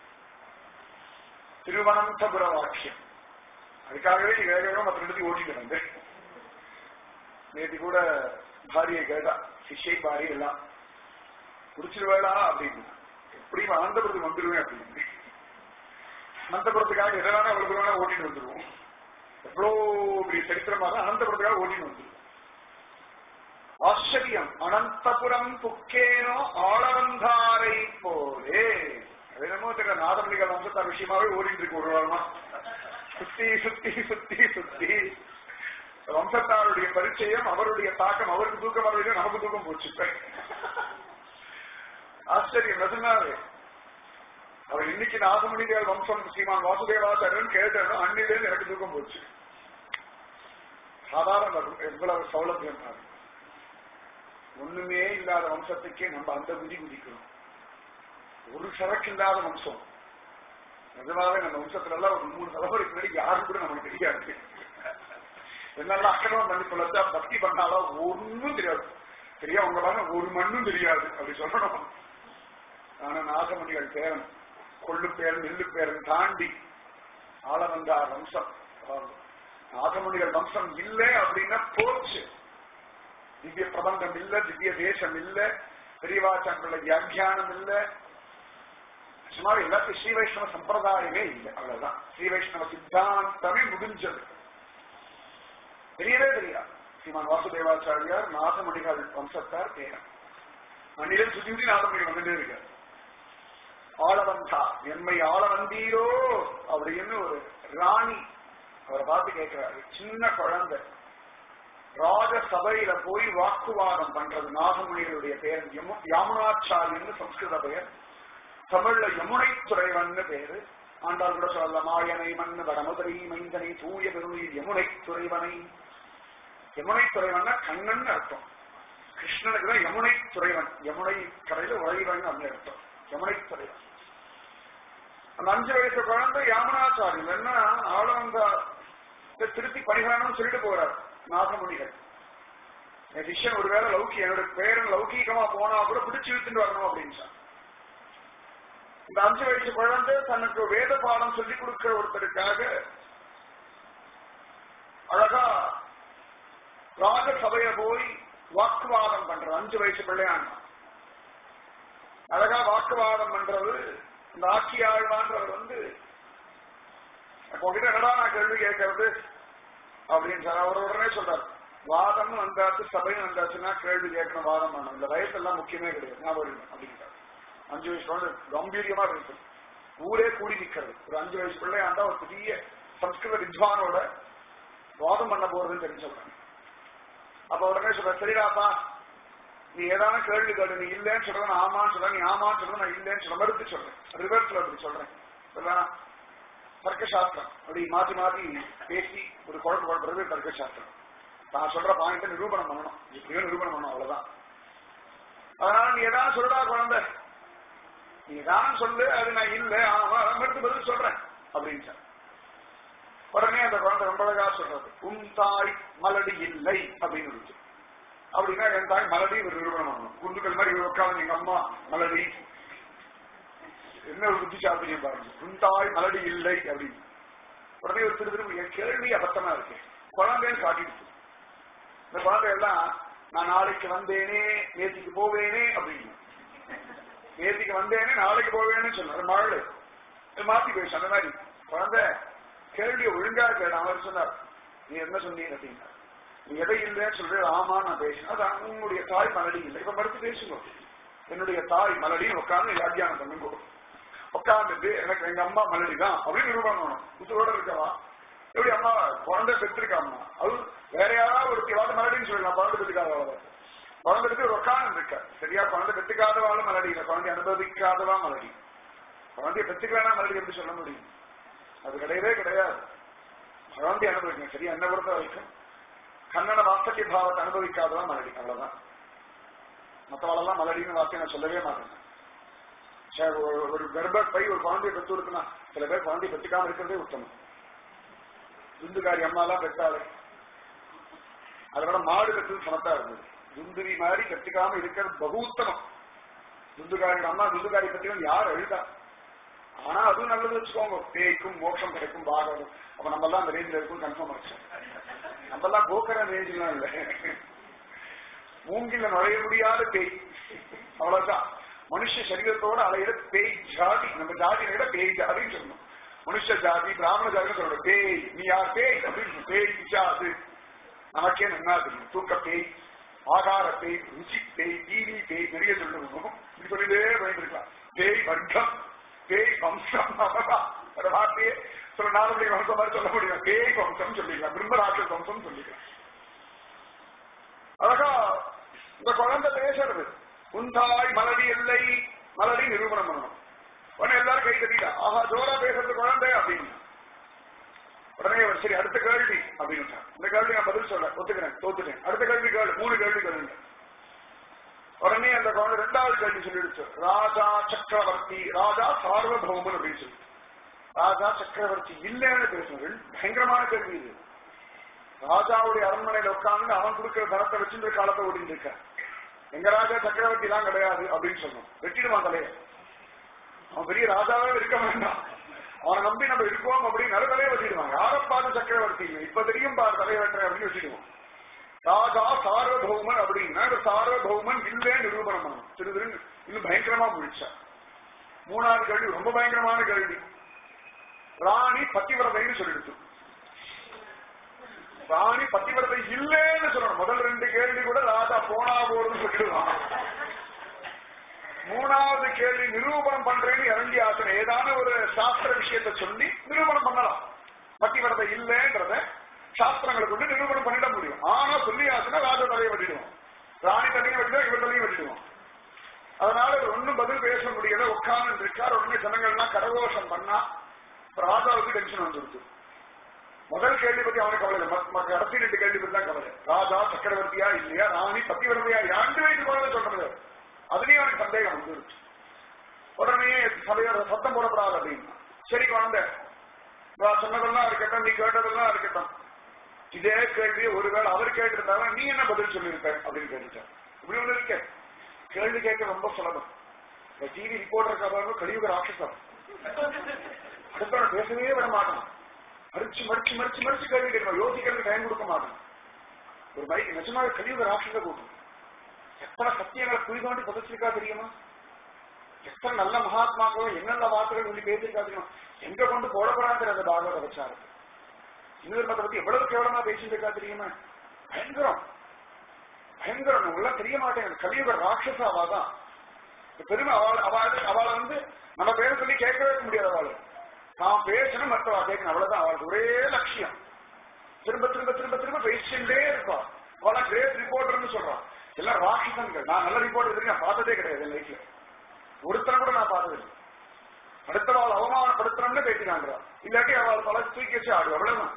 திருவனந்தபுர வாக்கியம் அதுக்காகவே நீ வேக வேகம் மற்ற இடத்துக்கு ஓட்டிட்டு வந்தேன் நேற்று கூட பாரியை கேட்டா சிஷ்யை பாரி எல்லாம் குடிச்சிருவேடா அப்படின்னு எப்படி அனந்தபுரத்துக்கு வந்துருவேன் அப்படின்னு அனந்தபுரத்துக்காக எதனால அவ்வளவு தூரம் வேணா ஓட்டிட்டு வந்துருவோம் எவ்வளோ பெரிய சரித்திரமாக அனந்தபுரத்துக்காக ஓட்டிட்டு வந்துருவோம் ஆச்சரியம் அனந்தபுரம் புக்கேனோ ஆளவந்தாரை போலே அது என்னமோ தெரியல நாதமணிகள் வம்சத்தார் விஷயமாவே ஓடிட்டு இருக்கு ஒரு வாரமா சுத்தி சுத்தி சுத்தி சுத்தி வம்சத்தாருடைய பரிச்சயம் அவருடைய தாக்கம் அவருக்கு தூக்கம் வரவில்லை நமக்கு தூக்கம் போச்சு ஆச்சரியம் நிஜமாவே அவர் இன்னைக்கு நாகமணிகள் வம்சம் ஸ்ரீமான் வாசுதேவாச்சாரியன் கேட்டாலும் அன்னிலேருந்து எனக்கு தூக்கம் போச்சு சாதாரண எவ்வளவு சௌலபியம் பாருங்க ஒண்ணுமே இல்லாத வம்சத்துக்கே நம்ம அந்த குதி குதிக்கிறோம் ஒரு சரக்கு இல்லாத வம்சம் நிஜமாவே நம்ம வம்சத்துல எல்லாம் ஒரு மூணு தலைமுறைக்கு முன்னாடி யாரும் கூட நமக்கு தெரியாது என்னெல்லாம் அக்கிரமம் பண்ணி சொல்லச்சா பக்தி பண்ணாலும் ஒன்னும் தெரியாது சரியா உங்க பாருங்க ஒரு மண்ணும் தெரியாது அப்படி சொல்லணும் ஆனா நாகமணிகள் பேரன் கொள்ளு பேரன் நெல்லு பேரன் தாண்டி ஆள வந்தார் வம்சம் நாகமணிகள் வம்சம் இல்லை அப்படின்னா போச்சு திவ்ய பிரபந்தம் இல்ல திவ்ய தேசம் இல்ல பெரியவாச்சங்கள வியாக்கியானம் இல்ல சுமார் எல்லாத்தையும் ஸ்ரீ வைஷ்ணவ சம்பிரதாயமே இல்லை அவ்வளவுதான் ஸ்ரீ வைஷ்ணவ சித்தாந்தமே முடிஞ்சது தெரியவே தெரியாது ஸ்ரீமான் வாசுதேவாச்சாரியார் நாகமணிகள் வம்சத்தார் பேரன் மண்ணிலே சுத்தி சுத்தி நாகமணிகள் வந்துட்டே இருக்கார் ஆளவந்தா என்மை ஆள வந்தீரோ அப்படின்னு ஒரு ராணி அவரை பார்த்து கேட்கிறாரு சின்ன குழந்தை ராஜ சபையில போய் வாக்குவாதம் பண்றது நாகமணிகளுடைய பெயர் யாமுனாச்சாரியன்னு சம்ஸ்கிருத பெயர் தமிழ்ல யமுனை துறைவன்னு பேரு ஆண்டாள் கூட சொல்லலாம் மாயனை மண்ணு வடமுதலை மைந்தனை தூய பெருமையில் யமுனை துறைவனை யமுனை துறைவன்னா கண்ணன் அர்த்தம் கிருஷ்ணனுக்கு தான் யமுனை துறைவன் யமுனை கரையில உழைவன் அப்படின்னு அர்த்தம் யமுனை துறைவன் அந்த அஞ்சு வயசு குழந்தை யாமனாச்சாரியன் என்ன ஆள வந்தா திருப்பி பரிகாரம் சொல்லிட்டு போறார் நாகமுனிகள் என் சிஷ்யன் ஒருவேளை லௌகி என்னோட பேரன் லௌகீகமா போனா கூட பிடிச்சு இழுத்துட்டு வரணும் அப்படின்னு இந்த அஞ்சு வயசு குழந்தை தனக்கு வேத பாடம் சொல்லிக் கொடுக்கிற ஒருத்தருக்காக அழகா ராஜசபைய போய் வாக்குவாதம் பண்றது அஞ்சு வயசு பிள்ளையான் அழகா வாக்குவாதம் பண்றது இந்த ஆட்சி ஆழ்வான்றவர் வந்து உங்ககிட்ட என்னடா நான் கேள்வி கேட்கறது அப்படின்னு சார் அவர் உடனே சொல்றாரு வாதம்னு வந்தாச்சு சபையும் வந்தாச்சுன்னா கேள்வி கேட்கணும் வாதம் பண்ணணும் இந்த வயசெல்லாம் முக்கியமே கிடையாது ஞாபகம் அப்படின்றார் அஞ்சு வயசு குழந்தை கம்பீரியமா இருக்கு ஊரே கூடி நிக்கிறது ஒரு அஞ்சு வயசு பிள்ளை ஆண்டா ஒரு பெரிய சம்ஸ்கிருத வித்வானோட வாதம் பண்ண போறதுன்னு தெரிஞ்சு சொல்றாங்க அப்ப உடனே சொல்ற சரிடாப்பா நீ ஏதான கேள்வி கேடு நீ இல்லைன்னு சொல்ற ஆமான்னு சொல்ற நீ ஆமான்னு சொல்ற நான் இல்லைன்னு சொல்ல மறுத்து சொல்றேன் ரிவர்ஸ்ல அப்படி சொல்றேன் சொல்றேன் தர்க்க சாஸ்திரம் அப்படி மாத்தி மாத்தி பேசி ஒரு குழப்ப குழப்பறது தர்க்க சாஸ்திரம் நான் சொல்ற பாயிண்ட் நிரூபணம் பண்ணணும் எப்படியோ நிரூபணம் பண்ணணும் அவ்வளவுதான் அதனால நீ ஏதாவது சொல்றா குழந்தை நீ ஏதாவது சொல்லு அது நான் இல்ல ஆமா எடுத்து பதில் சொல்றேன் அப்படின்னு சார் உடனே அந்த குழந்தை ரொம்ப அழகா சொல்றது உன் தாய் மலடி இல்லை அப்படின்னு இருக்கு அப்படின்னா என் தாய் மலடி ஒரு நிரூபணம் பண்ணணும் குண்டுகள் மாதிரி உட்காந்து எங்க அம்மா மலடி என்ன ஒரு புத்திசாலியம் பாருங்க உன் தாய் மலடி இல்லை அப்படின்னு உடனே ஒரு திரு திரும்ப என் கேள்வி அபத்தமா இருக்கு குழந்தைன்னு காட்டிடுச்சு இந்த குழந்தை எல்லாம் நான் நாளைக்கு வந்தேனே நேத்திக்கு போவேனே அப்படின்னு நேத்திக்கு வந்தேனே நாளைக்கு போவேன்னு சொன்னார் மழை மாத்தி போயிடுச்சு அந்த மாதிரி குழந்தை கேள்வியை ஒழுங்கா கேட்ட அவர் சொன்னார் நீ என்ன சொன்னீங்க அப்படின்னா நீ எதை இல்லைன்னு சொல்றது ஆமா நான் பேசினேன் அதான் உன்னுடைய தாய் மலடி இல்லை இப்ப மறுத்து பேசுங்க என்னுடைய தாய் மலடின்னு உட்கார்ந்து வியாக்கியானம் பண்ணுங்க உட்கார்ந்துட்டு எனக்கு எங்க அம்மா மலடி தான் அப்படின்னு நிரூபணம் உசுரோட இருக்கவா எப்படி அம்மா குழந்தை பெற்றிருக்கா அம்மா அது வேற யாராவது ஒரு வாழ மலடின்னு சொல்லலாம் குழந்தை பெற்றுக்காதவாள் குழந்தை பெற்று உட்கார்ந்து இருக்க சரியா குழந்தை பெற்றுக்காதவாளும் மலடி இல்லை குழந்தை அனுபவிக்காதவா மலடி குழந்தைய பெற்றுக்கலன்னா மலடி எப்படி சொல்ல முடியும் அது கிடையவே கிடையாது குழந்தை அனுபவிக்கணும் சரியா என்ன பொறுத்த வரைக்கும் கன்னட வாசக்கிய பாவத்தை அனுபவிக்காதவா மலடி அவ்வளவுதான் மற்றவாளெல்லாம் மலடின்னு வார்த்தையை நான் சொல்லவே மாட்டேன் சரி, ஒரு- ஒரு கர்ப்ப பை ஒரு குழந்தைய பெற்று இருக்குன்னா சில பேர் குழந்தைய பெற்றுக்காம இருக்கிறதே உத்தமம் துந்துகாரி அம்மா எல்லாம் பெற்றாரு அதோட மாடு பெற்றது சமத்தா இருந்தது துந்துரி மாதிரி கத்துக்காம இருக்கிறது பகூத்தமம் துந்துகாரியோட அம்மா துந்துகாரி பத்தியும் யார் அழுதா ஆனா அதுவும் நல்லது வச்சுக்கோங்க பேய்க்கும் மோட்சம் கிடைக்கும் பாகவதம் அப்ப நம்ம எல்லாம் அந்த ரேஞ்சில் இருக்கும் கன்ஃபார்ம் ஆச்சு நம்ம எல்லாம் கோக்கர ரேஞ்சிலாம் இல்ல மூங்கில நுழைய முடியாத பேய் அவ்வளவுதான் மனுஷ சரீரத்தோட அலையிற பேய் ஜாதி நம்ம ஜாதியை விட பேய் ஜாதின்னு சொல்லணும் மனுஷ ஜாதி பிராமண ஜாதி சொல்ற பேய் நீ யார் பேய் அப்படின்னு பேய் ஜாது நமக்கே நன்னா தெரியும் தூக்க பேய் ஆகார பேய் ருச்சி பேய் தீனி பேய் நிறைய சொல்லணும் இப்படி சொல்லிட்டே பயந்துருக்கலாம் பேய் வர்க்கம் பேய் வம்சம் அவ்வளவுதான். ஒரு வார்த்தையே சில நாளுடைய வம்சம் மாதிரி சொல்ல முடியும் பேய் வம்சம் சொல்லிக்கலாம் பிரம்மராட்ச வம்சம் சொல்லிக்கலாம் அழகா இந்த குழந்தை பேசுறது உந்தாய் மலடி இல்லை மலடி நிரூபணம் பண்ணணும் உடனே எல்லாரும் கை தட்டிட்டா ஆஹா ஜோரா பேசுறது குழந்தை அப்படின்னு உடனே அவர் சரி அடுத்த கேள்வி அப்படின்னு இந்த கேள்வி நான் பதில் சொல்ல ஒத்துக்கிறேன் தோத்துட்டேன் அடுத்த கேள்வி கேள்வி மூணு கேள்வி கேள்வி உடனே அந்த குழந்தை ரெண்டாவது கேள்வி சொல்லிடுச்சு ராஜா சக்கரவர்த்தி ராஜா சார்வபௌமன் அப்படின்னு சொல்லி ராஜா சக்கரவர்த்தி இல்லைன்னு பேசணும் ரெண்டு பயங்கரமான கேள்வி இது ராஜாவுடைய அரண்மனையில உட்கார்ந்து அவன் கொடுக்கிற தனத்தை வச்சிருந்த காலத்தை ஓடிட்டு இருக்க எங்க ராஜா சக்கரவர்த்தி எல்லாம் கிடையாது அப்படின்னு சொன்னோம் வெட்டிடுவான் தலைய அவன் பெரிய ராஜாவே இருக்க வேண்டாம் அவனை நம்பி நம்ம இருக்கோம் அப்படின்னு நடுதலையே வச்சிடுவான் யாரை பார்த்து சக்கரவர்த்தி இல்லை இப்ப தெரியும் பாரு தலையை வெட்டுறேன் அப்படின்னு வச்சிடுவோம் ராஜா சார்வபௌமன் அப்படின்னா இந்த சார்வபௌமன் இல்லே நிரூபணம் பண்ணணும் திரு திரு இன்னும் பயங்கரமா முடிச்சா மூணாவது கேள்வி ரொம்ப பயங்கரமான கேள்வி ராணி பத்திவிரதைன்னு சொல்லிடுச்சு ராணி பத்திவிரதை இல்லைன்னு சொல்லணும் முதல் ரெண்டு கேள்வி கூட ராஜா போனா போறதுன்னு சொல்லிடுவான் மூணாவது கேள்வி நிரூபணம் பண்றேன்னு இறங்கி ஆசனை ஏதான ஒரு சாஸ்திர விஷயத்தை சொல்லி நிரூபணம் பண்ணலாம் பத்திவிரதை இல்லைன்றத சாஸ்திரங்களை கொண்டு நிரூபணம் பண்ணிட முடியும் ஆனா சொல்லி ஆச்சுன்னா ராஜா தலையை வெட்டிடுவோம் ராணி தலையும் வெட்டிடுவோம் இவர் தலையும் வெட்டிடுவோம் அதனால இவர் ஒன்னும் பதில் பேச முடியல உட்கார்ந்து இருக்கார் உடனே ஜனங்கள்லாம் கரகோஷம் பண்ணா இப்ப ராஜாவுக்கு டென்ஷன் வந்துருச்சு முதல் கேள்வி பத்தி அவனுக்கு கவலை இல்லை மத்த- மத்த கடைசி ரெண்டு கேள்வி பத்தி தான் கவலை ராஜா சக்கரவர்த்தியா இல்லையா ராணி பத்திவிரதையா யாண்டு வயசு குழந்தை சொல்றது அதுலயும் அவனுக்கு சந்தேகம் வந்துருச்சு உடனே சபையோட சத்தம் போடப்படாது அப்படின்னா சரி குழந்தை நான் சொன்னதெல்லாம் இருக்கட்டும் நீ கேட்டதெல்லாம் இருக்கட்டும் இதே கேள்வி ஒருவேளை அவர் கேட்டிருந்தாலும் நீ என்ன பதில் சொல்லியிருப்ப அப்படின்னு கேட்டுட்டார் இப்படி ஒண்ணு இருக்க கேள்வி கேட்க ரொம்ப சுலபம் இந்த டிவி ரிப்போர்ட்டர் பாருங்க கலியுக ராட்சசம் அடுத்தவன் பேசவே விட மாட்டான் மறிச்சு மறிச்சு மறிச்சு மறிச்சு கேள்வி கேட்கணும் யோசிக்கிறதுக்கு டைம் கொடுக்க மாட்டான் ஒரு மைக்கு நிஜமாக கலியுக ராட்சச கூட்டம் எத்தனை சத்தியங்களை குழி தோண்டி புதைச்சிருக்கா தெரியுமா எத்தனை நல்ல மகாத்மாக்களும் என்னென்ன வார்த்தைகள் சொல்லி பேசியிருக்கா தெரியுமா எங்க கொண்டு போட போறாங்க அந்த பாகவத வச்சாரு இந்து மதத்தை பத்தி எவ்வளவு கேவலமா பேசிட்டு இருக்கா தெரியுமா பயங்கரம் பயங்கரம் உங்களெல்லாம் தெரிய மாட்டேங்க கலியுக ராட்சச அவாதான் இந்த பெருமை அவள் அவள் அவளை வந்து நம்ம பேரை சொல்லி கேட்கவே முடியாது அவள் தான் பேசணும் மற்றவா கேட்கணும் அவ்வளவுதான் அவளுக்கு ஒரே லட்சியம் திரும்ப திரும்ப திரும்ப திரும்ப பேசிட்டே இருப்பா அவளை கிரேட் ரிப்போர்ட்டர்னு சொல்றான் எல்லாம் ராட்சசன்கள் நான் நல்ல ரிப்போர்ட் எதிர்த்து நான் பார்த்ததே கிடையாது என் லைஃப்ல ஒருத்தனை கூட நான் பார்த்ததில்லை அடுத்தவாள் அவமானப்படுத்தணும்னு பேசினாங்க இல்லாட்டி அவள் பல தூக்கி வச்சு ஆடு அவ்வளவுதான்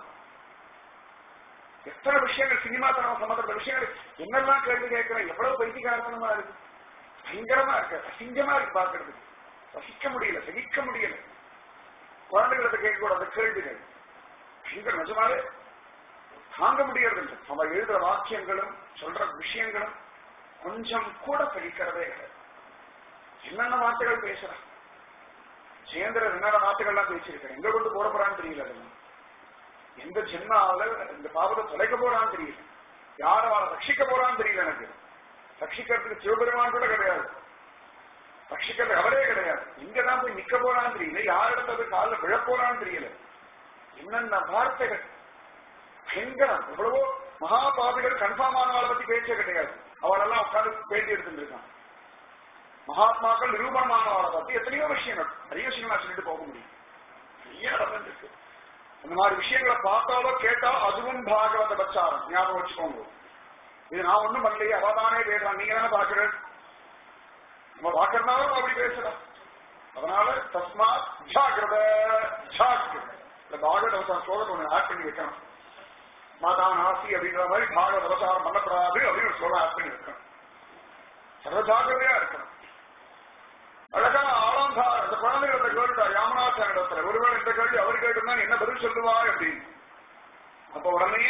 எத்தனை விஷயங்கள் சினிமா தனம் சம்பந்தப்பட்ட விஷயங்கள் என்னெல்லாம் கேள்வி கேட்கிறேன் எவ்வளவு பைத்தியகாரத்தனமா இருக்கு பயங்கரமா இருக்கு அசிங்கமா இருக்கு பார்க்கறதுக்கு ரசிக்க முடியல சகிக்க முடியல குழந்தைகளை கேட்கக்கூடாத அந்த கேள்விகள் பயங்கர நிஜமாவே தாங்க முடியறதில்லை அவன் எழுதுற வாக்கியங்களும் சொல்ற விஷயங்களும் கொஞ்சம் கூட சகிக்கிறதே கிடையாது என்னென்ன வார்த்தைகள் பேசுறான் சேந்திரன் என்னென்ன வார்த்தைகள்லாம் பேசியிருக்கிறேன் எங்க கொண்டு போட போறான்னு தெரியல அதெல்லாம் எந்த ஜென்மாவில இந்த பாவத்தை தொலைக்க போறான்னு தெரியல யார் அவளை ரட்சிக்க போறான்னு தெரியல எனக்கு ரட்சிக்கிறதுக்கு சிவபெருமான் கூட கிடையாது ரட்சிக்கிறது அவரே கிடையாது இங்கதான் போய் நிக்க போறான்னு தெரியல யாரிடத்துல போய் காலில் விழ போறான்னு தெரியல என்னென்ன வார்த்தைகள் பயங்கரம் எவ்வளவோ மகாபாபிகள் கன்ஃபார்ம் ஆனவாளை பத்தி பேச்சே கிடையாது அவளெல்லாம் உட்காந்து பேட்டி எடுத்துட்டு இருக்கான் மகாத்மாக்கள் நிரூபணமானவாளை பத்தி எத்தனையோ விஷயங்கள் நிறைய விஷயங்கள் நான் சொல்லிட்டு போக முடியும் நிறைய இடம் இருக்கு அந்த மாதிரி விஷயங்களை பார்த்தாலோ கேட்டாலோ அதுவும் பாகவத பச்சாரம் ஞாபகம் வச்சுக்கோங்க இது நான் ஒண்ணும் பண்ணலையே அவதானே பேசுறான் நீங்க தானே பாக்குறேன் நம்ம பாக்குறதுனாலும் அப்படி பேசுறோம் அதனால தஸ்மாத் ஜாகிரத ஜாகிரத இந்த பாகவத அவசாரம் ஸ்லோகத்தை ஒண்ணு ஆட் பண்ணி வைக்கணும் மாதா நாசி அப்படின்ற மாதிரி பாகவத அவசாரம் பண்ணக்கூடாது அப்படின்னு ஒரு ஸ்லோகம் ஆட் பண்ணி வைக்கணும் சர்வஜாகிரதையா இருக்கணும் அழகா ஆளாந்தா அந்த குழந்தைகளை கேட்டுட்டா யாமனாச்சார இடத்துல ஒருவேளை இந்த கேள்வி அவர் கேட்டிருந்தா என்ன பதில் சொல்லுவா அப்படின்னு அப்ப உடனே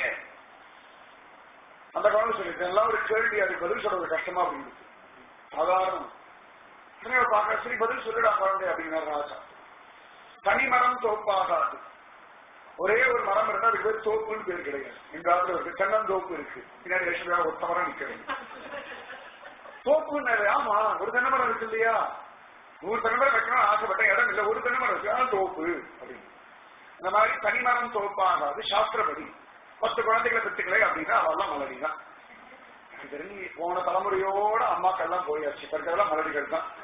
அந்த குழந்தை சொல்லிட்டு எல்லாம் ஒரு கேள்வி அதுக்கு பதில் சொல்றது கஷ்டமா அப்படின்னு சாதாரணம் உடனே பார்க்க சரி பதில் சொல்லுடா குழந்தை அப்படிங்கிற ராஜா தனி மரம் தோப்பாகாது ஒரே ஒரு மரம் இருந்தா அதுக்கு பேர் தோப்புன்னு பேர் கிடையாது எங்க ஆத்துல இருக்கு தென்னந்தோப்பு இருக்கு பின்னாடி லட்சுமியா ஒத்த மரம் நிக்கிறது தோப்புன்னு ஆமா ஒரு தென்னை மரம் இருக்கு இல்லையா நூறு தென்னை மரம் வைக்கணும் ஆசைப்பட்ட இடம் இல்ல ஒரு தென்னை மரம் இருக்கு அதான் தோப்பு அப்படின்னு இந்த மாதிரி தனி மரம் தோப்பாகாது சாஸ்திரப்படி பத்து குழந்தைகளை பெற்றுக்கலை அப்படின்னா அவெல்லாம் மலடி தான் எனக்கு தெரிஞ்சு போன தலைமுறையோட அம்மாக்கள்லாம் போயாச்சு இப்ப இருக்கிறதெல்லாம் மலடிகள் தான்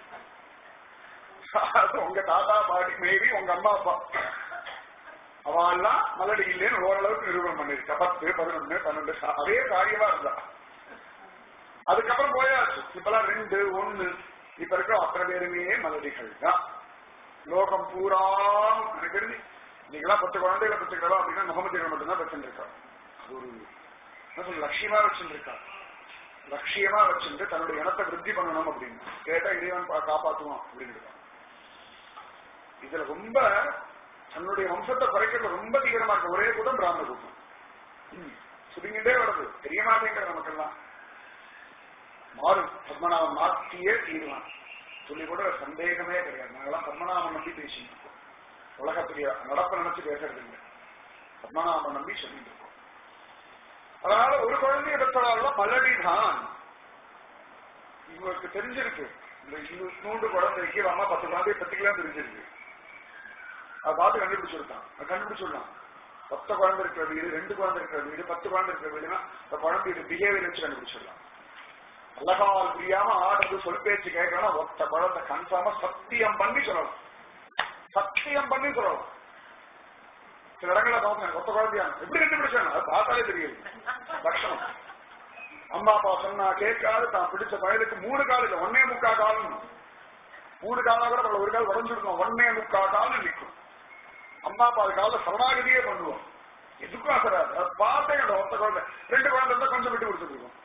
அது உங்க தாத்தா பாட்டி மேபி உங்க அம்மா அப்பா அவெல்லாம் மலடி இல்லைன்னு ஓரளவுக்கு நிரூபணம் பண்ணிருக்கா பத்து பதினொன்னு பன்னெண்டு அதே காரியமா இருந்தா அதுக்கப்புறம் போயாச்சு இப்பெல்லாம் ரெண்டு ஒண்ணு இப்ப இருக்கிற அத்தனை பேருமே மலடிகள் தான் லோகம் பூரா எனக்கு தெரிஞ்சு நீங்களாம் பத்து குழந்தைகளை பெற்றுக்கலாம் அப்படின்னா முகமது மட்டும் தான் பெற்றிருக்கா அது ஒரு என்ன சொல்ல லட்சியமா வச்சுருக்கா லட்சியமா வச்சுட்டு தன்னுடைய இனத்தை விருத்தி பண்ணணும் அப்படின்னு கேட்டா இறைவன் பா- காப்பாத்துவான் அப்படின்னு இதுல ரொம்ப தன்னுடைய வம்சத்தை குறைக்கிறது ரொம்ப தீவிரமா இருக்கு ஒரே கூட்டம் பிராமண கூட்டம் ம். சுருங்கிட்டே வருது தெரிய மாட்டேங்கிற நமக்கெல்லாம் மாறும் பத்மநாபன் மாற்றியே தீருவான் சொல்லி கூட சந்தேகமே கிடையாது நாங்கெல்லாம் பத்மநாபன் நம்பி பேசிட்டு இருக்கோம் உலகத்துடைய நடப்பை நினைச்சு பேசுறது இல்லை பத்மநாபன் நம்பி சொல்லிட்டு இருக்கோம் அதனால ஒரு குழந்தைய பெற்றவாள் பல்லடிதான் இவருக்கு தெரிஞ்சிருக்கு இந்த இன்னு- நூண்டு குழந்தைக்கு இவ அம்மா பத்து குழந்தைய பத்திக்கலாம் தெரிஞ்சிருக்கு அதை பார்த்து கண்டுபிடிச்சிருக்கான் அதை கண்டுபிடிச்சிடலாம் பத்து குழந்தை இருக்கிற வீடு ரெண்டு குழந்தை இருக்கிற வீடு பத்து குழந்தை இருக்கிற வீடுனா இந்த குழந்தையோட பிஹேவியர் வச்சு கண்டுபிடிச்சிடலாம் அழகால் புரியாம ஆடுறது சொல் பேச்சு கேட்கலாம் ஒத்த குழந்தை கன்ஃபார்மா சத்தியம் பண்ணி சொல்லலாம் சத்தியம் பண்ணி சொல்லலாம் சில இடங்கள பார்ப்பேன் ஒத்த குழந்தையா எப்படி கண்டுபிடிச்சாங்க அது பார்த்தாலே தெரியுது லட்சணம் அம்மா அப்பா சொன்னா கேட்காது தான் பிடிச்ச வயதுக்கு மூணு கால் இல்லை ஒன்னே முக்கா காலம் மூணு காலம் கூட பரவாயில்ல, ஒரு கால் உடஞ்சிருக்கும் ஒன்னே முக்கா காலம் நிற்கும் அம்மா அப்பா அது காலில் சரணாகதியே பண்ணுவோம் எதுக்கும் அசராது அது பார்த்தே என்னோட ஒத்த குழந்தை ரெண்டு குழந்தை இருந்தா கொஞ்சம் விட்டு கொடுத்துருக்கோம்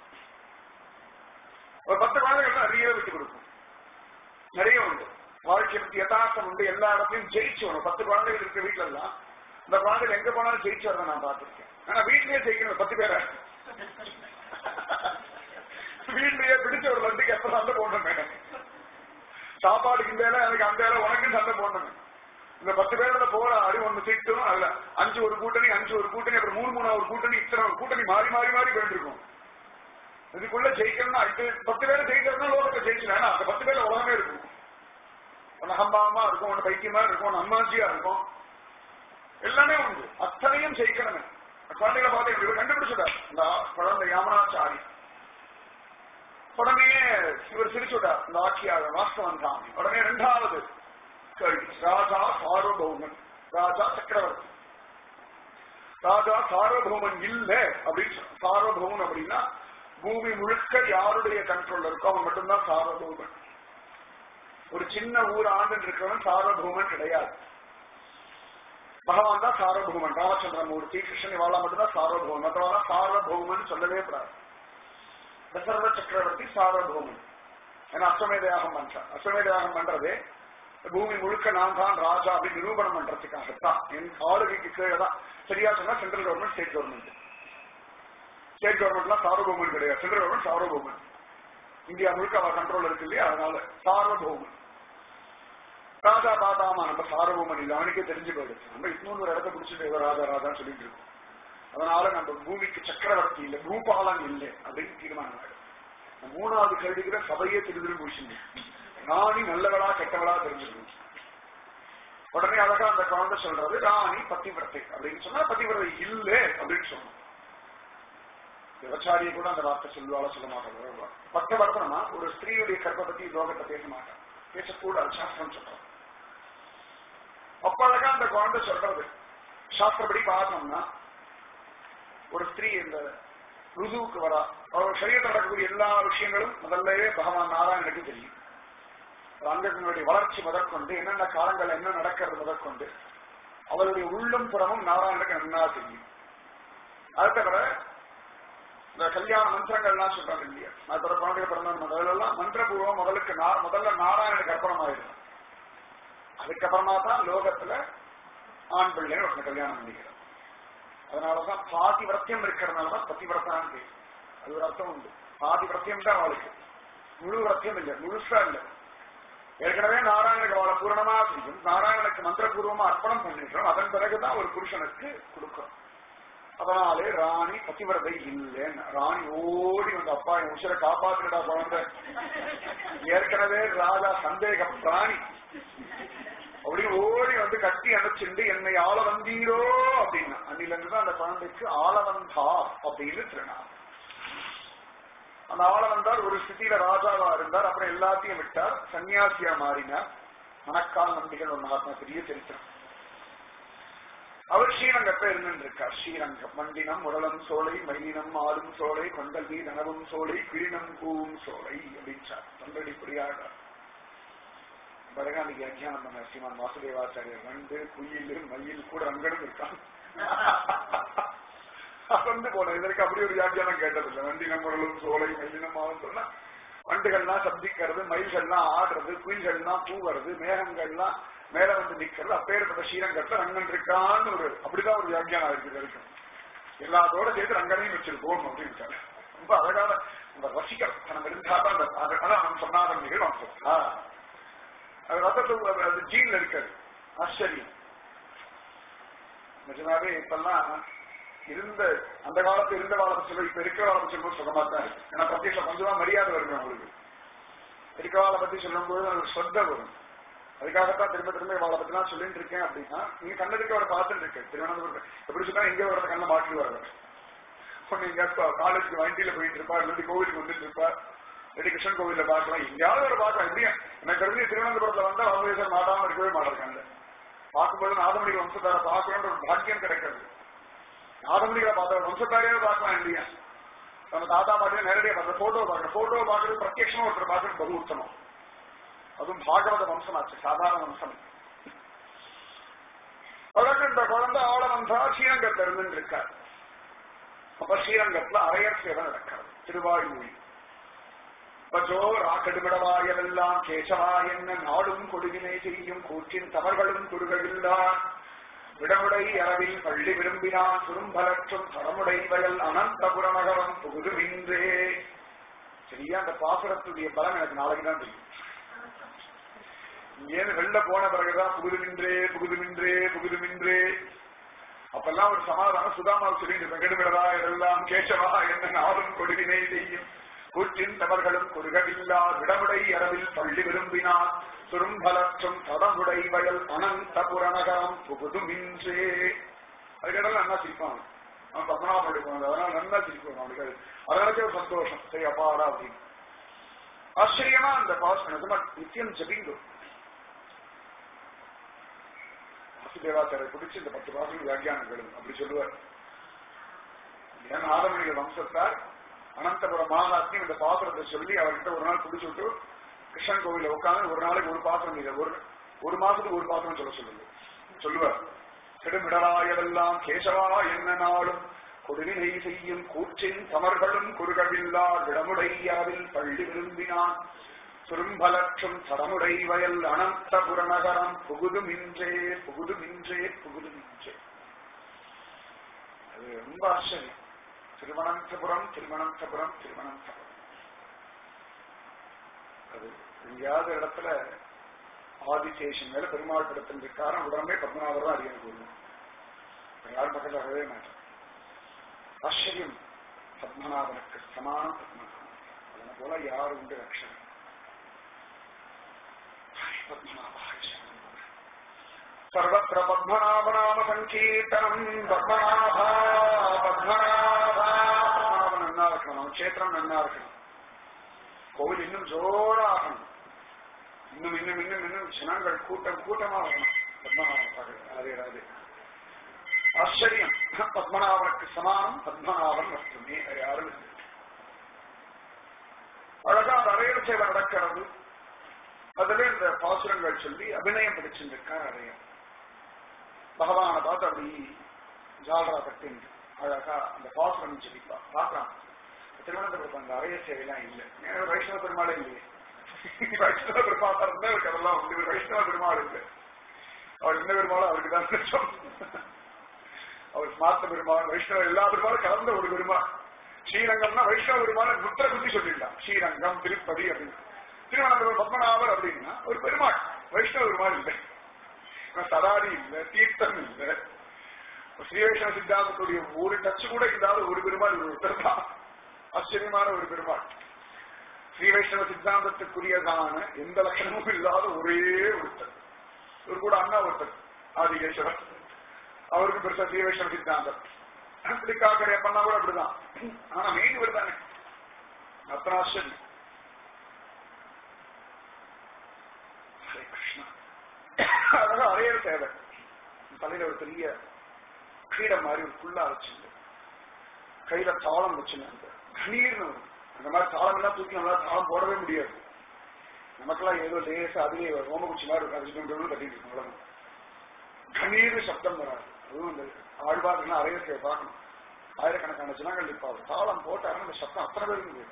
ஒரு பத்து குழந்தைகள் நிறைய விட்டு கொடுக்கும் நிறைய உண்டு வாழ்க்கை பத்தி யதார்த்தம் உண்டு எல்லா இடத்துலயும் ஜெயிச்சு வரும் பத்து குழந்தைகள் இருக்க வீட்டுல எல்லாம் இந்த குழந்தைகள் எங்க போனாலும் ஜெயிச்சு வரத நான் பார்த்திருக்கேன் ஆனா வீட்லயே ஜெயிக்கணும் பத்து பேரை வீட்லயே பிடிச்ச ஒரு லட்டுக்கு எப்ப சண்டை போடணுமே சாப்பாடுக்கு இந்த இடம் எனக்கு அந்த இடம் உனக்கு சண்டை போடணுமே இந்த பத்து பேர்ல போற அடி ஒண்ணு திட்டும் அதுல அஞ்சு ஒரு கூட்டணி அஞ்சு ஒரு கூட்டணி அப்புறம் மூணு மூணு ஒரு கூட்டணி இத்தனை ஒரு கூட்டணி மாறி மாறி மாறி போயிட்டு இருக்கும் இதுக்குள்ள ஜெயிக்கணும்னா இது பத்து பேர் ஜெயிக்கிறதுனா லோகத்தை ஜெயிச்சுனா அந்த பத்து பேர்ல உலகமே இருக்கும் ஒன்னு அகம்பாவமா இருக்கும் ஒன்னு பைத்தியமா இருக்கும் ஒன்னு அம்மாஜியா இருக்கும் எல்லாமே உண்டு அத்தனையும் ஜெயிக்கணுமே குழந்தைகளை பார்த்து இவர் கண்டுபிடிச்சுட்டார் இந்த குழந்தை யாமனாச்சாரி உடனே இவர் சிரிச்சுட்டார் இந்த ஆட்சியாளர் வாஸ்தவன் சாமி உடனே இரண்டாவது கேள்வி ராஜா சார்வபௌமன் ராஜா சக்கரவர்த்தி ராஜா சார்வபௌமன் இல்ல அப்படின்னு சொன்னார். சார்வபௌமன் அப்படின்னா பூமி முழுக்க யாருடைய கண்ட்ரோல் இருக்கோ அவன் மட்டும்தான் சார்வபௌமன் ஒரு சின்ன ஊர் ஆண்டு இருக்கிறவன் சார்வபௌமன் கிடையாது பகவான் தான் சார்வபௌமன் ராமச்சந்திரமூர்த்தி கிருஷ்ணன் இவாளா மட்டும்தான் சார்வபௌமன் மற்றவா சார்வபௌமன் சொல்லவே கூடாது தசரத சக்கரவர்த்தி சார்வபௌமன் ஏன்னா அஸ்வமேத யாகம் பண்றான் அஸ்வமேத யாகம் பண்றதே பூமி முழுக்க நான் தான் ராஜா அப்படின்னு நிரூபணம் பண்றதுக்காகத்தான் என் ஆளுகைக்கு கீழே தான் சரியா சொன்னா central government state government state கவர்மெண்ட்லாம் சார்வபௌமன் கிடையாது சென்ட்ரல் கவர்மெண்ட் சார்வபௌமன் இந்தியா முழுக்க அவ கண்ட்ரோல் இருக்கு இல்லையா அதனால சார்வபௌமன் ராஜா பாதாமா நம்ம சார்வபௌமன் இல்லை அவனுக்கே தெரிஞ்சு போயிடுச்சு நம்ம இன்னொரு ஒரு இடத்த பிடிச்சிட்டு ஏதோ ராஜா ராஜான்னு சொல்லிட்டு இருக்கோம் அதனால நம்ம பூமிக்கு சக்கரவர்த்தி இல்லை பூபாலன் இல்லை அப்படின்னு தீர்மானம் ஆயிடும் இந்த மூணாவது கேள்விக்கிற சபையே திருதிரு முடிச்சுங்க ராணி நல்லவளா கெட்டவளா தெரிஞ்சுக்கணும் உடனே அழகா அந்த குழந்தை சொல்றது ராணி பத்திவிரத்தை அப்படின்னு சொன்னா பத்திவிரதை இல்ல அப்படின்னு சொன்னோம் விவசாரியை கூட அந்த வார்த்தை சொல்லுவாளா சொல்ல மாட்டாங்க பக்தவர்த்தனமா ஒரு ஸ்திரீயுடைய கற்பை பத்தி லோகத்தை பேச மாட்டான் பேசக்கூடாது சாஸ்திரம் சொல்றோம் அப்ப அழகா அந்த குழந்தை சொல்றது சாஸ்திரப்படி பார்த்தோம்னா ஒரு ஸ்திரீ இந்த ருதுவுக்கு வரா அவர் சரீரத்தில் நடக்கக்கூடிய எல்லா விஷயங்களும் முதல்லவே பகவான் நாராயணனுக்கு தெரியும் அங்கத்தினுடைய வளர்ச்சி முதற்கொண்டு என்னென்ன காலங்கள் என்ன நடக்கிறது முதற்கொண்டு அவருடைய உள்ளம் புறமும் நாராயணனுக்கு நன்னா தெரியும் அது தவிர இந்த கல்யாண மந்திரங்கள்லாம் சொல்றாங்க இல்லையா நான் பிற குழந்தைகள் பிறந்த முதல்லலாம் மந்திரபூர்வம் முதலுக்கு நா- முதல்ல நாராயணனுக்கு அர்ப்பணம் ஆயிடும் அதுக்கப்புறமா தான் லோகத்துல ஆண் பிள்ளைன்னு ஒருத்தனை கல்யாணம் பண்ணிக்கிறோம் அதனாலதான் பாதி விரத்தியம் இருக்கிறதுனாலதான் பத்திவிரத்தான்னு பேர் அது ஒரு அர்த்தம் உண்டு பாதி விரத்தியம் தான் அவளுக்கு முழு விரத்தியம் இல்லை முழுசா இல்லை ஏற்கனவே நாராயணனுக்கு அவளை பூரணமா செய்யும் நாராயணனுக்கு மந்திரபூர்வமா அர்ப்பணம் பண்ணிடுறோம் அதன் பிறகுதான் ஒரு புருஷனுக்கு கொடுக்கிறோம் அதனாலே ராணி பத்திவிரதை இல்லைன்னு ராணி ஓடி வந்து அப்பா என் உசிரை காப்பாத்துடா குழந்தை ஏற்கனவே ராஜா சந்தேக பிராணி அப்படி ஓடி வந்து கட்டி அணைச்சுண்டு என்னை ஆள வந்தீரோ அப்படின்னா அன்னில இருந்து அந்த குழந்தைக்கு ஆள வந்தா அப்படின்னு திருநாள் அந்த ஆள வந்தார் ஒரு ஸ்திதியில ராஜாவா இருந்தார் அப்புறம் எல்லாத்தையும் விட்டார் சன்னியாசியா மாறினார் மணக்கால் நம்பிகள் ஒரு மகாத்மா பெரிய சரித்திரம் அவர் ஸ்ரீரங்கத்தை இருந்திருக்கார் ஸ்ரீரங்கம் மண்டினம் உடலம் சோலை மயிலினம் ஆடும் சோலை கொண்டல்வி நனவும் சோலை கிரினம் கூவும் சோலை அப்படின்றார் தொண்டடி புரியாத பரகாமிக்கு அத்தியானம் பண்ண ஸ்ரீமான் வாசுதேவாச்சாரியர் வண்டு குயில் மயில் கூட அங்கனும் இருக்கான் அசந்து போன இதற்கு அப்படி ஒரு வியாக்கியானம் கேட்டதில்லை வண்டினம் உடலும் சோலை மயிலினம் ஆடும் சொன்னா வண்டுகள்லாம் சப்திக்கிறது மயில்கள்லாம் ஆடுறது குயில்கள்லாம் பூவறது மேகங்கள்லாம் மேல வந்து நிக்கிறது அப்பேற்பட்ட ஸ்ரீரங்கத்துல ரங்கன் இருக்கான்னு ஒரு அப்படிதான் ஒரு வியாக்கியானம் இருக்கு இது வரைக்கும் எல்லாத்தோட சேர்த்து ரங்கனையும் வச்சிருக்கோம் அப்படின்னு ரொம்ப அழகான நம்ம ரசிக்கிறோம் நம்ம இருந்தாதான் அந்த அது- அதான் நம்ம சொன்னாத நிகழ்வு சொல்றா அது ரத்தத்து அது ஜீன்ல இருக்காது ஆச்சரியம் நிஜமாவே இப்பெல்லாம் இருந்த அந்த காலத்து இருந்த காலத்து சொல்ல இப்ப இருக்கிற காலத்து சொல்லும்போது சுகமா தான் இருக்கு ஏன்னா பிரத்யேகம் கொஞ்சமா மரியாதை வருது உங்களுக்கு இருக்க காலை பத்தி சொல்லும்போது ஒரு சொத்த வரும் அதுக்காகத்தான் திரும்ப திரும்ப இவாளை பத்தி நான் சொல்லிட்டு இருக்கேன் அப்படின்னா நீங்க கண்ணதுக்கு அவரை பார்த்துட்டு இருக்கு திருவனந்தபுரம் எப்படி சொன்னா இங்கே வரத கண்ணை மாற்றி வரல ஒண்ணு எங்க காலேஜுக்கு வண்டியில போயிட்டு இருப்பார் இல்லாட்டி கோவிலுக்கு வந்துட்டு இருப்பார் இல்லாட்டி கிருஷ்ணன் கோவில்ல பார்க்கலாம் எங்கேயாவது ஒரு பார்க்கலாம் எப்படியும் எனக்கு தெரிஞ்சு திருவனந்தபுரத்துல வந்தா அவதேசம் மாட்டாம இருக்கவே மாட்டாங்க பார்க்கும்போது நாதமணிகள் வம்சத்தார பார்க்கணுன்ற ஒரு பாக்கியம் கிடைக்கிறது நாதமணிகளை பார்த்த வம்சத்தாரையே பார்க்கலாம் இல்லையா நம்ம தாத்தா பாட்டியை நேரடியாக பார்க்க போட்டோ பார்க்கணும் போட்டோ பார்க்கறது பிரத்யட்சமா ஒருத்தர் பார்க்கறது பகு உத்தமம் அதுவும் பாகவத வம்சமாச்சு சாதாரண வம்சம் அதற்கு இந்த குழந்தை ஆள வந்தா ஸ்ரீரங்கத்துல இருந்து இருக்கார் அப்ப ஸ்ரீரங்கத்துல அரையர் சேவை நடக்கிறது திருவாயூரி பஜோ ராக்கடுபடவாயவெல்லாம் கேசவா என்ன நாடும் கொடுவினை செய்யும் கூற்றின் தவறுகளும் குறுகளில்லார் விடமுடை அரவில் பள்ளி விரும்பினான் சுரும்பலற்றும் தடமுடை வயல் அனந்தபுர நகரம் புகுதுவின்றே சரியா அந்த பாசுரத்துடைய பலம் எனக்கு நாளைக்கு தான் தெரியும் இங்கேருந்து வெளில போன பிறகுதான் புகுதுமின்றே புகுதுமின்றே புகுதுமின்றே அப்பெல்லாம் ஒரு சமாதானம் சுதாமா சொல்லிட்டு கெடுமிடதா எல்லாம் கேசவா என்ன நாடும் கொடுவினை செய்யும் கூற்றின் தவறுகளும் குறுகவில்லா விடமுடை அரவில் பள்ளி விரும்பினார் சுரும்பலற்றும் தடமுடை வயல் அனந்த புறநகரம் புகுதுமின்றே அதுக்கெல்லாம் நல்லா சிரிப்பாங்க அவன் பத்மநாபனுடைய குழந்தை அதனால நல்லா சிரிப்பாங்க அவனுக்கு அதனால ஒரு சந்தோஷம் சரி அப்பாடா அப்படின்னு ஆச்சரியமா அந்த பாசனத்தை நித்தியம் ஜபிங்கும் வாசுதேவாச்சாரிய பிடிச்சு இந்த பத்து பாசனம் வியாக்கியானங்களும் அப்படி சொல்லுவார் ஏன்னா ஆதமணிகள் வம்சத்தார் அனந்தபுரம் மாகாத்தியம் இந்த பாசுரத்தை சொல்லி அவர்கிட்ட ஒரு நாள் பிடிச்சு விட்டு கிருஷ்ணன் கோவில உட்காந்து ஒரு நாளைக்கு ஒரு பாசனம் இல்லை ஒரு ஒரு மாசத்துக்கு ஒரு பாசனம் சொல்ல சொல்லுங்க சொல்லுவார் கெடுமிடராயவெல்லாம் கேசவா என்ன நாளும் கொடுவினை செய்யும் கூற்றின் தமர்களும் குறுகவில்லா விடமுடையாவில் பள்ளி விரும்பினான் சுரும்பலற்றும் தடமுடை வயல் அனந்தபுர நகரம் புகுதுமின்றே புகுதுமின்றே புகுதுமின்றே அது ரொம்ப ஆச்சரியம் திருவனந்தபுரம் திருவனந்தபுரம் திருவனந்தபுரம் அது எங்கேயாவது இடத்துல ஆதிசேஷன் மேல பெருமாள் படத்தின் இருக்காரன் உடனே பத்மநாபர் தான் அறியணும் கூறுவோம் யாரும் பக்கத்தில் வரவே மாட்டோம் ஆச்சரியம் பத்மநாபனுக்கு சமானம் பத்மநாபன் அதனை போல யார் உண்டு ரக்ஷன் சர்வத்திர பத்மநாபநாம சங்கீர்த்தனம் பத்மநாபா பத்மநாபா பத்மநாபன் நன்னா இருக்கணும் நம்ம கஷேத்திரம் நன்னா இருக்கணும் கோவில் இன்னும் ஜோராகணும் இன்னும் இன்னும் இன்னும் இன்னும் ஜனங்கள் கூட்டம் கூட்டமா வரணும் பத்மநாபன் அதே அதே ஆச்சரியம் பத்மநாபனுக்கு சமானம் பத்மநாபன் மட்டுமே வேற யாரும் இல்லை அழகா அந்த அரையர் சேவை நடக்கிறது அதுல இந்த பாசுரங்கள் சொல்லி அபிநயம் படிச்சிருக்கார் அரையர் பகவானை பார்த்து அப்படி ஜாலரா கட்டின் அழகா அந்த பாசுரம் சொல்லிப்பா பார்க்கலாம் திருவனந்தபுரத்து அந்த அறைய சேவைலாம் இல்லை ஏன்னா ஒரு வைஷ்ணவ பெருமாளே இல்லையே வைஷ்ணவ பெருமாள் இருந்தா அவருக்கு அதெல்லாம் உண்டு இவர் வைஷ்ணவ பெருமாள் இல்லை அவர் என்ன பெருமாளும் அவருக்கு தான் கஷ்டம் அவர் ஸ்மார்த்த பெருமாள் வைஷ்ணவ எல்லா பெருமாளும் கலந்த ஒரு பெருமாள் ஸ்ரீரங்கம்னா வைஷ்ணவ பெருமாள் முத்திர குத்தி சொல்லிடலாம் ஸ்ரீரங்கம் திருப்பதி அப்படின்னு திருவனந்தபுரம் பத்மநாபர் அப்படின்னா ஒரு பெருமாள் வைஷ்ணவ பெருமாள் இல்லை சதாரி இல்லை தீர்த்தம் இல்லை ஸ்ரீவைஷ்ணவ சித்தாந்தத்துடைய ஒரு டச் கூட இல்லாத ஒரு பெருமாள் ஒரு ஒருத்தர் தான் ஆச்சரியமான ஒரு பெருமாள் ஸ்ரீ வைஷ்ணவ சித்தாந்தத்துக்குரியதான எந்த லட்சணமும் இல்லாத ஒரே ஒருத்தர் ஒரு கூட அண்ணா ஒருத்தர் ஆதிகேஸ்வரர் அவருக்கு பெருசா ஸ்ரீ வைஷ்ணவ சித்தாந்தம் திக்காக்கரை பண்ணா கூட அப்படிதான் ஆனா மெயின் இவர் தானே அத்தனாச்சரியம் ஹரே கிருஷ்ணா அழகா அரையர் தேவை தலையில ஒரு பெரிய கிரீடம் மாதிரி ஒரு புல்லா வச்சுட்டு கையில தாளம் வச்சுனாங்க கணீர்னு வரும். அந்த மாதிரி தாளம் எல்லாம் தூக்கி நம்மளால தாளம் போடவே முடியாது நமக்கெல்லாம் ஏதோ லேசா அதுவே ரோமகுச்சி மாதிரி இருக்கும் அது கட்டிட்டு இருக்கும் அவ்வளவுதான் கணீர் சப்தம் வராது அதுவும் இந்த ஆழ்வார்கள் அரையத்தை பார்க்கணும் ஆயிரக்கணக்கான ஜனங்கள் இருப்பாங்க தாளம் போட்டாங்க அந்த சப்தம் அத்தனை பேருக்கு போயிடும்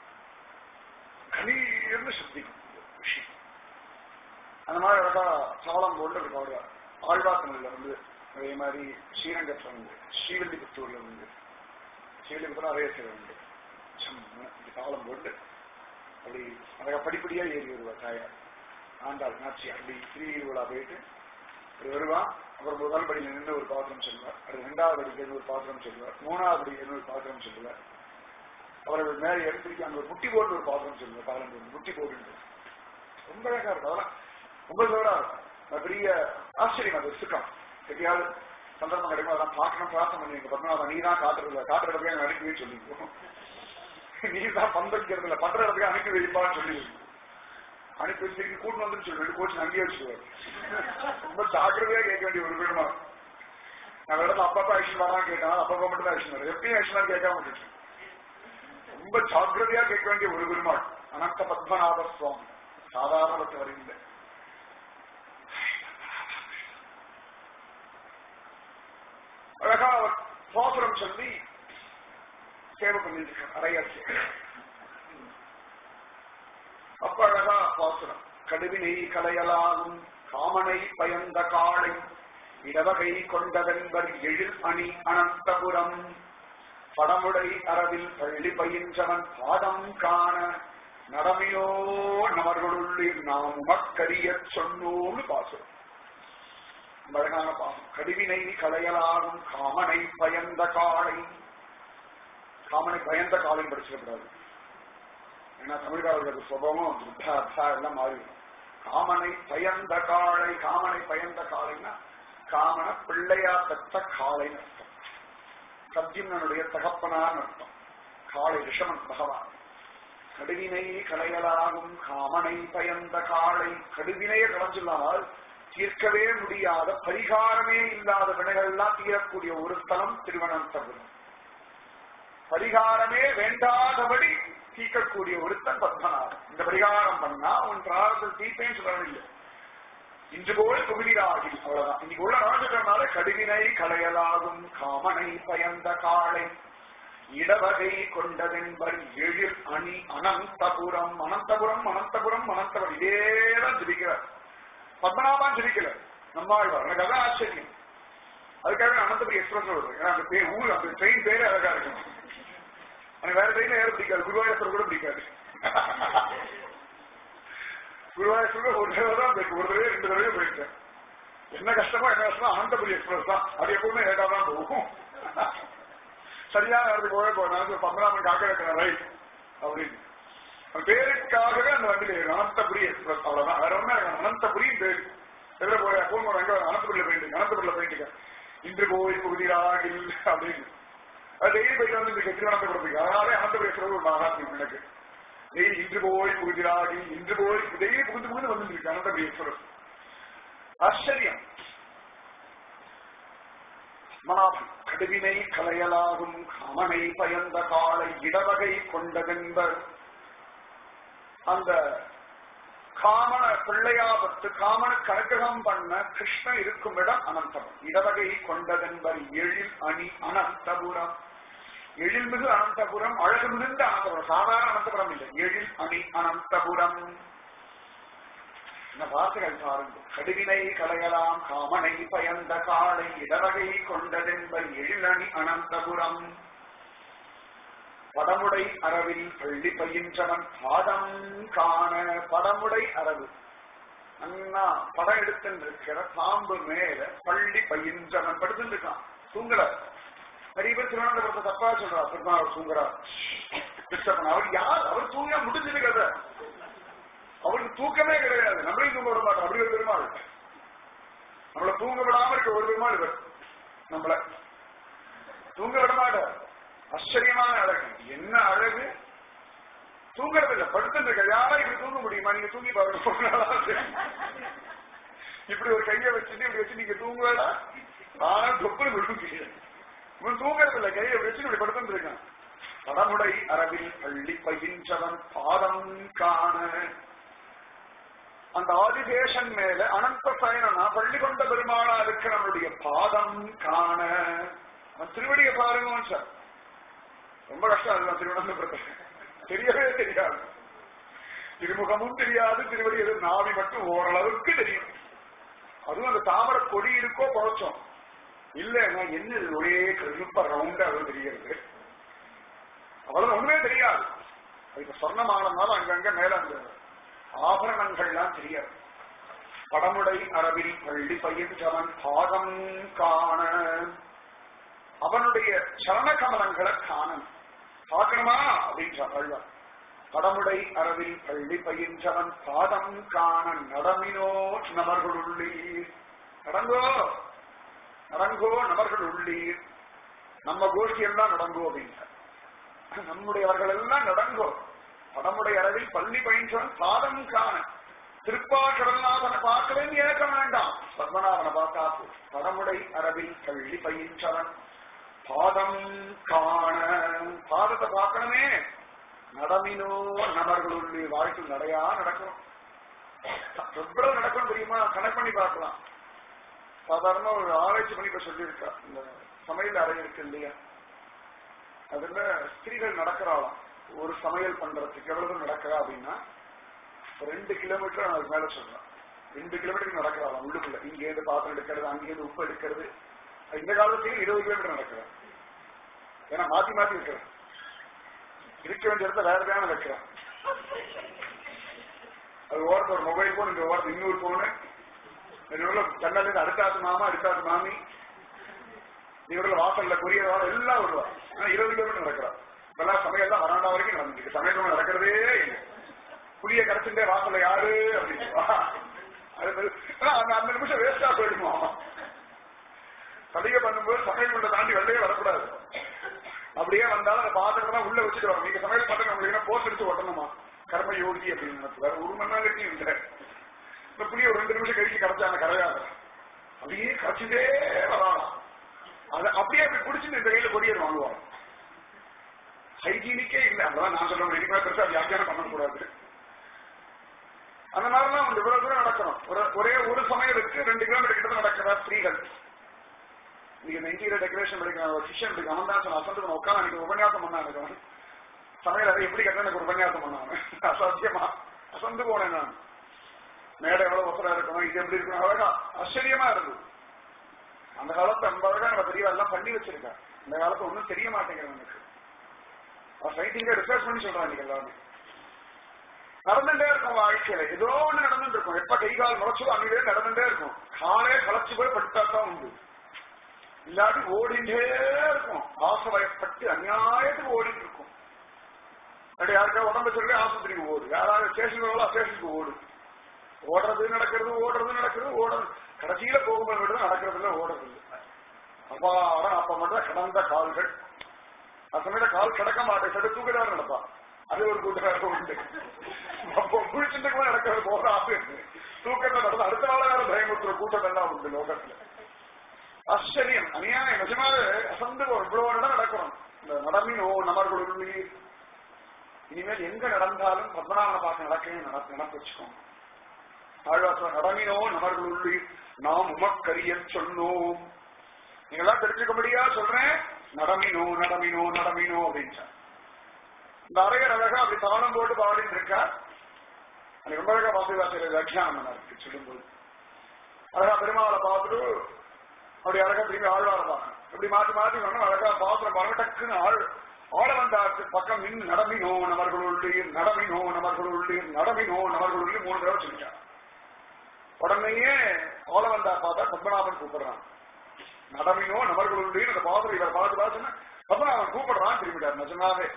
கணீர்னு சப்திக்கும் இந்த விஷயம் அந்த மாதிரி அழகா தாளம் போட்டு இருக்கு பாடுவார் ஆழ்வாக்கனில் வந்து அதே மாதிரி ஸ்ரீரங்கத்தில் வந்து ஸ்ரீவில்லிபுத்தூர்ல வந்து ஸ்ரீவில்லிபுத்தூர் அரையத்தில் வந்து சம்ம இப்படி தாளம் போட்டு அப்படி அழகா படிப்படியா ஏறி வருவார் தாயார் ஆண்டாள் நாச்சி அப்படி திருவிழா போயிட்டு அப்படி வருவான் அப்புறம் முதல் படியில் நின்று ஒரு பாத்திரம் சொல்லுவார் அடுத்து ரெண்டாவது படியில் ஒரு பாத்திரம் சொல்லுவார் மூணாவது படியில் ஒரு பாத்திரம் சொல்லுவார் அவர்கள் மேலே எடுத்து அங்க ஒரு முட்டி போட்டு ஒரு பாத்திரம் சொல்லுவார் பாத்திரம் முட்டி போட்டு ரொம்ப அழகா இருக்கும் அதெல்லாம் ரொம்ப ஜோரா இருக்கும் அது பெரிய ஆச்சரியம் அது சுக்கம் எப்படியாவது சந்தர்ப்பம் கிடைக்கும் அதெல்லாம் பார்க்கணும் பிரார்த்தனை பண்ணுவீங்க பத்மநாபன் நீ தான் காட்டுறதுல காட்டுறதுக்கு எனக்கு அனுப்பி வை சொல்லிக்குவோம் நீ தான் பந்தடிக்கிறது இல்லை பண்றதுக்கு அனுப்பி வைப்பான்னு சொல்லி அனுப்பி வச்சு திருப்பி கூட்டு வந்து சொல்லி கோச்சு அங்கேயே வச்சுக்குவார் ரொம்ப ஜாக்கிரதையா கேட்க வேண்டிய ஒரு பெருமா நான் இடத்துல அப்பப்ப ஆக்ஷன் வரான் கேட்டான் அப்பப்ப மட்டும் தான் ஆக்ஷன் வரும் எப்பயும் ஆக்ஷன் கேட்காம விட்டுட்டேன் ரொம்ப ஜாக்கிரதையா கேட்க வேண்டிய ஒரு பெருமாள் அனந்த பத்மநாப சுவாமி சாதாரணப்பட்டவர் இல்லை அழகா அவர் பாசுரம் சொல்லி சேவை பண்ணிருக்கார் அரையாட்சி அப்ப அழகா பாசுரம் கடுவினை கலையலாகும் காமனை பயந்த காளை இடவகை கொண்டதென்பர் எழில் அணி அனந்தபுரம் படமுடை அரவில் பள்ளி பயின்றவன் பாதம் காண நடமையோ நமர்களுள்ளீர் நாம் உமக்கரியச் சொன்னோன்னு பாசுரம் அழகான பாசம் கடுவினை கலையலாகும் காமனை பயந்த காளை காமனை பயந்த காலையும் படிச்சிடக்கூடாது ஏன்னா தமிழ்காரர்களுக்கு சுபமும் புத்தா அர்த்தா எல்லாம் மாறி காமனை பயந்த காளை காமனை பயந்த காளைன்னா காமன பிள்ளையா பெற்ற காளைன்னு அர்த்தம் சத்யம்னனுடைய தகப்பனான்னு அர்த்தம் காளை ரிஷமன் பகவான் கடுவினை கலையலாகும் காமனை பயந்த காளை கடுவினையை கலைஞ்சுள்ளால் தீர்க்கவே முடியாத பரிகாரமே இல்லாத வினைகள்லாம் தீரக்கூடிய ஒரு ஸ்தலம் திருவனந்தபுரம் பரிகாரமே வேண்டாதபடி தீர்க்கக்கூடிய ஒருத்தன் பத்மநாபன் இந்த பரிகாரம் பண்ணா உன் பிராரத்தில் தீர்ப்பேன்னு சொல்லவில்லை இன்று போல் குமிழிராகி அவ்வளவுதான் இன்னைக்கு உள்ள நடந்துக்கிறதுனால கடுவினை கலையலாகும் காமனை பயந்த காளை இடவகை கொண்டதென்பர் எழில் அணி அனந்தபுரம் அனந்தபுரம் அனந்தபுரம் அனந்தபுரம் இதேதான் ஜிபிக்கிறார் பத்மநாபான் ஜிபிக்கல நம்மாழ்வார் எனக்கு அதான் ஆச்சரியம் அதுக்காக அனந்தபுரி எக்ஸ்பிரஸ் வருது ஏன்னா அந்த பேர் ஊர் அந்த ட்ரெயின் பேரே அழகா இருக்கும் எனக்கு வேற ட்ரெயின்ல ஏற பிடிக்காது குருவாயூர் கூட பிடிக்காது குருவாயூர் ஒரு தடவை தான் போயிருக்கு ஒரு தடவை ரெண்டு தடவை போயிருக்கேன் என்ன கஷ்டமோ என்ன கஷ்டமோ அனந்தபுரி எக்ஸ்பிரஸ் தான் அது எப்பவுமே லேட்டா தான் போகும் சரியான நேரத்துக்கு போகவே போனாலும் பத்மநாபன் காக்க வைக்கிறேன் ரைட் அப்படின்னு அந்த பேருக்காகவே அந்த வண்டியில் ஏறும் அனந்தபுரி எக்ஸ்பிரஸ் அவ்வளவுதான் வேற ஒண்ணு அனந்தபுரி பேரு எதிர போய் போன் போற அங்க அனந்தபுரியில போயிட்டு அனந்தபுரியில போயிட்டு இன்று போய் புகுதிராகில் அப்படின்னு அது டெய்லி போயிட்டு வந்து இந்த திருவனந்தபுரத்துக்கு அதனாலே அனந்தபுரி எக்ஸ்பிரஸ் ஒரு மகாத்மியம் எனக்கு டெய்லி இன்று போய் புகுதிராகி இன்று போய் டெய்லி புகுந்து புகுந்து வந்துருக்கு அனந்தபுரி எக்ஸ்பிரஸ் ஆச்சரியம் மனாபன் கடுவினை கலையலாகும் காமனை பயந்த காலை இடவகை கொண்டதென்பர் அந்த காமன பிள்ளையாபத்து காமனுக்கு அனுகிரகம் பண்ண கிருஷ்ணன் இருக்கும் இடம் அனந்தபுரம் இடவகை கொண்டதென்பர் எழில் அணி அனந்தபுரம் எழில்மிகு அனந்தபுரம் அழகு மிகுந்த அனந்தபுரம் சாதாரண அனந்தபுரம் இல்லை எழில் அணி அனந்தபுரம் இந்த வார்த்தைகள் பாருங்க கடுவினை களையலாம் காமனை பயந்த காளை இடவகை கொண்டதென்பர் எழிலணி அனந்தபுரம் படமுடை அரவில் பள்ளி பயின்றவன் பாதம் காண படமுடை அரவு அண்ணா படம் எடுத்துருக்கிற பாம்பு மேல பள்ளி பயின்றவன் படுத்துட்டு இருக்கான் தூங்கல நிறைய பேர் திருவனந்தபுரத்தை தப்பா சொல்றா பெருமாள் தூங்குறார் கிருஷ்ணன் அவர் யார் அவர் தூங்க முடிஞ்சது கதை அவருக்கு தூக்கமே கிடையாது நம்மளையும் தூங்க விட மாட்டோம் அப்படி ஒரு பெருமாள் நம்மள தூங்க விடாம இருக்க ஒரு பெருமாள் இவர் நம்மள தூங்க விட மாட்டார் ஆச்சரியமான அழகு என்ன அழகு தூங்குறது இல்ல படுத்துட்டு இருக்க யாரா இப்படி தூங்க முடியுமா நீங்க தூங்கி பாருங்க இப்படி ஒரு கையை வச்சுட்டு இப்படி வச்சு நீங்க தூங்குவதா நானா தொப்புன்னு விழுந்துக்கிறேன் இவன் தூங்குறது இல்ல கையை வச்சு இப்படி படுத்துட்டு இருக்கான் படமுடை அரவில் பள்ளி பயின்றவன் பாதம் காண அந்த ஆதிதேசன் மேல அனந்த சயனனா பள்ளி கொண்ட பெருமாளா இருக்கிறவனுடைய பாதம் காண அவன் திருவடியை பாருங்க சார் ரொம்ப கஷ்டம் அதுதான் திருவனந்தபுரத்தை தெரியவே தெரியாது திருமுகமும் தெரியாது திருவடி எது நாவி மட்டும் ஓரளவுக்கு தெரியும் அதுவும் அந்த தாமரை கொடி இருக்கோ குறைச்சோம் இல்லைன்னா என்ன இது ஒரே கருப்ப ரவுண்டா அது தெரிகிறது அவ்வளவு ஒண்ணுமே தெரியாது அதுக்கு சொர்ணமானதுனால அங்கங்க மேல அந்த ஆபரணங்கள்லாம் தெரியாது படமுடை அரவில் பள்ளி பயின்றவன் பாதம் காண அவனுடைய சரண கமலங்களை காணணும் பார்க்கணுமா அப்படின்றார் அழ்வார் படமுடை அரவில் பள்ளி பயின்றவன் பாதம் காண நடமினோ நமர்களுள்ளீர் நடங்கோ நடங்கோ நமர்கள் உள்ளீர் நம்ம கோஷ்டி எல்லாம் நடங்கோ அப்படின்றார் நம்முடையவர்கள் எல்லாம் நடங்கோ படமுடை அரவில் பள்ளி பயின்றவன் பாதம் காண திருப்பாக்கடல்நாதனை பார்க்கலன்னு ஏற்க வேண்டாம் பத்மநாபனை பார்த்தா படமுடை அரவில் பள்ளி பயின்றவன் பாதம் காண பாதத்தை பார்க்கணுமே நடமினோ நமர்களுள்ளே வாழ்க்கை நடையா நடக்கணும் எவ்வளவு நடக்கணும் தெரியுமா கணக்கு பண்ணி பார்க்கலாம் சாதாரண ஒரு ஆராய்ச்சி பண்ணி இப்ப சொல்லியிருக்கா இந்த சமையல் அறை இருக்கு இல்லையா அதுல ஸ்திரீகள் நடக்கிறாளாம் ஒரு சமையல் பண்றதுக்கு எவ்வளவு நடக்கிறா அப்படின்னா ரெண்டு கிலோமீட்டர் அதுக்கு மேல சொல்றேன் ரெண்டு கிலோமீட்டர் நடக்கிறாளாம் உள்ளுக்குள்ள இங்க இருந்து பாத்திரம் எடுக்கிறது அங்கேருந்து உப்பு எடுக்கிறது இந்த காலத்தையும் இருபது கிலோமீட்டர் நடக்கிறேன் ஏன்னா மாத்தி மாத்தி இருக்கிறேன் இருக்க வேண்டிய இடத்துல வேற வேணும் வைக்கிறேன் அது ஓரத்து ஒரு மொபைல் போன் இந்த ஓரத்து இன்னொரு போனு ஜன்னல இருந்து அடுத்தாத்து மாமா அடுத்தாத்து மாமி இவருல வாசல்ல கொரியர் வாரம் எல்லாம் வருவா ஆனா இருபது கிலோமீட்டர் நடக்கிறா இப்பெல்லாம் சமையல் தான் வராண்டா வரைக்கும் நடந்துருக்கு சமையல் நடக்கிறதே இல்லை புளிய கரைச்சுட்டே வாசல்ல யாரு அப்படின்னு அந்த நிமிஷம் வேஸ்டா போயிடுமா சலுகை பண்ணும்போது சமையல் பண்ண தாண்டி வெளியே வரக்கூடாது அப்படியே வந்தாலும் அந்த பாத்திரம் உள்ள வச்சுட்டு வரும் நீங்க சமையல் பண்ற உங்களுக்கு போஸ்ட் எடுத்து ஒட்டணுமா கர்ம யோகி அப்படின்னு வேற ஒரு மணி நேரம் இல்லை இந்த புளிய ஒரு ரெண்டு நிமிஷம் கழிச்சு கரைச்சாங்க கரையாது அப்படியே கரைச்சுட்டே வரான் அது அப்படியே அப்படி பிடிச்சிட்டு இந்த கையில கொடியர் வாங்குவாங்க ஹைஜீனிக்கே இல்லை அதான் நான் சொல்ல முடியும் இனிமே பெருசா வியாக்கியானம் பண்ணக்கூடாது அந்த மாதிரிலாம் வந்து இவ்வளவு தூரம் நடக்கணும் ஒரே ஒரு சமையலுக்கு ரெண்டு கிலோமீட்டர் கிட்ட நடக்கிறா ஸ்திரீகள் நீங்க இந்த இன்டீரியர் டெக்கரேஷன் படிக்கிற ஒரு சிஷன் இருக்கு அவன் தான் சொன்ன அசந்து உட்காந்து எனக்கு உபன்யாசம் பண்ணாங்க சமையல் அதை எப்படி கட்ட எனக்கு ஒரு உபன்யாசம் பண்ணாங்க அசாத்தியமா அசந்து போனேன் நான் மேடை எவ்வளவு ஒசரா இருக்கணும் இது எப்படி இருக்கணும் அழகா ஆச்சரியமா இருந்தது அந்த காலத்து அந்த அழகா நம்ம பெரிய எல்லாம் பண்ணி வச்சிருக்கேன் இந்த காலத்து ஒன்றும் தெரிய மாட்டேங்கிறது எனக்கு சைட்டிங்க ரிசர்ச் பண்ணி சொல்றாங்க இன்னைக்கு எல்லாருமே நடந்துட்டே இருக்கும் வாழ்க்கையில ஏதோ ஒண்ணு நடந்துட்டு இருக்கும் எப்ப கை கால் முளைச்சோ அங்கே நடந்துட்டே இருக்கும் காலே களைச்சு போய் படுத்தா தான் உண்டு இல்லாட்டி ஓடிண்டே இருக்கும் ஆசவயப்பட்டு அநியாயத்துக்கு ஓடிட்டு இருக்கும் அப்படி யாருக்கா உடம்பு சொல்லி ஆஸ்பத்திரிக்கு ஓடு யாராவது ஸ்டேஷனுக்கு ஸ்டேஷனுக்கு ஓடு ஓடுறது நடக்கிறது ஓடுறது நடக்கிறது ஓடுறது கடைசியில போகும்போது மட்டும் நடக்கிறது இல்லை ஓடுறது இல்லை அப்பா அப்ப மட்டும் கடந்த கால்கள் அந்த சமயத்துல கால் கிடக்க மாட்டேன் சரி தூக்கிதான் நடப்பா அது ஒரு கூட்டம் உண்டு அப்போ குளிச்சுட்டு கூட நடக்கிறது போகாது தூக்கத்தை நடந்து அடுத்த நாள வேற பயமுறுத்துற கூட்டம் எல்லாம் உண்டு லோகத்துல ஆச்சரியம் அநியாயம் நிஜமாவே அசந்து இவ்வளவு இடம் நடக்கணும் இந்த நடமினோ நமர்களுள்ளி இனிமேல் எங்க நடந்தாலும் பத்மநாபனை பார்த்து நடக்கவே நினப்பு வச்சுக்கோங்க ஆழ்வாசம் நடமினோ நமர்களுள்ளி நாம் உமக்கரிய சொன்னோம் நீங்களாம் தெரிஞ்சுக்க முடியா சொல்றேன் நடமினோ நடமினோ நடமினோ அப்படின்ட்டார் இந்த அரையர் அழகா அப்படி தாளம் போட்டு பாடிட்டு இருக்கார் அன்னைக்கு ரொம்ப அழகா வாசிவாசர் வியாக்கியானம் பண்ணார் சொல்லும்போது அழகா பெருமாளை பார்த்துட்டு அப்படி அழகா திரும்பி ஆழ்வார பார்க்கணும் இப்படி மாற்றி மாற்றி வரணும் அழகா பாத்திரம் பாருங்க டக்குன்னு ஆள் ஆள வந்தாருக்கு பக்கம் நின்று நடமினோ நமர்களுள்ளீர் நடமினோ நமர்களுள்ளீர் நடமினோ நமர்களுள்ளீர் மூணு தடவை சொல்லிட்டார் உடனேயே ஆள வந்தார் பார்த்தா பத்மநாபன் கூப்பிடுறான் நடமினோ நமர்களுள்ளீர் அந்த பாத்திரம் இவர் பார்த்து பார்த்துன்னா பத்மநாபன் கூப்பிடுறான் திரும்பிட்டார் நிஜமாவே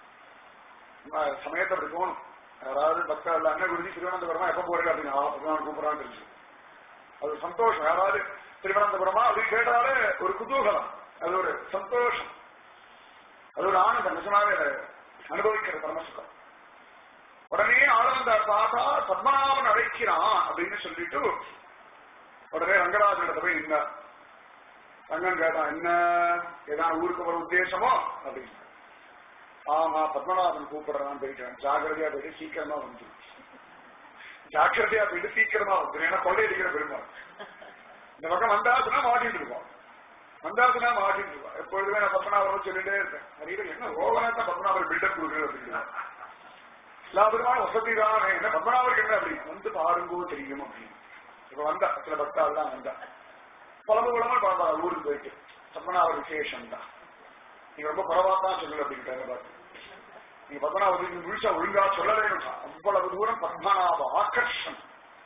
சமயத்தை அப்படி தோணும் யாராவது பக்தர்கள் அண்ணன் குருஜி திருவனந்தபுரமா எப்ப போறீங்க அப்படின்னு ஆ பத்மநாபன் கூப்பிடுறான்னு தெரிஞ்சு அது சந்தோஷம் யாராவது திருவனந்தபுரமா அப்படின்னு கேட்டாலே ஒரு குதூகலம் அது ஒரு சந்தோஷம் அது ஒரு ஆனந்தம் நிஜமாவே அனுபவிக்கிற பரமசுகம் உடனே ஆளவந்தார் பார்த்தா பத்மநாபன் அழைக்கிறான் அப்படின்னு சொல்லிட்டு உடனே ரங்கராஜனிடத்த போய் நின்றார் ரங்கன் கேட்டான் என்ன ஏதாவது ஊருக்கு வர உத்தேசமோ அப்படின்னு ஆமா பத்மநாபன் கூப்பிடுறான்னு போயிட்டேன் ஜாகிரதையா போயிட்டு சீக்கிரமா வந்து ஜாக்கிரதையா போயிட்டு சீக்கிரமா வந்து ஏன்னா கொள்ளையடிக்கிற பெருமாள் இந்த பக்கம் வந்தாச்சுன்னா மாட்டிட்டு இருக்கோம் வந்தாச்சுன்னா மாட்டிட்டு இருக்கோம் எப்பொழுதுமே நான் பத்மநாபன் சொல்லிட்டே இருக்கேன் நிறைய என்ன ஓவனா தான் பத்மநாபர் பில்டப் கொடுக்குறது அப்படின்னு எல்லா பெருமாளும் வசதி தான் என்ன பத்மநாபருக்கு என்ன அப்படி வந்து பாருங்கோ தெரியும் அப்படின்னு இப்ப வந்தா சில பக்தாள் தான் வந்தா புலம்பு புலமா பாப்பா ஊருக்கு போயிட்டு பத்மநாபர் விசேஷம் தான் நீங்க ரொம்ப குறவா தான் சொல்லல அப்படின்ட்டு பார்த்து நீங்க பத்மநாபத்துக்கு முழுசா ஒழுங்கா சொல்லவே வேண்டாம் அவ்வளவு தூரம் பத்மநாப ஆக்கர்ஷம்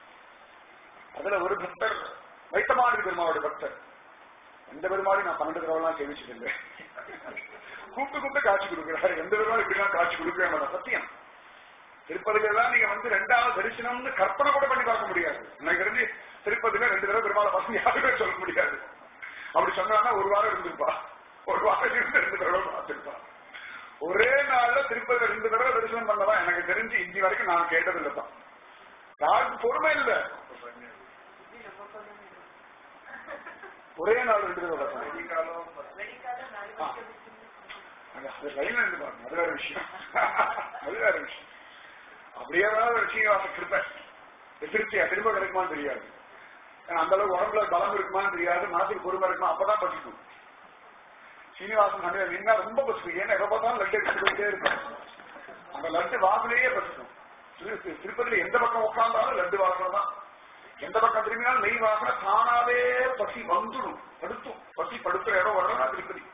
அதுல ஒரு பக்தர் வைத்தமாடி பெருமாவோட பக்தர் எந்த பெருமாளையும் நான் பன்னெண்டு தடவைலாம் சேவிச்சதில்லை கூப்பிட்டு கூப்பிட்டு காட்சி கொடுக்கிறாரு எந்த பெருமாள் இப்படிலாம் காட்சி கொடுக்கவே மாட்டேன் சத்தியம் திருப்பதியில எல்லாம் நீங்க வந்து ரெண்டாவது தரிசனம்னு கற்பனை கூட பண்ணி பார்க்க முடியாது எனக்கு தெரிஞ்சு திருப்பதியில ரெண்டு தடவை பெருமாளை பசங்க யாருமே சொல்ல முடியாது அப்படி சொன்னாங்கன்னா ஒரு வாரம் இருந்திருப்பா ஒரு வாரம் இருந்து ரெண்டு தடவை பார்த்திருப்பா ஒரே நாள்ல திருப்பதி ரெண்டு தடவை தரிசனம் பண்ணதான் எனக்கு தெரிஞ்சு இன்னி வரைக்கும் நான் கேட்டதில்லைப்பா யாருக்கு பொறுமை இல்லை ஒரே நாள் ரெண்டு தடவை பார்த்தேன். ஆ. அது அது லைன்ல இருந்து பாருங்க அது வேற விஷயம் அது வேற விஷயம் அப்படியே ஒரு சீனிவாச கிருப்பை எதிர்த்தியா திரும்ப கிடைக்குமான்னு தெரியாது ஏன்னா அந்த அளவுக்கு உடம்புல பலம் இருக்குமான்னு தெரியாது மனசுக்கு பொறுமை இருக்குமா அப்பதான் பசிக்கும் சீனிவாசன் அங்கே நின்னா ரொம்ப பசிக்கும் ஏன்னா எப்ப பார்த்தாலும் லட்டு எடுத்து போயிட்டே இருக்கும் அந்த லட்டு வாசலையே பசிக்கும் திரு- திரு- திருப்பதியில எந்த பக்கம் உட்கார்ந்தாலும் லட்டு வாசனை தான் எந்த பக்கம் திரும்பினாலும் நெய் வாசனை தானாவே பசி வந்துடும் படுத்தும் பசி படுத்துற இடம் வரலன்னா திருப்பதி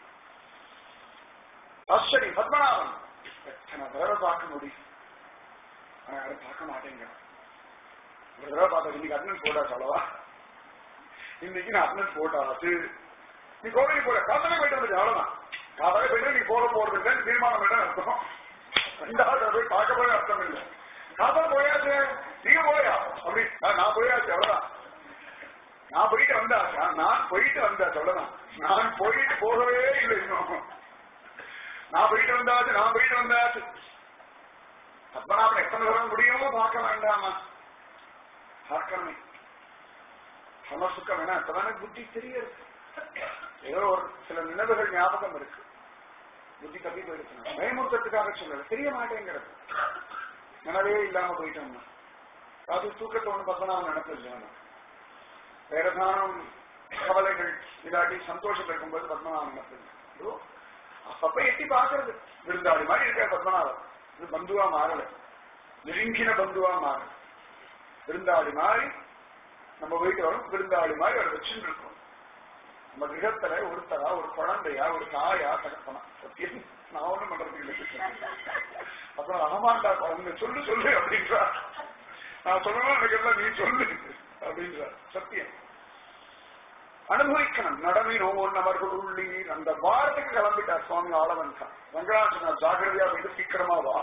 ஆச்சரி பத்மநாபன் எத்தனை தடவை பார்க்க முடியும் ஆனா யாரும் பார்க்க மாட்டேங்க ஒரு தடவை பார்த்தா இன்னைக்கு அட்னன்ஸ் போட்டாச்சு அவ்வளவா இன்னைக்கு நான் அட்னன்ஸ் போட்டாச்சு நீ கோவிலுக்கு போற காத்தாலே போயிட்டு வந்துச்சு அவ்வளவுதான் காத்தாலே போயிட்டு நீ போக போறது இல்லை தீர்மானம் என்ன அர்த்தம் ரெண்டாவது போய் பார்க்க போய் அர்த்தம் இல்லை காத்தால போயாச்சு நீங்க போயா அப்படி நான் நான் போயாச்சு அவ்வளவுதான் நான் போயிட்டு வந்தாச்சா நான் போயிட்டு வந்தாச்சு அவ்வளவுதான் நான் போயிட்டு போகவே இல்லை இன்னும் நான் போயிட்டு வந்தாச்சு நான் போயிட்டு வந்தாச்சு பத்மநாபன் எத்தனை தூரம் முடியுமோ பார்க்க வேண்டாமா பார்க்கணுமே சமசுக்கம் வேணா இப்பதானே புத்தி தெரியுது ஏதோ ஒரு சில நினைவுகள் ஞாபகம் இருக்கு புத்தி தப்பி போயிடுச்சு பயமுறுத்தத்துக்காக சொல்லல தெரிய மாட்டேங்கிறது நினைவே இல்லாம போயிட்டோம்னா அது தூக்கத்தை ஒண்ணு பத்மநாபன் நினைப்பது வேற தானம் கவலைகள் இல்லாட்டி சந்தோஷம் இருக்கும்போது பத்மநாபன் நினைப்பது அப்பப்ப எட்டி பாக்குறது விருந்தாளி மாதிரி இருக்க பத்மநாபன் இது பந்துவா மாறல நெருங்கின பந்துவா மாறல விருந்தாளி மாதிரி நம்ம வீட்டு வரும் விருந்தாளி மாதிரி அவர் வச்சுட்டு இருக்கோம் நம்ம கிரகத்துல ஒருத்தரா ஒரு குழந்தையா ஒரு தாயா தகப்பனா சத்தியம் நான் ஒண்ணும் பண்றது இல்லை அப்புறம் அகமாண்டா அவங்க சொல்லு சொல்லு அப்படின்றா நான் சொல்லணும் எனக்கு எல்லாம் நீ சொல்லு அப்படின்றா சத்தியம் அனுபவிக்கணும் நடமினோ அவர்கள் உள்ளீர் அந்த வாரத்துக்கு கிளம்பிட்டார் சுவாமி ஆளவன் தான் ரங்கராஜனார் ஜாகிரதையா போயிட்டு சீக்கிரமா வா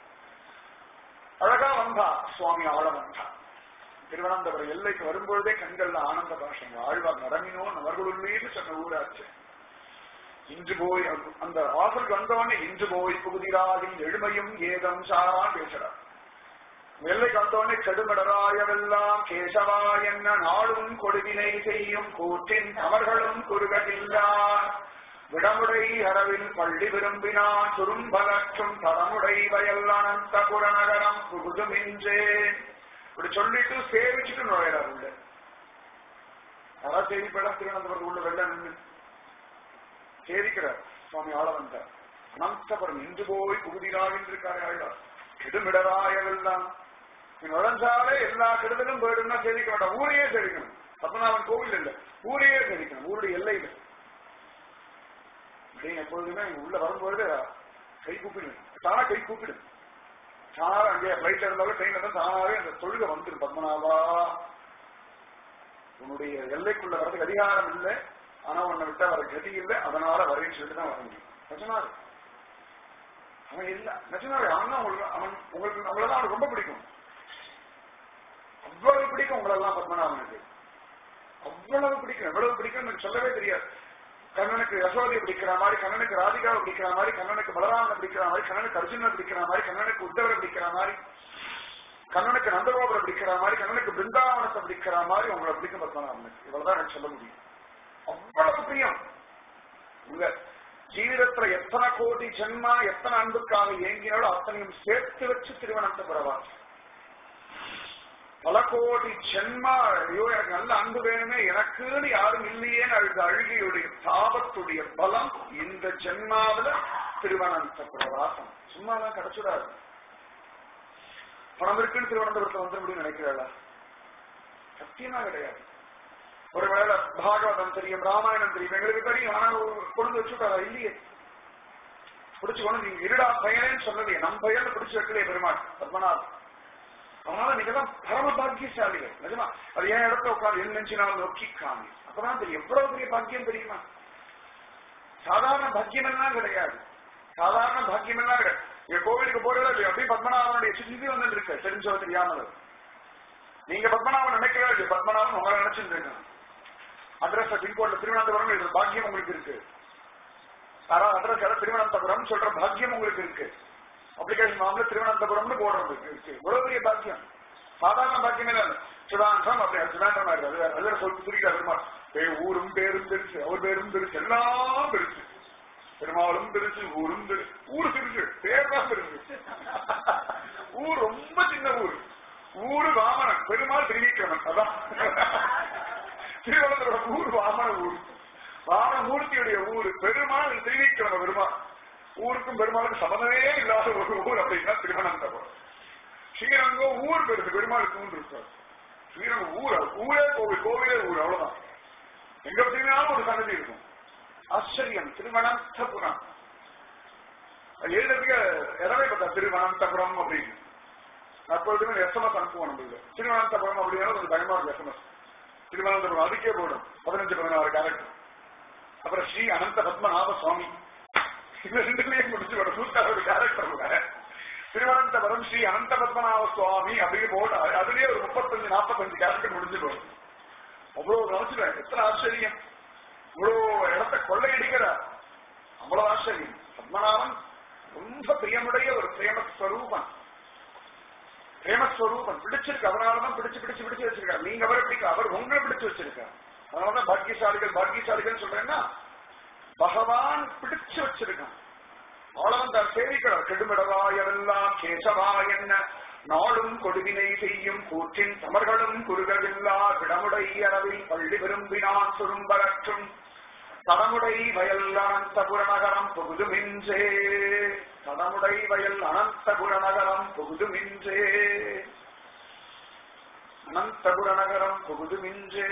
அழகா வந்தா சுவாமி ஆளவன் தான் திருவனந்தபுரம் எல்லைக்கு வரும்பொழுதே கண்கள்ல ஆனந்த பாஷங்க ஆழ்வார் நடமினோ அவர்களுள்ளேன்னு சொன்ன ஊராச்சு இன்று போய் அந்த வாசலுக்கு வந்தவொடனே இன்று போய் புகுதிராதின் எழுமையும் ஏதம் சாரான் பேசுறார் வெள்ளைக்கு வந்தோடனே கெடுமடராயவெல்லாம் கேசவா என்ன நாளும் கொடுவினை செய்யும் கூற்றின் அவர்களும் குறுகவில்லார் விடமுடை அரவில் பள்ளி விரும்பினான் சுரும்பலற்றும் தரமுடை வயல் அனந்த புறநகரம் புகுதுமின்றே இப்படி சொல்லிட்டு சேவிச்சுட்டு நுழையிறார் உள்ள யாராவது செய்திப்படா திருவனந்தபுரத்து உள்ள வெள்ள நின்று சேவிக்கிறார் சுவாமி ஆளவந்தார் அனந்தபுரம் இன்று போய் புகுதிராகின்றிருக்காரு ஆழ்வார் கெடுமிடராயவெல்லாம் நீ நுழைஞ்சாலே எல்லா கெடுதலும் போயிடும்னா சேவிக்க வேண்டாம் ஊரையே சேவிக்கணும் பத்மநாபன் கோவில் இல்ல ஊரையே சேவிக்கணும் ஊருடைய எல்லையில அப்படின்னு எப்பொழுதுமே இங்க உள்ள வரும்போது கை கூப்பிடும் தானா கை கூப்பிடும் தானா அங்கே பிளைட்ல இருந்தாலும் ட்ரெயின்ல இருந்தாலும் தானாவே அந்த தொழுகை வந்துடும் பத்மநாபா உன்னுடைய எல்லைக்குள்ள வரதுக்கு அதிகாரம் இல்லை ஆனா உன்னை விட்டா வர கதி இல்லை அதனால வரேன்னு சொல்லிட்டு தான் வர முடியும் நிஜமாரு அவன் இல்ல நிஜமாரு அவன் தான் உங்களுக்கு அவன் உங்களுக்கு உங்களெல்லாம் அவனுக்கு ரொம்ப பிடிக்கும் அவ்வளவு பிடிக்கும் உங்களெல்லாம் பத்மநாபனுக்கு அவ்வளவு பிடிக்கும் எவ்வளவு பிடிக்கும் எனக்கு சொல்லவே தெரியாது கண்ணனுக்கு யசோதையை பிடிக்கிற மாதிரி கண்ணனுக்கு ராதிகாவை பிடிக்கிற மாதிரி கண்ணனுக்கு பலராமனை பிடிக்கிற மாதிரி கண்ணனுக்கு அர்ஜுனனை பிடிக்கிற மாதிரி கண்ணனுக்கு உத்தவரை பிடிக்கிற மாதிரி கண்ணனுக்கு நந்தகோபுரம் பிடிக்கிற மாதிரி கண்ணனுக்கு பிருந்தாவனத்தை பிடிக்கிற மாதிரி உங்களை பிடிக்கும் பத்மநாபனுக்கு இவ்வளவுதான் எனக்கு சொல்ல முடியும் அவ்வளவு பிரியம் உங்க ஜீவிதத்துல எத்தனை கோடி ஜென்மா எத்தனை அன்புக்காக ஏங்கினாலும் அத்தனையும் சேர்த்து வச்சு திருவனந்தபுரவா பல கோடி ஜென்மா ஐயோ எனக்கு நல்ல அன்பு வேணுமே எனக்குன்னு யாரும் இல்லையேன்னு அழுத அழுகையுடைய தாபத்துடைய பலம் இந்த ஜென்மாவில திருவனந்தபுரவாசம் சும்மாதான் கிடைச்சுடாது பணம் இருக்குன்னு திருவனந்தபுரத்துல வந்துட முடியும்னு நினைக்கிறாளா சத்தியமா கிடையாது ஒருவேளை பாகவதம் தெரியும் ராமாயணம் தெரியும் எங்களுக்கு தெரியும் ஆனா கொண்டு வச்சுட்டாரா இல்லையே பிடிச்சு கொண்டு நீங்க இருடா பையனேன்னு சொல்லலையே நம் பையன் பிடிச்சு வைக்கலையே பெருமாள் பத்மநாத் அதனால நீங்க தான் பரம பாக்கியசாலிகள் நிஜமா அது ஏன் இடத்துல உட்காந்து என் நெஞ்சினால் நோக்கி காமி அப்பதான் தெரியும் எவ்வளவு பெரிய பாக்கியம் தெரியுமா சாதாரண பாக்கியம் எல்லாம் கிடையாது சாதாரண பாக்கியம் எல்லாம் கிடையாது இங்க கோவிலுக்கு போறதா இல்லையா அப்படியே பத்மநாபனுடைய சிந்தி வந்து இருக்கு தெரிஞ்சோ தெரியாமல் நீங்க பத்மநாபன் நினைக்கிறதா இல்லையா பத்மநாபன் உங்களை நினைச்சிட்டு இருக்காங்க அட்ரஸ் பின்கோட்ல திருவனந்தபுரம் எழுதுற பாக்கியம் உங்களுக்கு இருக்கு யாராவது அட்ரஸ் யாராவது திருவனந்தபுரம் சொல்ற பாக்கியம் உங்களுக்கு இருக்கு அப்ளிகேஷன் ஃபார்ம்ல திருவனந்தபுரம்னு போடுறது இருக்கு இவ்வளவு பெரிய பாக்கியம் சாதாரண பாக்கியமே இல்லை சிவாந்தம் அப்படி சிவாந்தமா இருக்கு அது அதுல சொல்லி புரியுது பெருமாள் பே- ஊரும் பேரும் பெருசு அவர் பேரும் பெருசு எல்லாம் பெருசு பெருமாளும் பெருசு ஊரும் பெருசு ஊர் பெருசு பேர் தான் பெருசு ஊர் ரொம்ப சின்ன ஊர் ஊரு வாமனன் பெருமாள் திருவிக்கிரமன் அதான் திருவனந்தபுரம் ஊர் வாமன ஊர் வாமன மூர்த்தியுடைய ஊர் பெருமாள் திருவிக்கிரம பெருமாள் ஊருக்கும் பெருமாளுக்கும் சம்பந்தமே இல்லாத ஒரு ஊர் அப்படின்னா திருவனந்தபுரம் ஸ்ரீரங்கம் ஊர் பெருசு பெருமாளுக்கு ஊர் இருக்கார் ஸ்ரீரங்கம் ஊர் அது. ஊரே கோவில் கோவிலே ஊர் அவ்வளவுதான் எங்க திரும்பினாலும் ஒரு சன்னதி இருக்கும் ஆச்சரியம் திருவனந்தபுரம் அது எழுதுறதுக்கு எதவே பார்த்தா திருவனந்தபுரம் அப்படின்னு அப்பொழுதுமே எஸ்எம்எஸ் அனுப்புவோம் நம்மளுக்கு திருவனந்தபுரம் அப்படின்னா ஒரு பயமா இருக்கு எஸ்எம்எஸ் திருவனந்தபுரம் அதுக்கே போடும் பதினஞ்சு பதினாறு கேரக்டர் அப்புறம் ஸ்ரீ அனந்த பத்மநாப சுவாமி இது ரெண்டுலயே முடிச்சு வரும் சூத்தாரோட கேரக்டர்ல திருவனந்தபுரம் ஸ்ரீ அனந்த பத்மநாப சுவாமி அப்படின்னு போட்டு அதுலயே ஒரு முப்பத்தஞ்சு நாற்பத்தஞ்சு கேரக்டர் முடிஞ்சு போகும் அவ்வளவு நினைச்சுவேன் எத்தனை ஆச்சரியம் இவ்வளவு இடத்தை கொள்ளையடிக்கிறார் அவ்வளவு ஆச்சரியம் பத்மநாபன் ரொம்ப பிரியமுடைய ஒரு பிரேமஸ்வரூபன் பிரேமஸ்வரூபன் பிடிச்சிருக்கு அதனாலதான் பிடிச்சு பிடிச்சு பிடிச்சு வச்சிருக்காரு நீங்க அவரை பிடிக்க அவர் உங்களை பிடிச்சு வச்சிருக்காரு அதனாலதான் பாக்கியசாலிகள் பாக்கியசாலிகள் சொல்றேன்னா பகவான் பிடிச்சு வச்சிருக்கான் ஆளவந்தார் சேவிக்கிறார் கெடுமிடவாயவெல்லாம் கேசவா என்ன நாளும் கொடுவினை செய்யும் கூற்றின் தமர்களும் குறுகவில்லா விடமுடை அரவில் பள்ளி விரும்பினான் சுரும்பரற்றும் தடமுடை வயல் அனந்தபுர நகரம் புகுதுமின்றே தடமுடை வயல் அனந்தபுர நகரம் புகுதுமின்றே அனந்தபுர நகரம் புகுதுமின்றே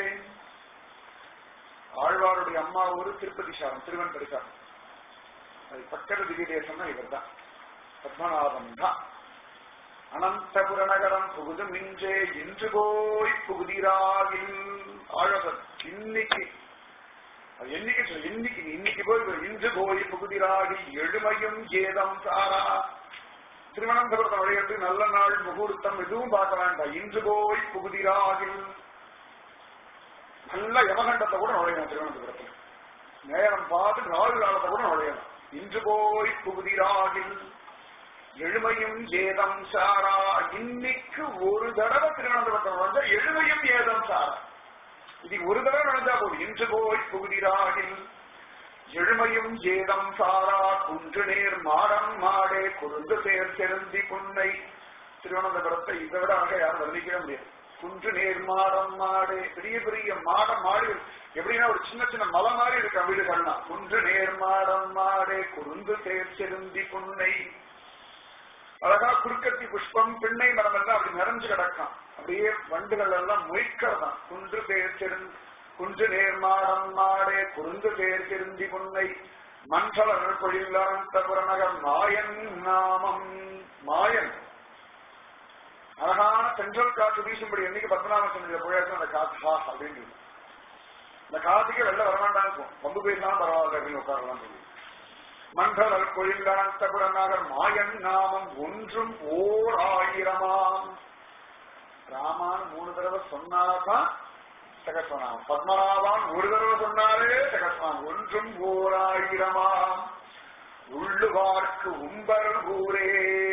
ஆழ்வாருடைய அம்மா ஊரு திருப்பதி சாரம் திருவன்படி சாரம் அது பக்கத்து திவ்ய தேசம்னா இவர் தான் பத்மநாபன் தான் அனந்தபுர நகரம் புகுது மின்றே இன்று போய் புகுதிராகில் ஆழவர் இன்னைக்கு அது என்னைக்கு சொல்ல இன்னைக்கு நீ இன்னைக்கு போய் ஒரு இன்று போய் புகுதிராகி எழுமையும் ஏதம் சாரா திருவனந்தபுரத்தை நுழையிறது நல்ல நாள் முகூர்த்தம் எதுவும் பார்க்க வேண்டாம் இன்று போய் புகுதிராகில் நல்ல யமகண்டத்தை கூட நுழையணும் திருவனந்தபுரத்துல நேரம் பார்த்து நாலு காலத்தை கூட நுழையணும் இன்று போய் புகுதிராகில் எழுமையும் ஏதம் சாரா இன்னைக்கு ஒரு தடவை திருவனந்தபுரத்தை நுழைஞ்சா எழுமையும் ஏதம் சாரா இது ஒரு தடவை நடந்தா போதும் இன்று போய் புகுதிராகில் எழுமையும் ஏதம் சாரா குன்று நேர் மாடம் மாடே குறுந்து சேர் செருந்தி புன்னை திருவனந்தபுரத்தை இதை விட அழகா யாரும் வர்ணிக்கவே முடியாது குன்று நேர் மாடம் மாடு பெரிய பெரிய மாடம் மாடு எப்படின்னா ஒரு சின்ன சின்ன மலை மாதிரி இருக்கு வீடுகள்லாம் குன்று நேர் மாடம் மாடு குறுந்து தேர் செருந்தி புன்னை அழகா குறுக்கத்தி புஷ்பம் பிள்ளை மரம் எல்லாம் அப்படி நிறைஞ்சு கிடக்கும் அப்படியே வண்டுகள் எல்லாம் மொய்க்கிறதான் குன்று தேர் செருந்தி குன்று நேர் மாடம் மாடே குறுந்து தேர் செருந்தி புன்னை மன்றலர்கள் பொழிலான் தபுரநகர் மாயன் நாமம் மாயன் அழகான சென்ட்ரல் காற்று வீசும்படி என்னைக்கு பத்மநாபன் சொன்னது புழக்கம் அந்த காத்து ஹா அப்படின்னு இந்த காத்துக்கே வெளில வர வேண்டாம் இருக்கும் பம்பு பேசலாம் பரவாயில்ல அப்படின்னு உட்காரலாம் சொல்லி மன்றலர் பொழிலான் தபுரநகர் மாயன் நாமம் ஒன்றும் ஓர் ஆயிரமாம் ராமான் மூணு தடவை சொன்னாதான் சகஸ்வனாம் பத்மநாபான் ஒரு தடவை சொன்னாலே சகஸ்வனாம் ஒன்றும் ஓர் ஆயிரமாம் உள்ளுவார்க்கு உம்பர் ஊரே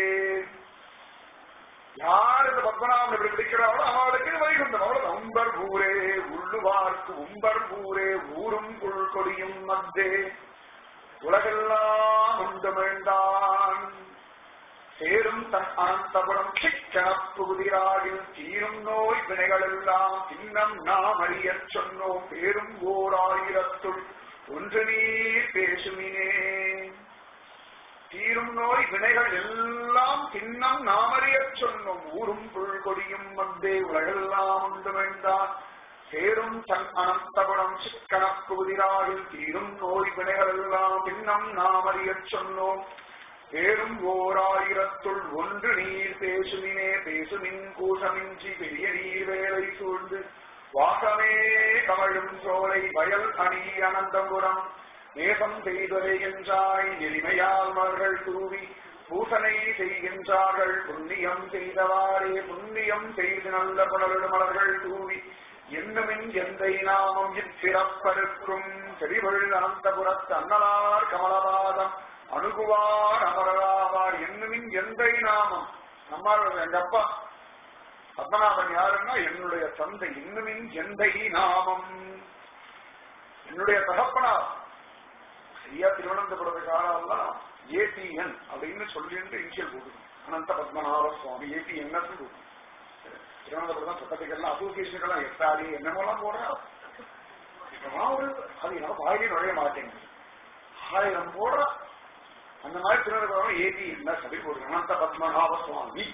யார் இந்த பத்மநாபன் இப்படி பிடிக்கிறாரோ அவளுக்கு வைகுந்தம் அவ்வளவு உம்பர் ஊரே உள்ளுவார்க்கு உம்பர் ஊரே ஊரும் புல் கொடியும் மத்தே உலகெல்லாம் உண்டு வேண்டான் சேரும் தன் அனந்தபுரம் சிக்கனப் புகுதிராகில் தீரும் நோய் வினைகளெல்லாம் சின்னம் நாம் அறியச் சொன்னோம் பேரும் ஓர் ஆயிரத்துள் ஒன்று நீர் பேசுமினே தீரும் நோய் வினைகள் எல்லாம் சின்னம் நாம் அறியச் சொன்னோம் ஊரும் புல் கொடியும் வந்தே உலகெல்லாம் உண்டு வேண்டான் சேரும் தன் அனந்தபுரம் சிக்கனப் புகுதிராகில் தீரும் நோய் வினைகள் எல்லாம் சின்னம் நாம் அறியச் சொன்னோம் பேரும் ஓர் ஆயிரத்துள் ஒன்று நீர் பேசுமினே பேசுமின் கூசமின்றி பெரிய நீர் வேலை சூழ்ந்து வாசமே கமழும் சோலை வயல் அணி அனந்தபுரம் நேசம் செய்தவை என்றாய் எளிமையால் மலர்கள் தூவி பூசனை செய்கின்றார்கள் புண்ணியம் செய்தவாறே புண்ணியம் செய்து நல்ல புனருடு மலர்கள் தூவி என்னமின் எந்தை நாமம் இச்சிறப்பருக்கும் செறிவள் அனந்தபுரத்து அன்னலார் கமலபாதம் அணுகுவார் அமரராவார் என்னுமின் எந்தை நாமம் நம்மால் எங்க அப்பா பத்மநாபன் யாருன்னா என்னுடைய தந்தை இன்னுமின் எந்தை நாமம் என்னுடைய தகப்பனார் சரியா திருவனந்தபுரத்து காலம்லாம் ஏடிஎன் அப்படின்னு சொல்லிட்டு இனிஷியல் போட்டுக்கணும் அனந்த பத்மநாப சுவாமி ஏடிஎன் போட்டு திருவனந்தபுரம் தான் பக்கத்துக்கெல்லாம் அசோசியேஷனுக்கெல்லாம் எஸ்ஆடி என்னமெல்லாம் போடுறா இதெல்லாம் ஒரு அது நம்ம வாயிலே நுழைய மாட்டேங்குது ஆயிரம் போடுறா அந்த மாதிரி திருவனந்தபுரம் ஏடி என்ன சபை போடுங்க அனந்த பத்மநாப சுவாமி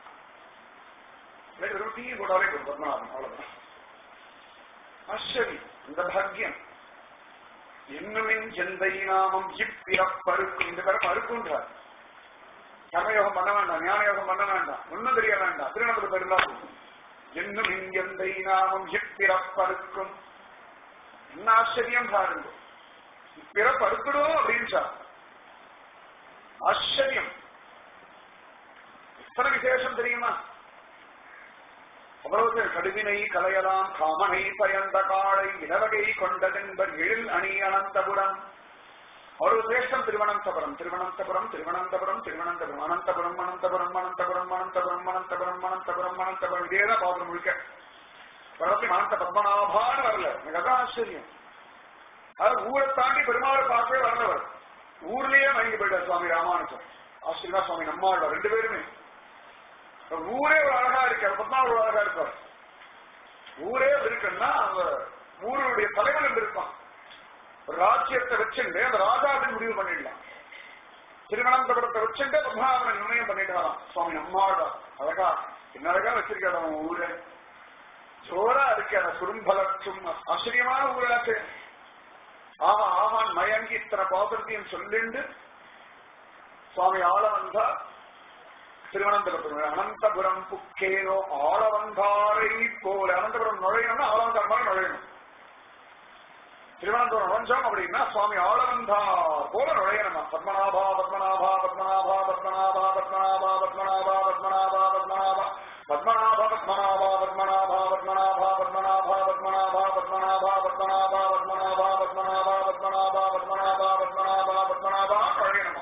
வெறும் டீ போட்டாலே போதும் பத்மநாபன் அவ்வளவுதான் ஆச்சரியம் இந்த பாக்கியம் என்னுமின் எந்தை நாமம் இப்பிறப்பருக்கும் இந்த பிறப்பு அறுக்குன்றார் கர்மயோகம் பண்ண வேண்டாம் ஞான யோகம் பண்ண வேண்டாம் ஒன்னும் தெரிய வேண்டாம் திருவனந்தபுரம் இருந்தா போதும் என்னுமின் எந்தை நாமம் இப்பிறப்பருக்கும் என்ன ஆச்சரியம் பாருங்க இப்பிறப்பு அறுக்கணும் அப்படின்னு சார் ஆச்சரியம் எத்தனை விசேஷம் தெரியுமா அவ்வளவு கடுவினை கலையலாம் காமனை பயந்த காளை இளவகை கொண்டதென்பர் எழில் அணி அனந்தபுரம் ஒரு தேசம் திருவனந்தபுரம் திருவனந்தபுரம் திருவனந்தபுரம் திருவனந்தபுரம் அனந்தபுரம் அனந்தபுரம் அனந்தபுரம் அனந்தபுரம் அனந்தபுரம் அனந்தபுரம் அனந்தபுரம் இதேதான் பாவம் முழுக்க வரப்பி அனந்த பத்மநாபான்னு வரல எனக்கு அதான் ஆச்சரியம் அது ஊரை தாண்டி பெருமாளை பார்க்கவே வரலவர் ஊர்லயே மயங்கி போயிட்டார் சுவாமி ராமானுஜம் ஆச்சரியமா சுவாமி நம்மாள் ரெண்டு பேருமே ஊரே ஒரு அழகா இருக்கார் பத்மாவது ஒரு அழகா இருப்பார் ஊரே இருக்குன்னா அந்த ஊருடைய தலைவன் என்று இருப்பான் ஒரு ராஜ்யத்தை வச்சுட்டு அந்த ராஜாவின் முடிவு பண்ணிடலாம் திருவனந்தபுரத்தை வச்சுட்டு பத்மநாபனை நிர்ணயம் பண்ணிட்டாராம் சுவாமி நம்மாடா அழகா என்ன அழகா வச்சிருக்காரு அவன் ஊரே ஜோரா இருக்கு அந்த குறும்பலற்றும் ஆச்சரியமான ஊராச்சு ஆஹா ஆஹான் மயங்கி இத்தனை பாத்திரத்தையும் சொல்லிண்டு சுவாமி ஆள வந்தா திருவனந்தபுரம் அனந்தபுரம் புக்கேனோ ஆளவந்தாரை போல அனந்தபுரம் நுழையணும்னா ஆளவந்தார் மாதிரி நுழையணும் திருவனந்தபுரம் நுழைஞ்சோம் அப்படின்னா சுவாமி ஆளவந்தார் போல நுழையணுமா பத்மநாபா பத்மநாபா பத்மநாபா பத்மநாபா பத்மநாபா பத்மநாபா பத்மநாபா பத்மநாபா பத்மநாப பத்மநாபா பத்மநாபா பத்மநாபா பத்மநாபா பத்மநாபா பத்மநாபா பத்மநாபா பத்மநாபா பத்மநாபா பத்மநாபா பத்மநாபா பத்மநாபா பத்மநாபா நுழையணுமா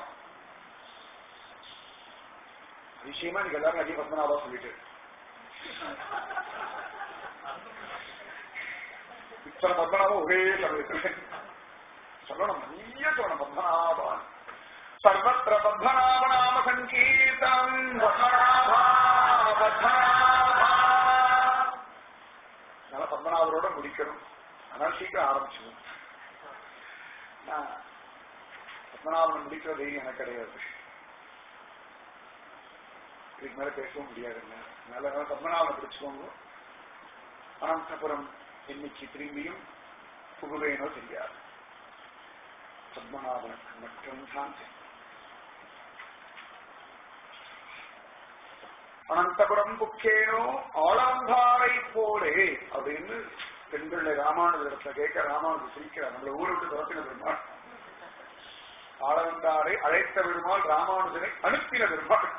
விஷயமா நீங்க எல்லாரும் அஜய் பத்மநாபா சொல்லிட்டு இத்தனை பத்மநாபம் ஒரே சமயத்தில் சொல்லணும் நிறைய சொல்லணும் பத்மநாபா சர்வத்திர பத்மநாப நாம சங்கீதம் பத்மநாபா பத்மநாபா பத்மநாபரோட முடிக்கணும் அதனால சீக்கிரம் ஆரம்பிச்சுக்கணும் நான் பத்மநாபனை முடிக்கிற தைரியம் எனக்கு கிடையாது இதுக்கு மேல பேசவும் முடியாதுங்க அதனால பத்மநாபனை பிடிச்சுக்கோங்க அனந்தபுரம் இன்னைக்கு திரும்பியும் புகுவேனோ தெரியாது பத்மநாபனுக்கு மட்டும்தான் தெரியும் அனந்தபுரம் புக்கேனோ ஆலந்தாரை போலே அப்படின்னு பெண்களை ராமானுஜரத்தை கேட்க ராமானுஜர் சிரிக்கிறார் நம்மள ஊரை விட்டு துரத்தின பெருமாள் ஆளவந்தாரை அழைத்த பெருமாள் ராமானுஜனை அனுப்பின பெருமாள்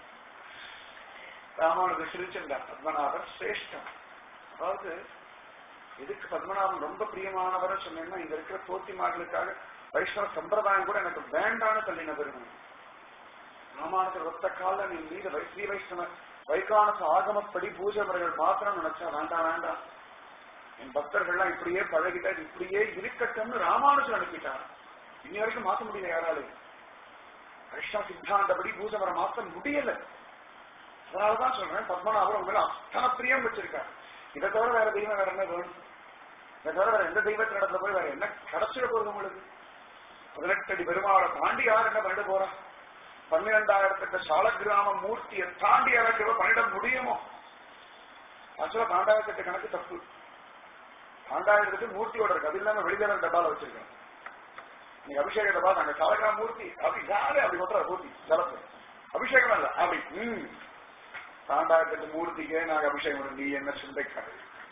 ராமானுஜர் சிரிச்சிருந்தார் பத்மநாபர் சிரேஷ்டம் அதாவது எதுக்கு பத்மநாபன் ரொம்ப பிரியமானவர் சொன்னேன்னா இங்க இருக்கிற போத்திமார்களுக்காக வைஷ்ணவ சம்பிரதாயம் கூட எனக்கு வேண்டான்னு தள்ளின பெருமாள் ராமானுஜர் ஒத்த கால நீ மீது வை- ஸ்ரீ வைஷ்ணவ வைகானச ஆகமப்படி பூஜை முறைகள் மாத்திரம் நினைச்சா வேண்டாம் வேண்டாம் என் பக்தர்கள்லாம் இப்படியே பழகிட்டா இது இப்படியே இருக்கட்டும்னு ராமானுஜர் அனுப்பிட்டார் இன்னி வரைக்கும் மாத்த முடியல யாராலையும் வைஷ்ணவ சித்தாந்தப்படி பூஜை முறை மாத்த முடியல அதனாலதான் சொல்றேன் பத்மநாபர் உங்களை அத்தனை பிரியம் வச்சிருக்காரு இதை தவிர வேற தெய்வம் வேற என்ன வேணும் இதை தவிர வேற எந்த தெய்வத்தின் இடத்துல போய் வேற என்ன கிடைச்சிட போகுது உங்களுக்கு பதினெட்டு அடி பெருமாளை தாண்டி யார் என்ன பண்ணிட போறா பன்னிரெண்டாயிரத்துக்கு சாலக்கிராம மூர்த்தியை தாண்டி யாராச்சும் பண்ணிட முடியுமோ ஆக்சுவலா தாண்டாயிரத்தெட்டு கணக்கு தப்பு தாண்டாயிரத்துக்கு மூர்த்தியோட இருக்கு அது இல்லாம வெளியில டப்பால வச்சிருக்கேன் நீங்க அபிஷேக டப்பா நாங்க சாலக்கிராம மூர்த்தி அப்படி யாரு அப்படி கொட்டுற மூர்த்தி ஜலத்து அபிஷேகம் இல்ல அப்படி ம் தாண்டாயிரத்தெட்டு மூர்த்திக்கே நாங்க அபிஷேகம் பண்ணோம். நீ என்ன சுண்டைக்காரு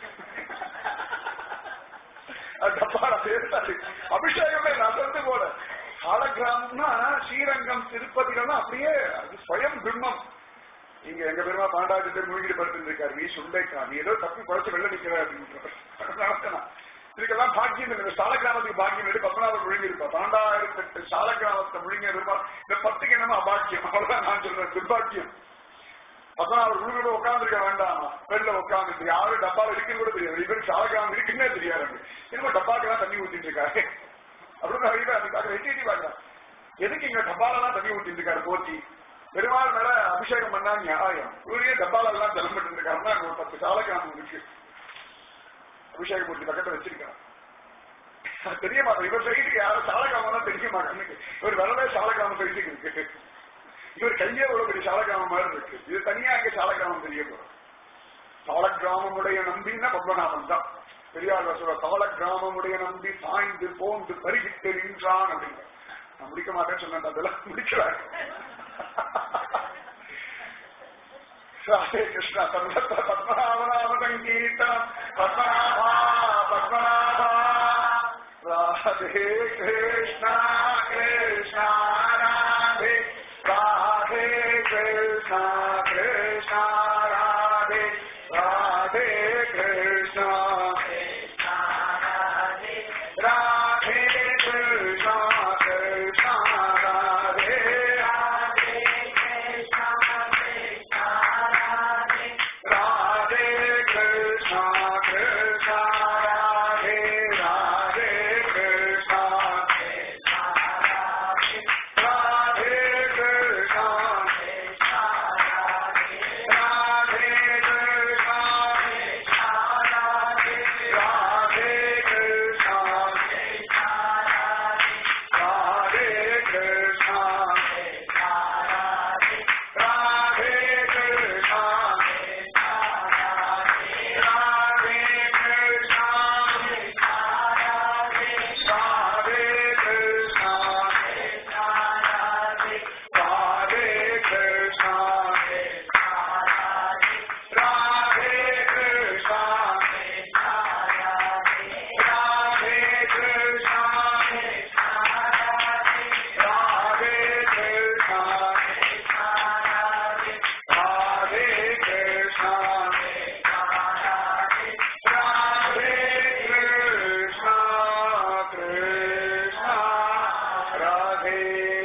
டப்பால சேர்த்தாரு அபிஷேகமே நகர்ந்து போல காலகிராமம்னா ஸ்ரீரங்கம் திருப்பதிலாம் அப்படியே அது ஸ்வயம் பிரம்மம் இங்க எங்க பெருமா பாண்டாட்டு மூழ்கிட்டு படுத்துட்டு இருக்காரு நீ சுண்டைக்கா நீ ஏதோ தப்பி குறைச்சு வெள்ள நிக்கிற அப்படின்னு இதுக்கெல்லாம் பாக்கியம் இல்லை சாலக்கிராமத்துக்கு பாக்கியம் இல்லை பத்மநாபர் முழுங்கி இருப்பா பன்னெண்டாயிரத்தி எட்டு சாலக்கிராமத்தை முழுங்கி இருப்பா இந்த பத்துக்கு என்னமோ அபாக்கியம் அவ்வளவுதான் நான் சொல்றேன் துர்பாக்கியம் பத்மநாபர் முழுங்க உட்கார்ந்துருக்க வேண்டாமா வெளில உட்கார்ந்து யாரும் டப்பால இருக்குன்னு கூட தெரியாது இவர் சாலக்கிராமம் இருக்குன்னே தெரியாது என்னமோ டப்பாக்கெல்லாம் தண்ணி ஊத்திட்டு இருக்காரு அப்படின்னு நிறைய அதுக்காக வெட்டி பார்க்கலாம் எதுக்கு இங்க டப்பாலெல்லாம் தண்ணி ஊத்திட்டு இருக்காரு போத்தி பெருமாள் மேல அபிஷேகம் பண்ணா நியாயம் இவரே டப்பால எல்லாம் ஜலம்பட்டு இருக்காருன்னா அங்க ஒரு பத்து சாலக்கிராமம் இருக்கு அபிஷேக மூர்த்தி பக்கத்துல வச்சிருக்கான் அது தெரிய மாட்டோம் இவர் சைடுக்கு யாரும் சாலக்கிராமம் தெரிய மாட்டேன் இவர் வரவே சாலக்கிராமம் சைடுக்கு இருக்கு இவர் கையே எவ்வளவு பெரிய சாலக்கிராமம் மாதிரி இருக்கு இது தனியா அங்க சாலக்கிராமம் தெரிய போறோம் சாலக்கிராமமுடைய நம்பின்னா பத்மநாபன் தான் பெரியார் சொல்ற சாலக்கிராமமுடைய நம்பி சாய்ந்து போந்து பருகிட்டு நின்றான் அப்படிங்க நான் முடிக்க மாட்டேன்னு சொன்னேன் அதெல்லாம் முடிக்கிறாங்க ராதே கிருஷ்ணா சர்வத்த பத்மநாபநாம சங்கீர்த்தனம் பத்மநாபா பத்மநாபா ராதே கிருஷ்ணா கிருஷ்ணா ராதே ராதே கிருஷ்ணா கிருஷ்ணா ராதே ராதே கிருஷ்ணா ராதே கிருஷ்ணா கிருஷ்ணா ராதே ராதே கிருஷ்ணா கிருஷ்ணா ராதே ராதே கிருஷ்ணா ராதே கிருஷ்ணா ராதே கிருஷ்ணா ராதே கிருஷ்ணா ராதே கிருஷ்ணா ராதே கிருஷ்ணா ராதே கிருஷ்ணா ராதே கிருஷ்ணா ராதே கிருஷ்ணா ராதே கிருஷ்ணா ராதே கிருஷ்ணா ராதே கிருஷ்ணா ராதே கிருஷ்ணா ராதே கிருஷ்ணா கிருஷ்ணா ராதே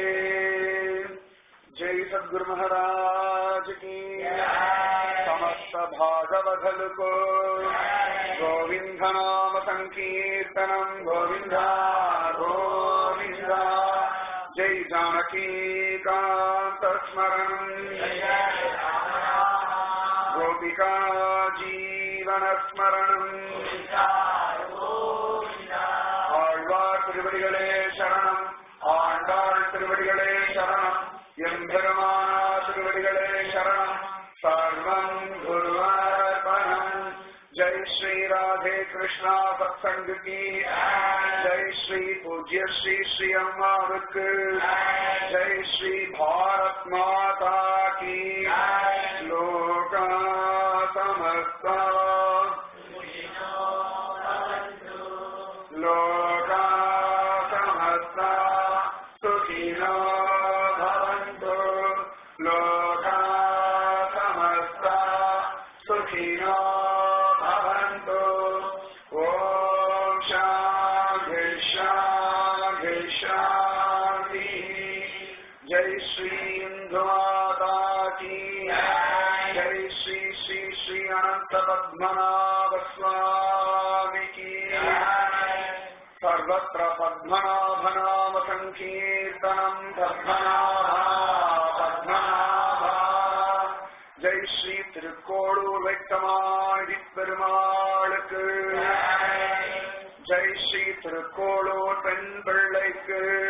जय सदगुरु महाराज की समस्त भागवधल को गोविंद नाम संकीर्तनम गोविंदा गोविंदा जय जानकी कांत स्मरण गोपिका जीवन சங்கீர்த்தனஸ்மரணம் ஆழ்வார் திருவடிகளே சரணம் ஆண்டாள் திருவடிகளே சரணம் எம்பெருமானா திருவடிகளே சரணம் சர்வம் குருவார்பணம் ஜெய் ஸ்ரீ ராதே கிருஷ்ணா சத்சங்க கி ஜெய் ஸ்ரீ பூஜ்ய ஸ்ரீ ஸ்ரீ அம்மாவுக்கு ஜெய் ஸ்ரீ பாரத் மாதா கி லோகா சமஸ்தா लोका समस्ता सुखिनो भवन्तु लोका समस्ता सुखिनो भवन्तु ॐ शान्ति शान्ति शान्तिः जय श्री इन्दुमाता की जय श्री श्री श्री अनंत पद्मनाभ स्वामी की सर्वत्र पद्मनाभनाम सङ्कीर्तनम् पद्मनाभा पद्मनाभा ஜெய் ஸ்ரீ திருக்கோளூர் வைத்தமாடி பெருமாளுக்கு ஜெய் ஸ்ரீ திருக்கோளூர் பெண் பிள்ளைக்கு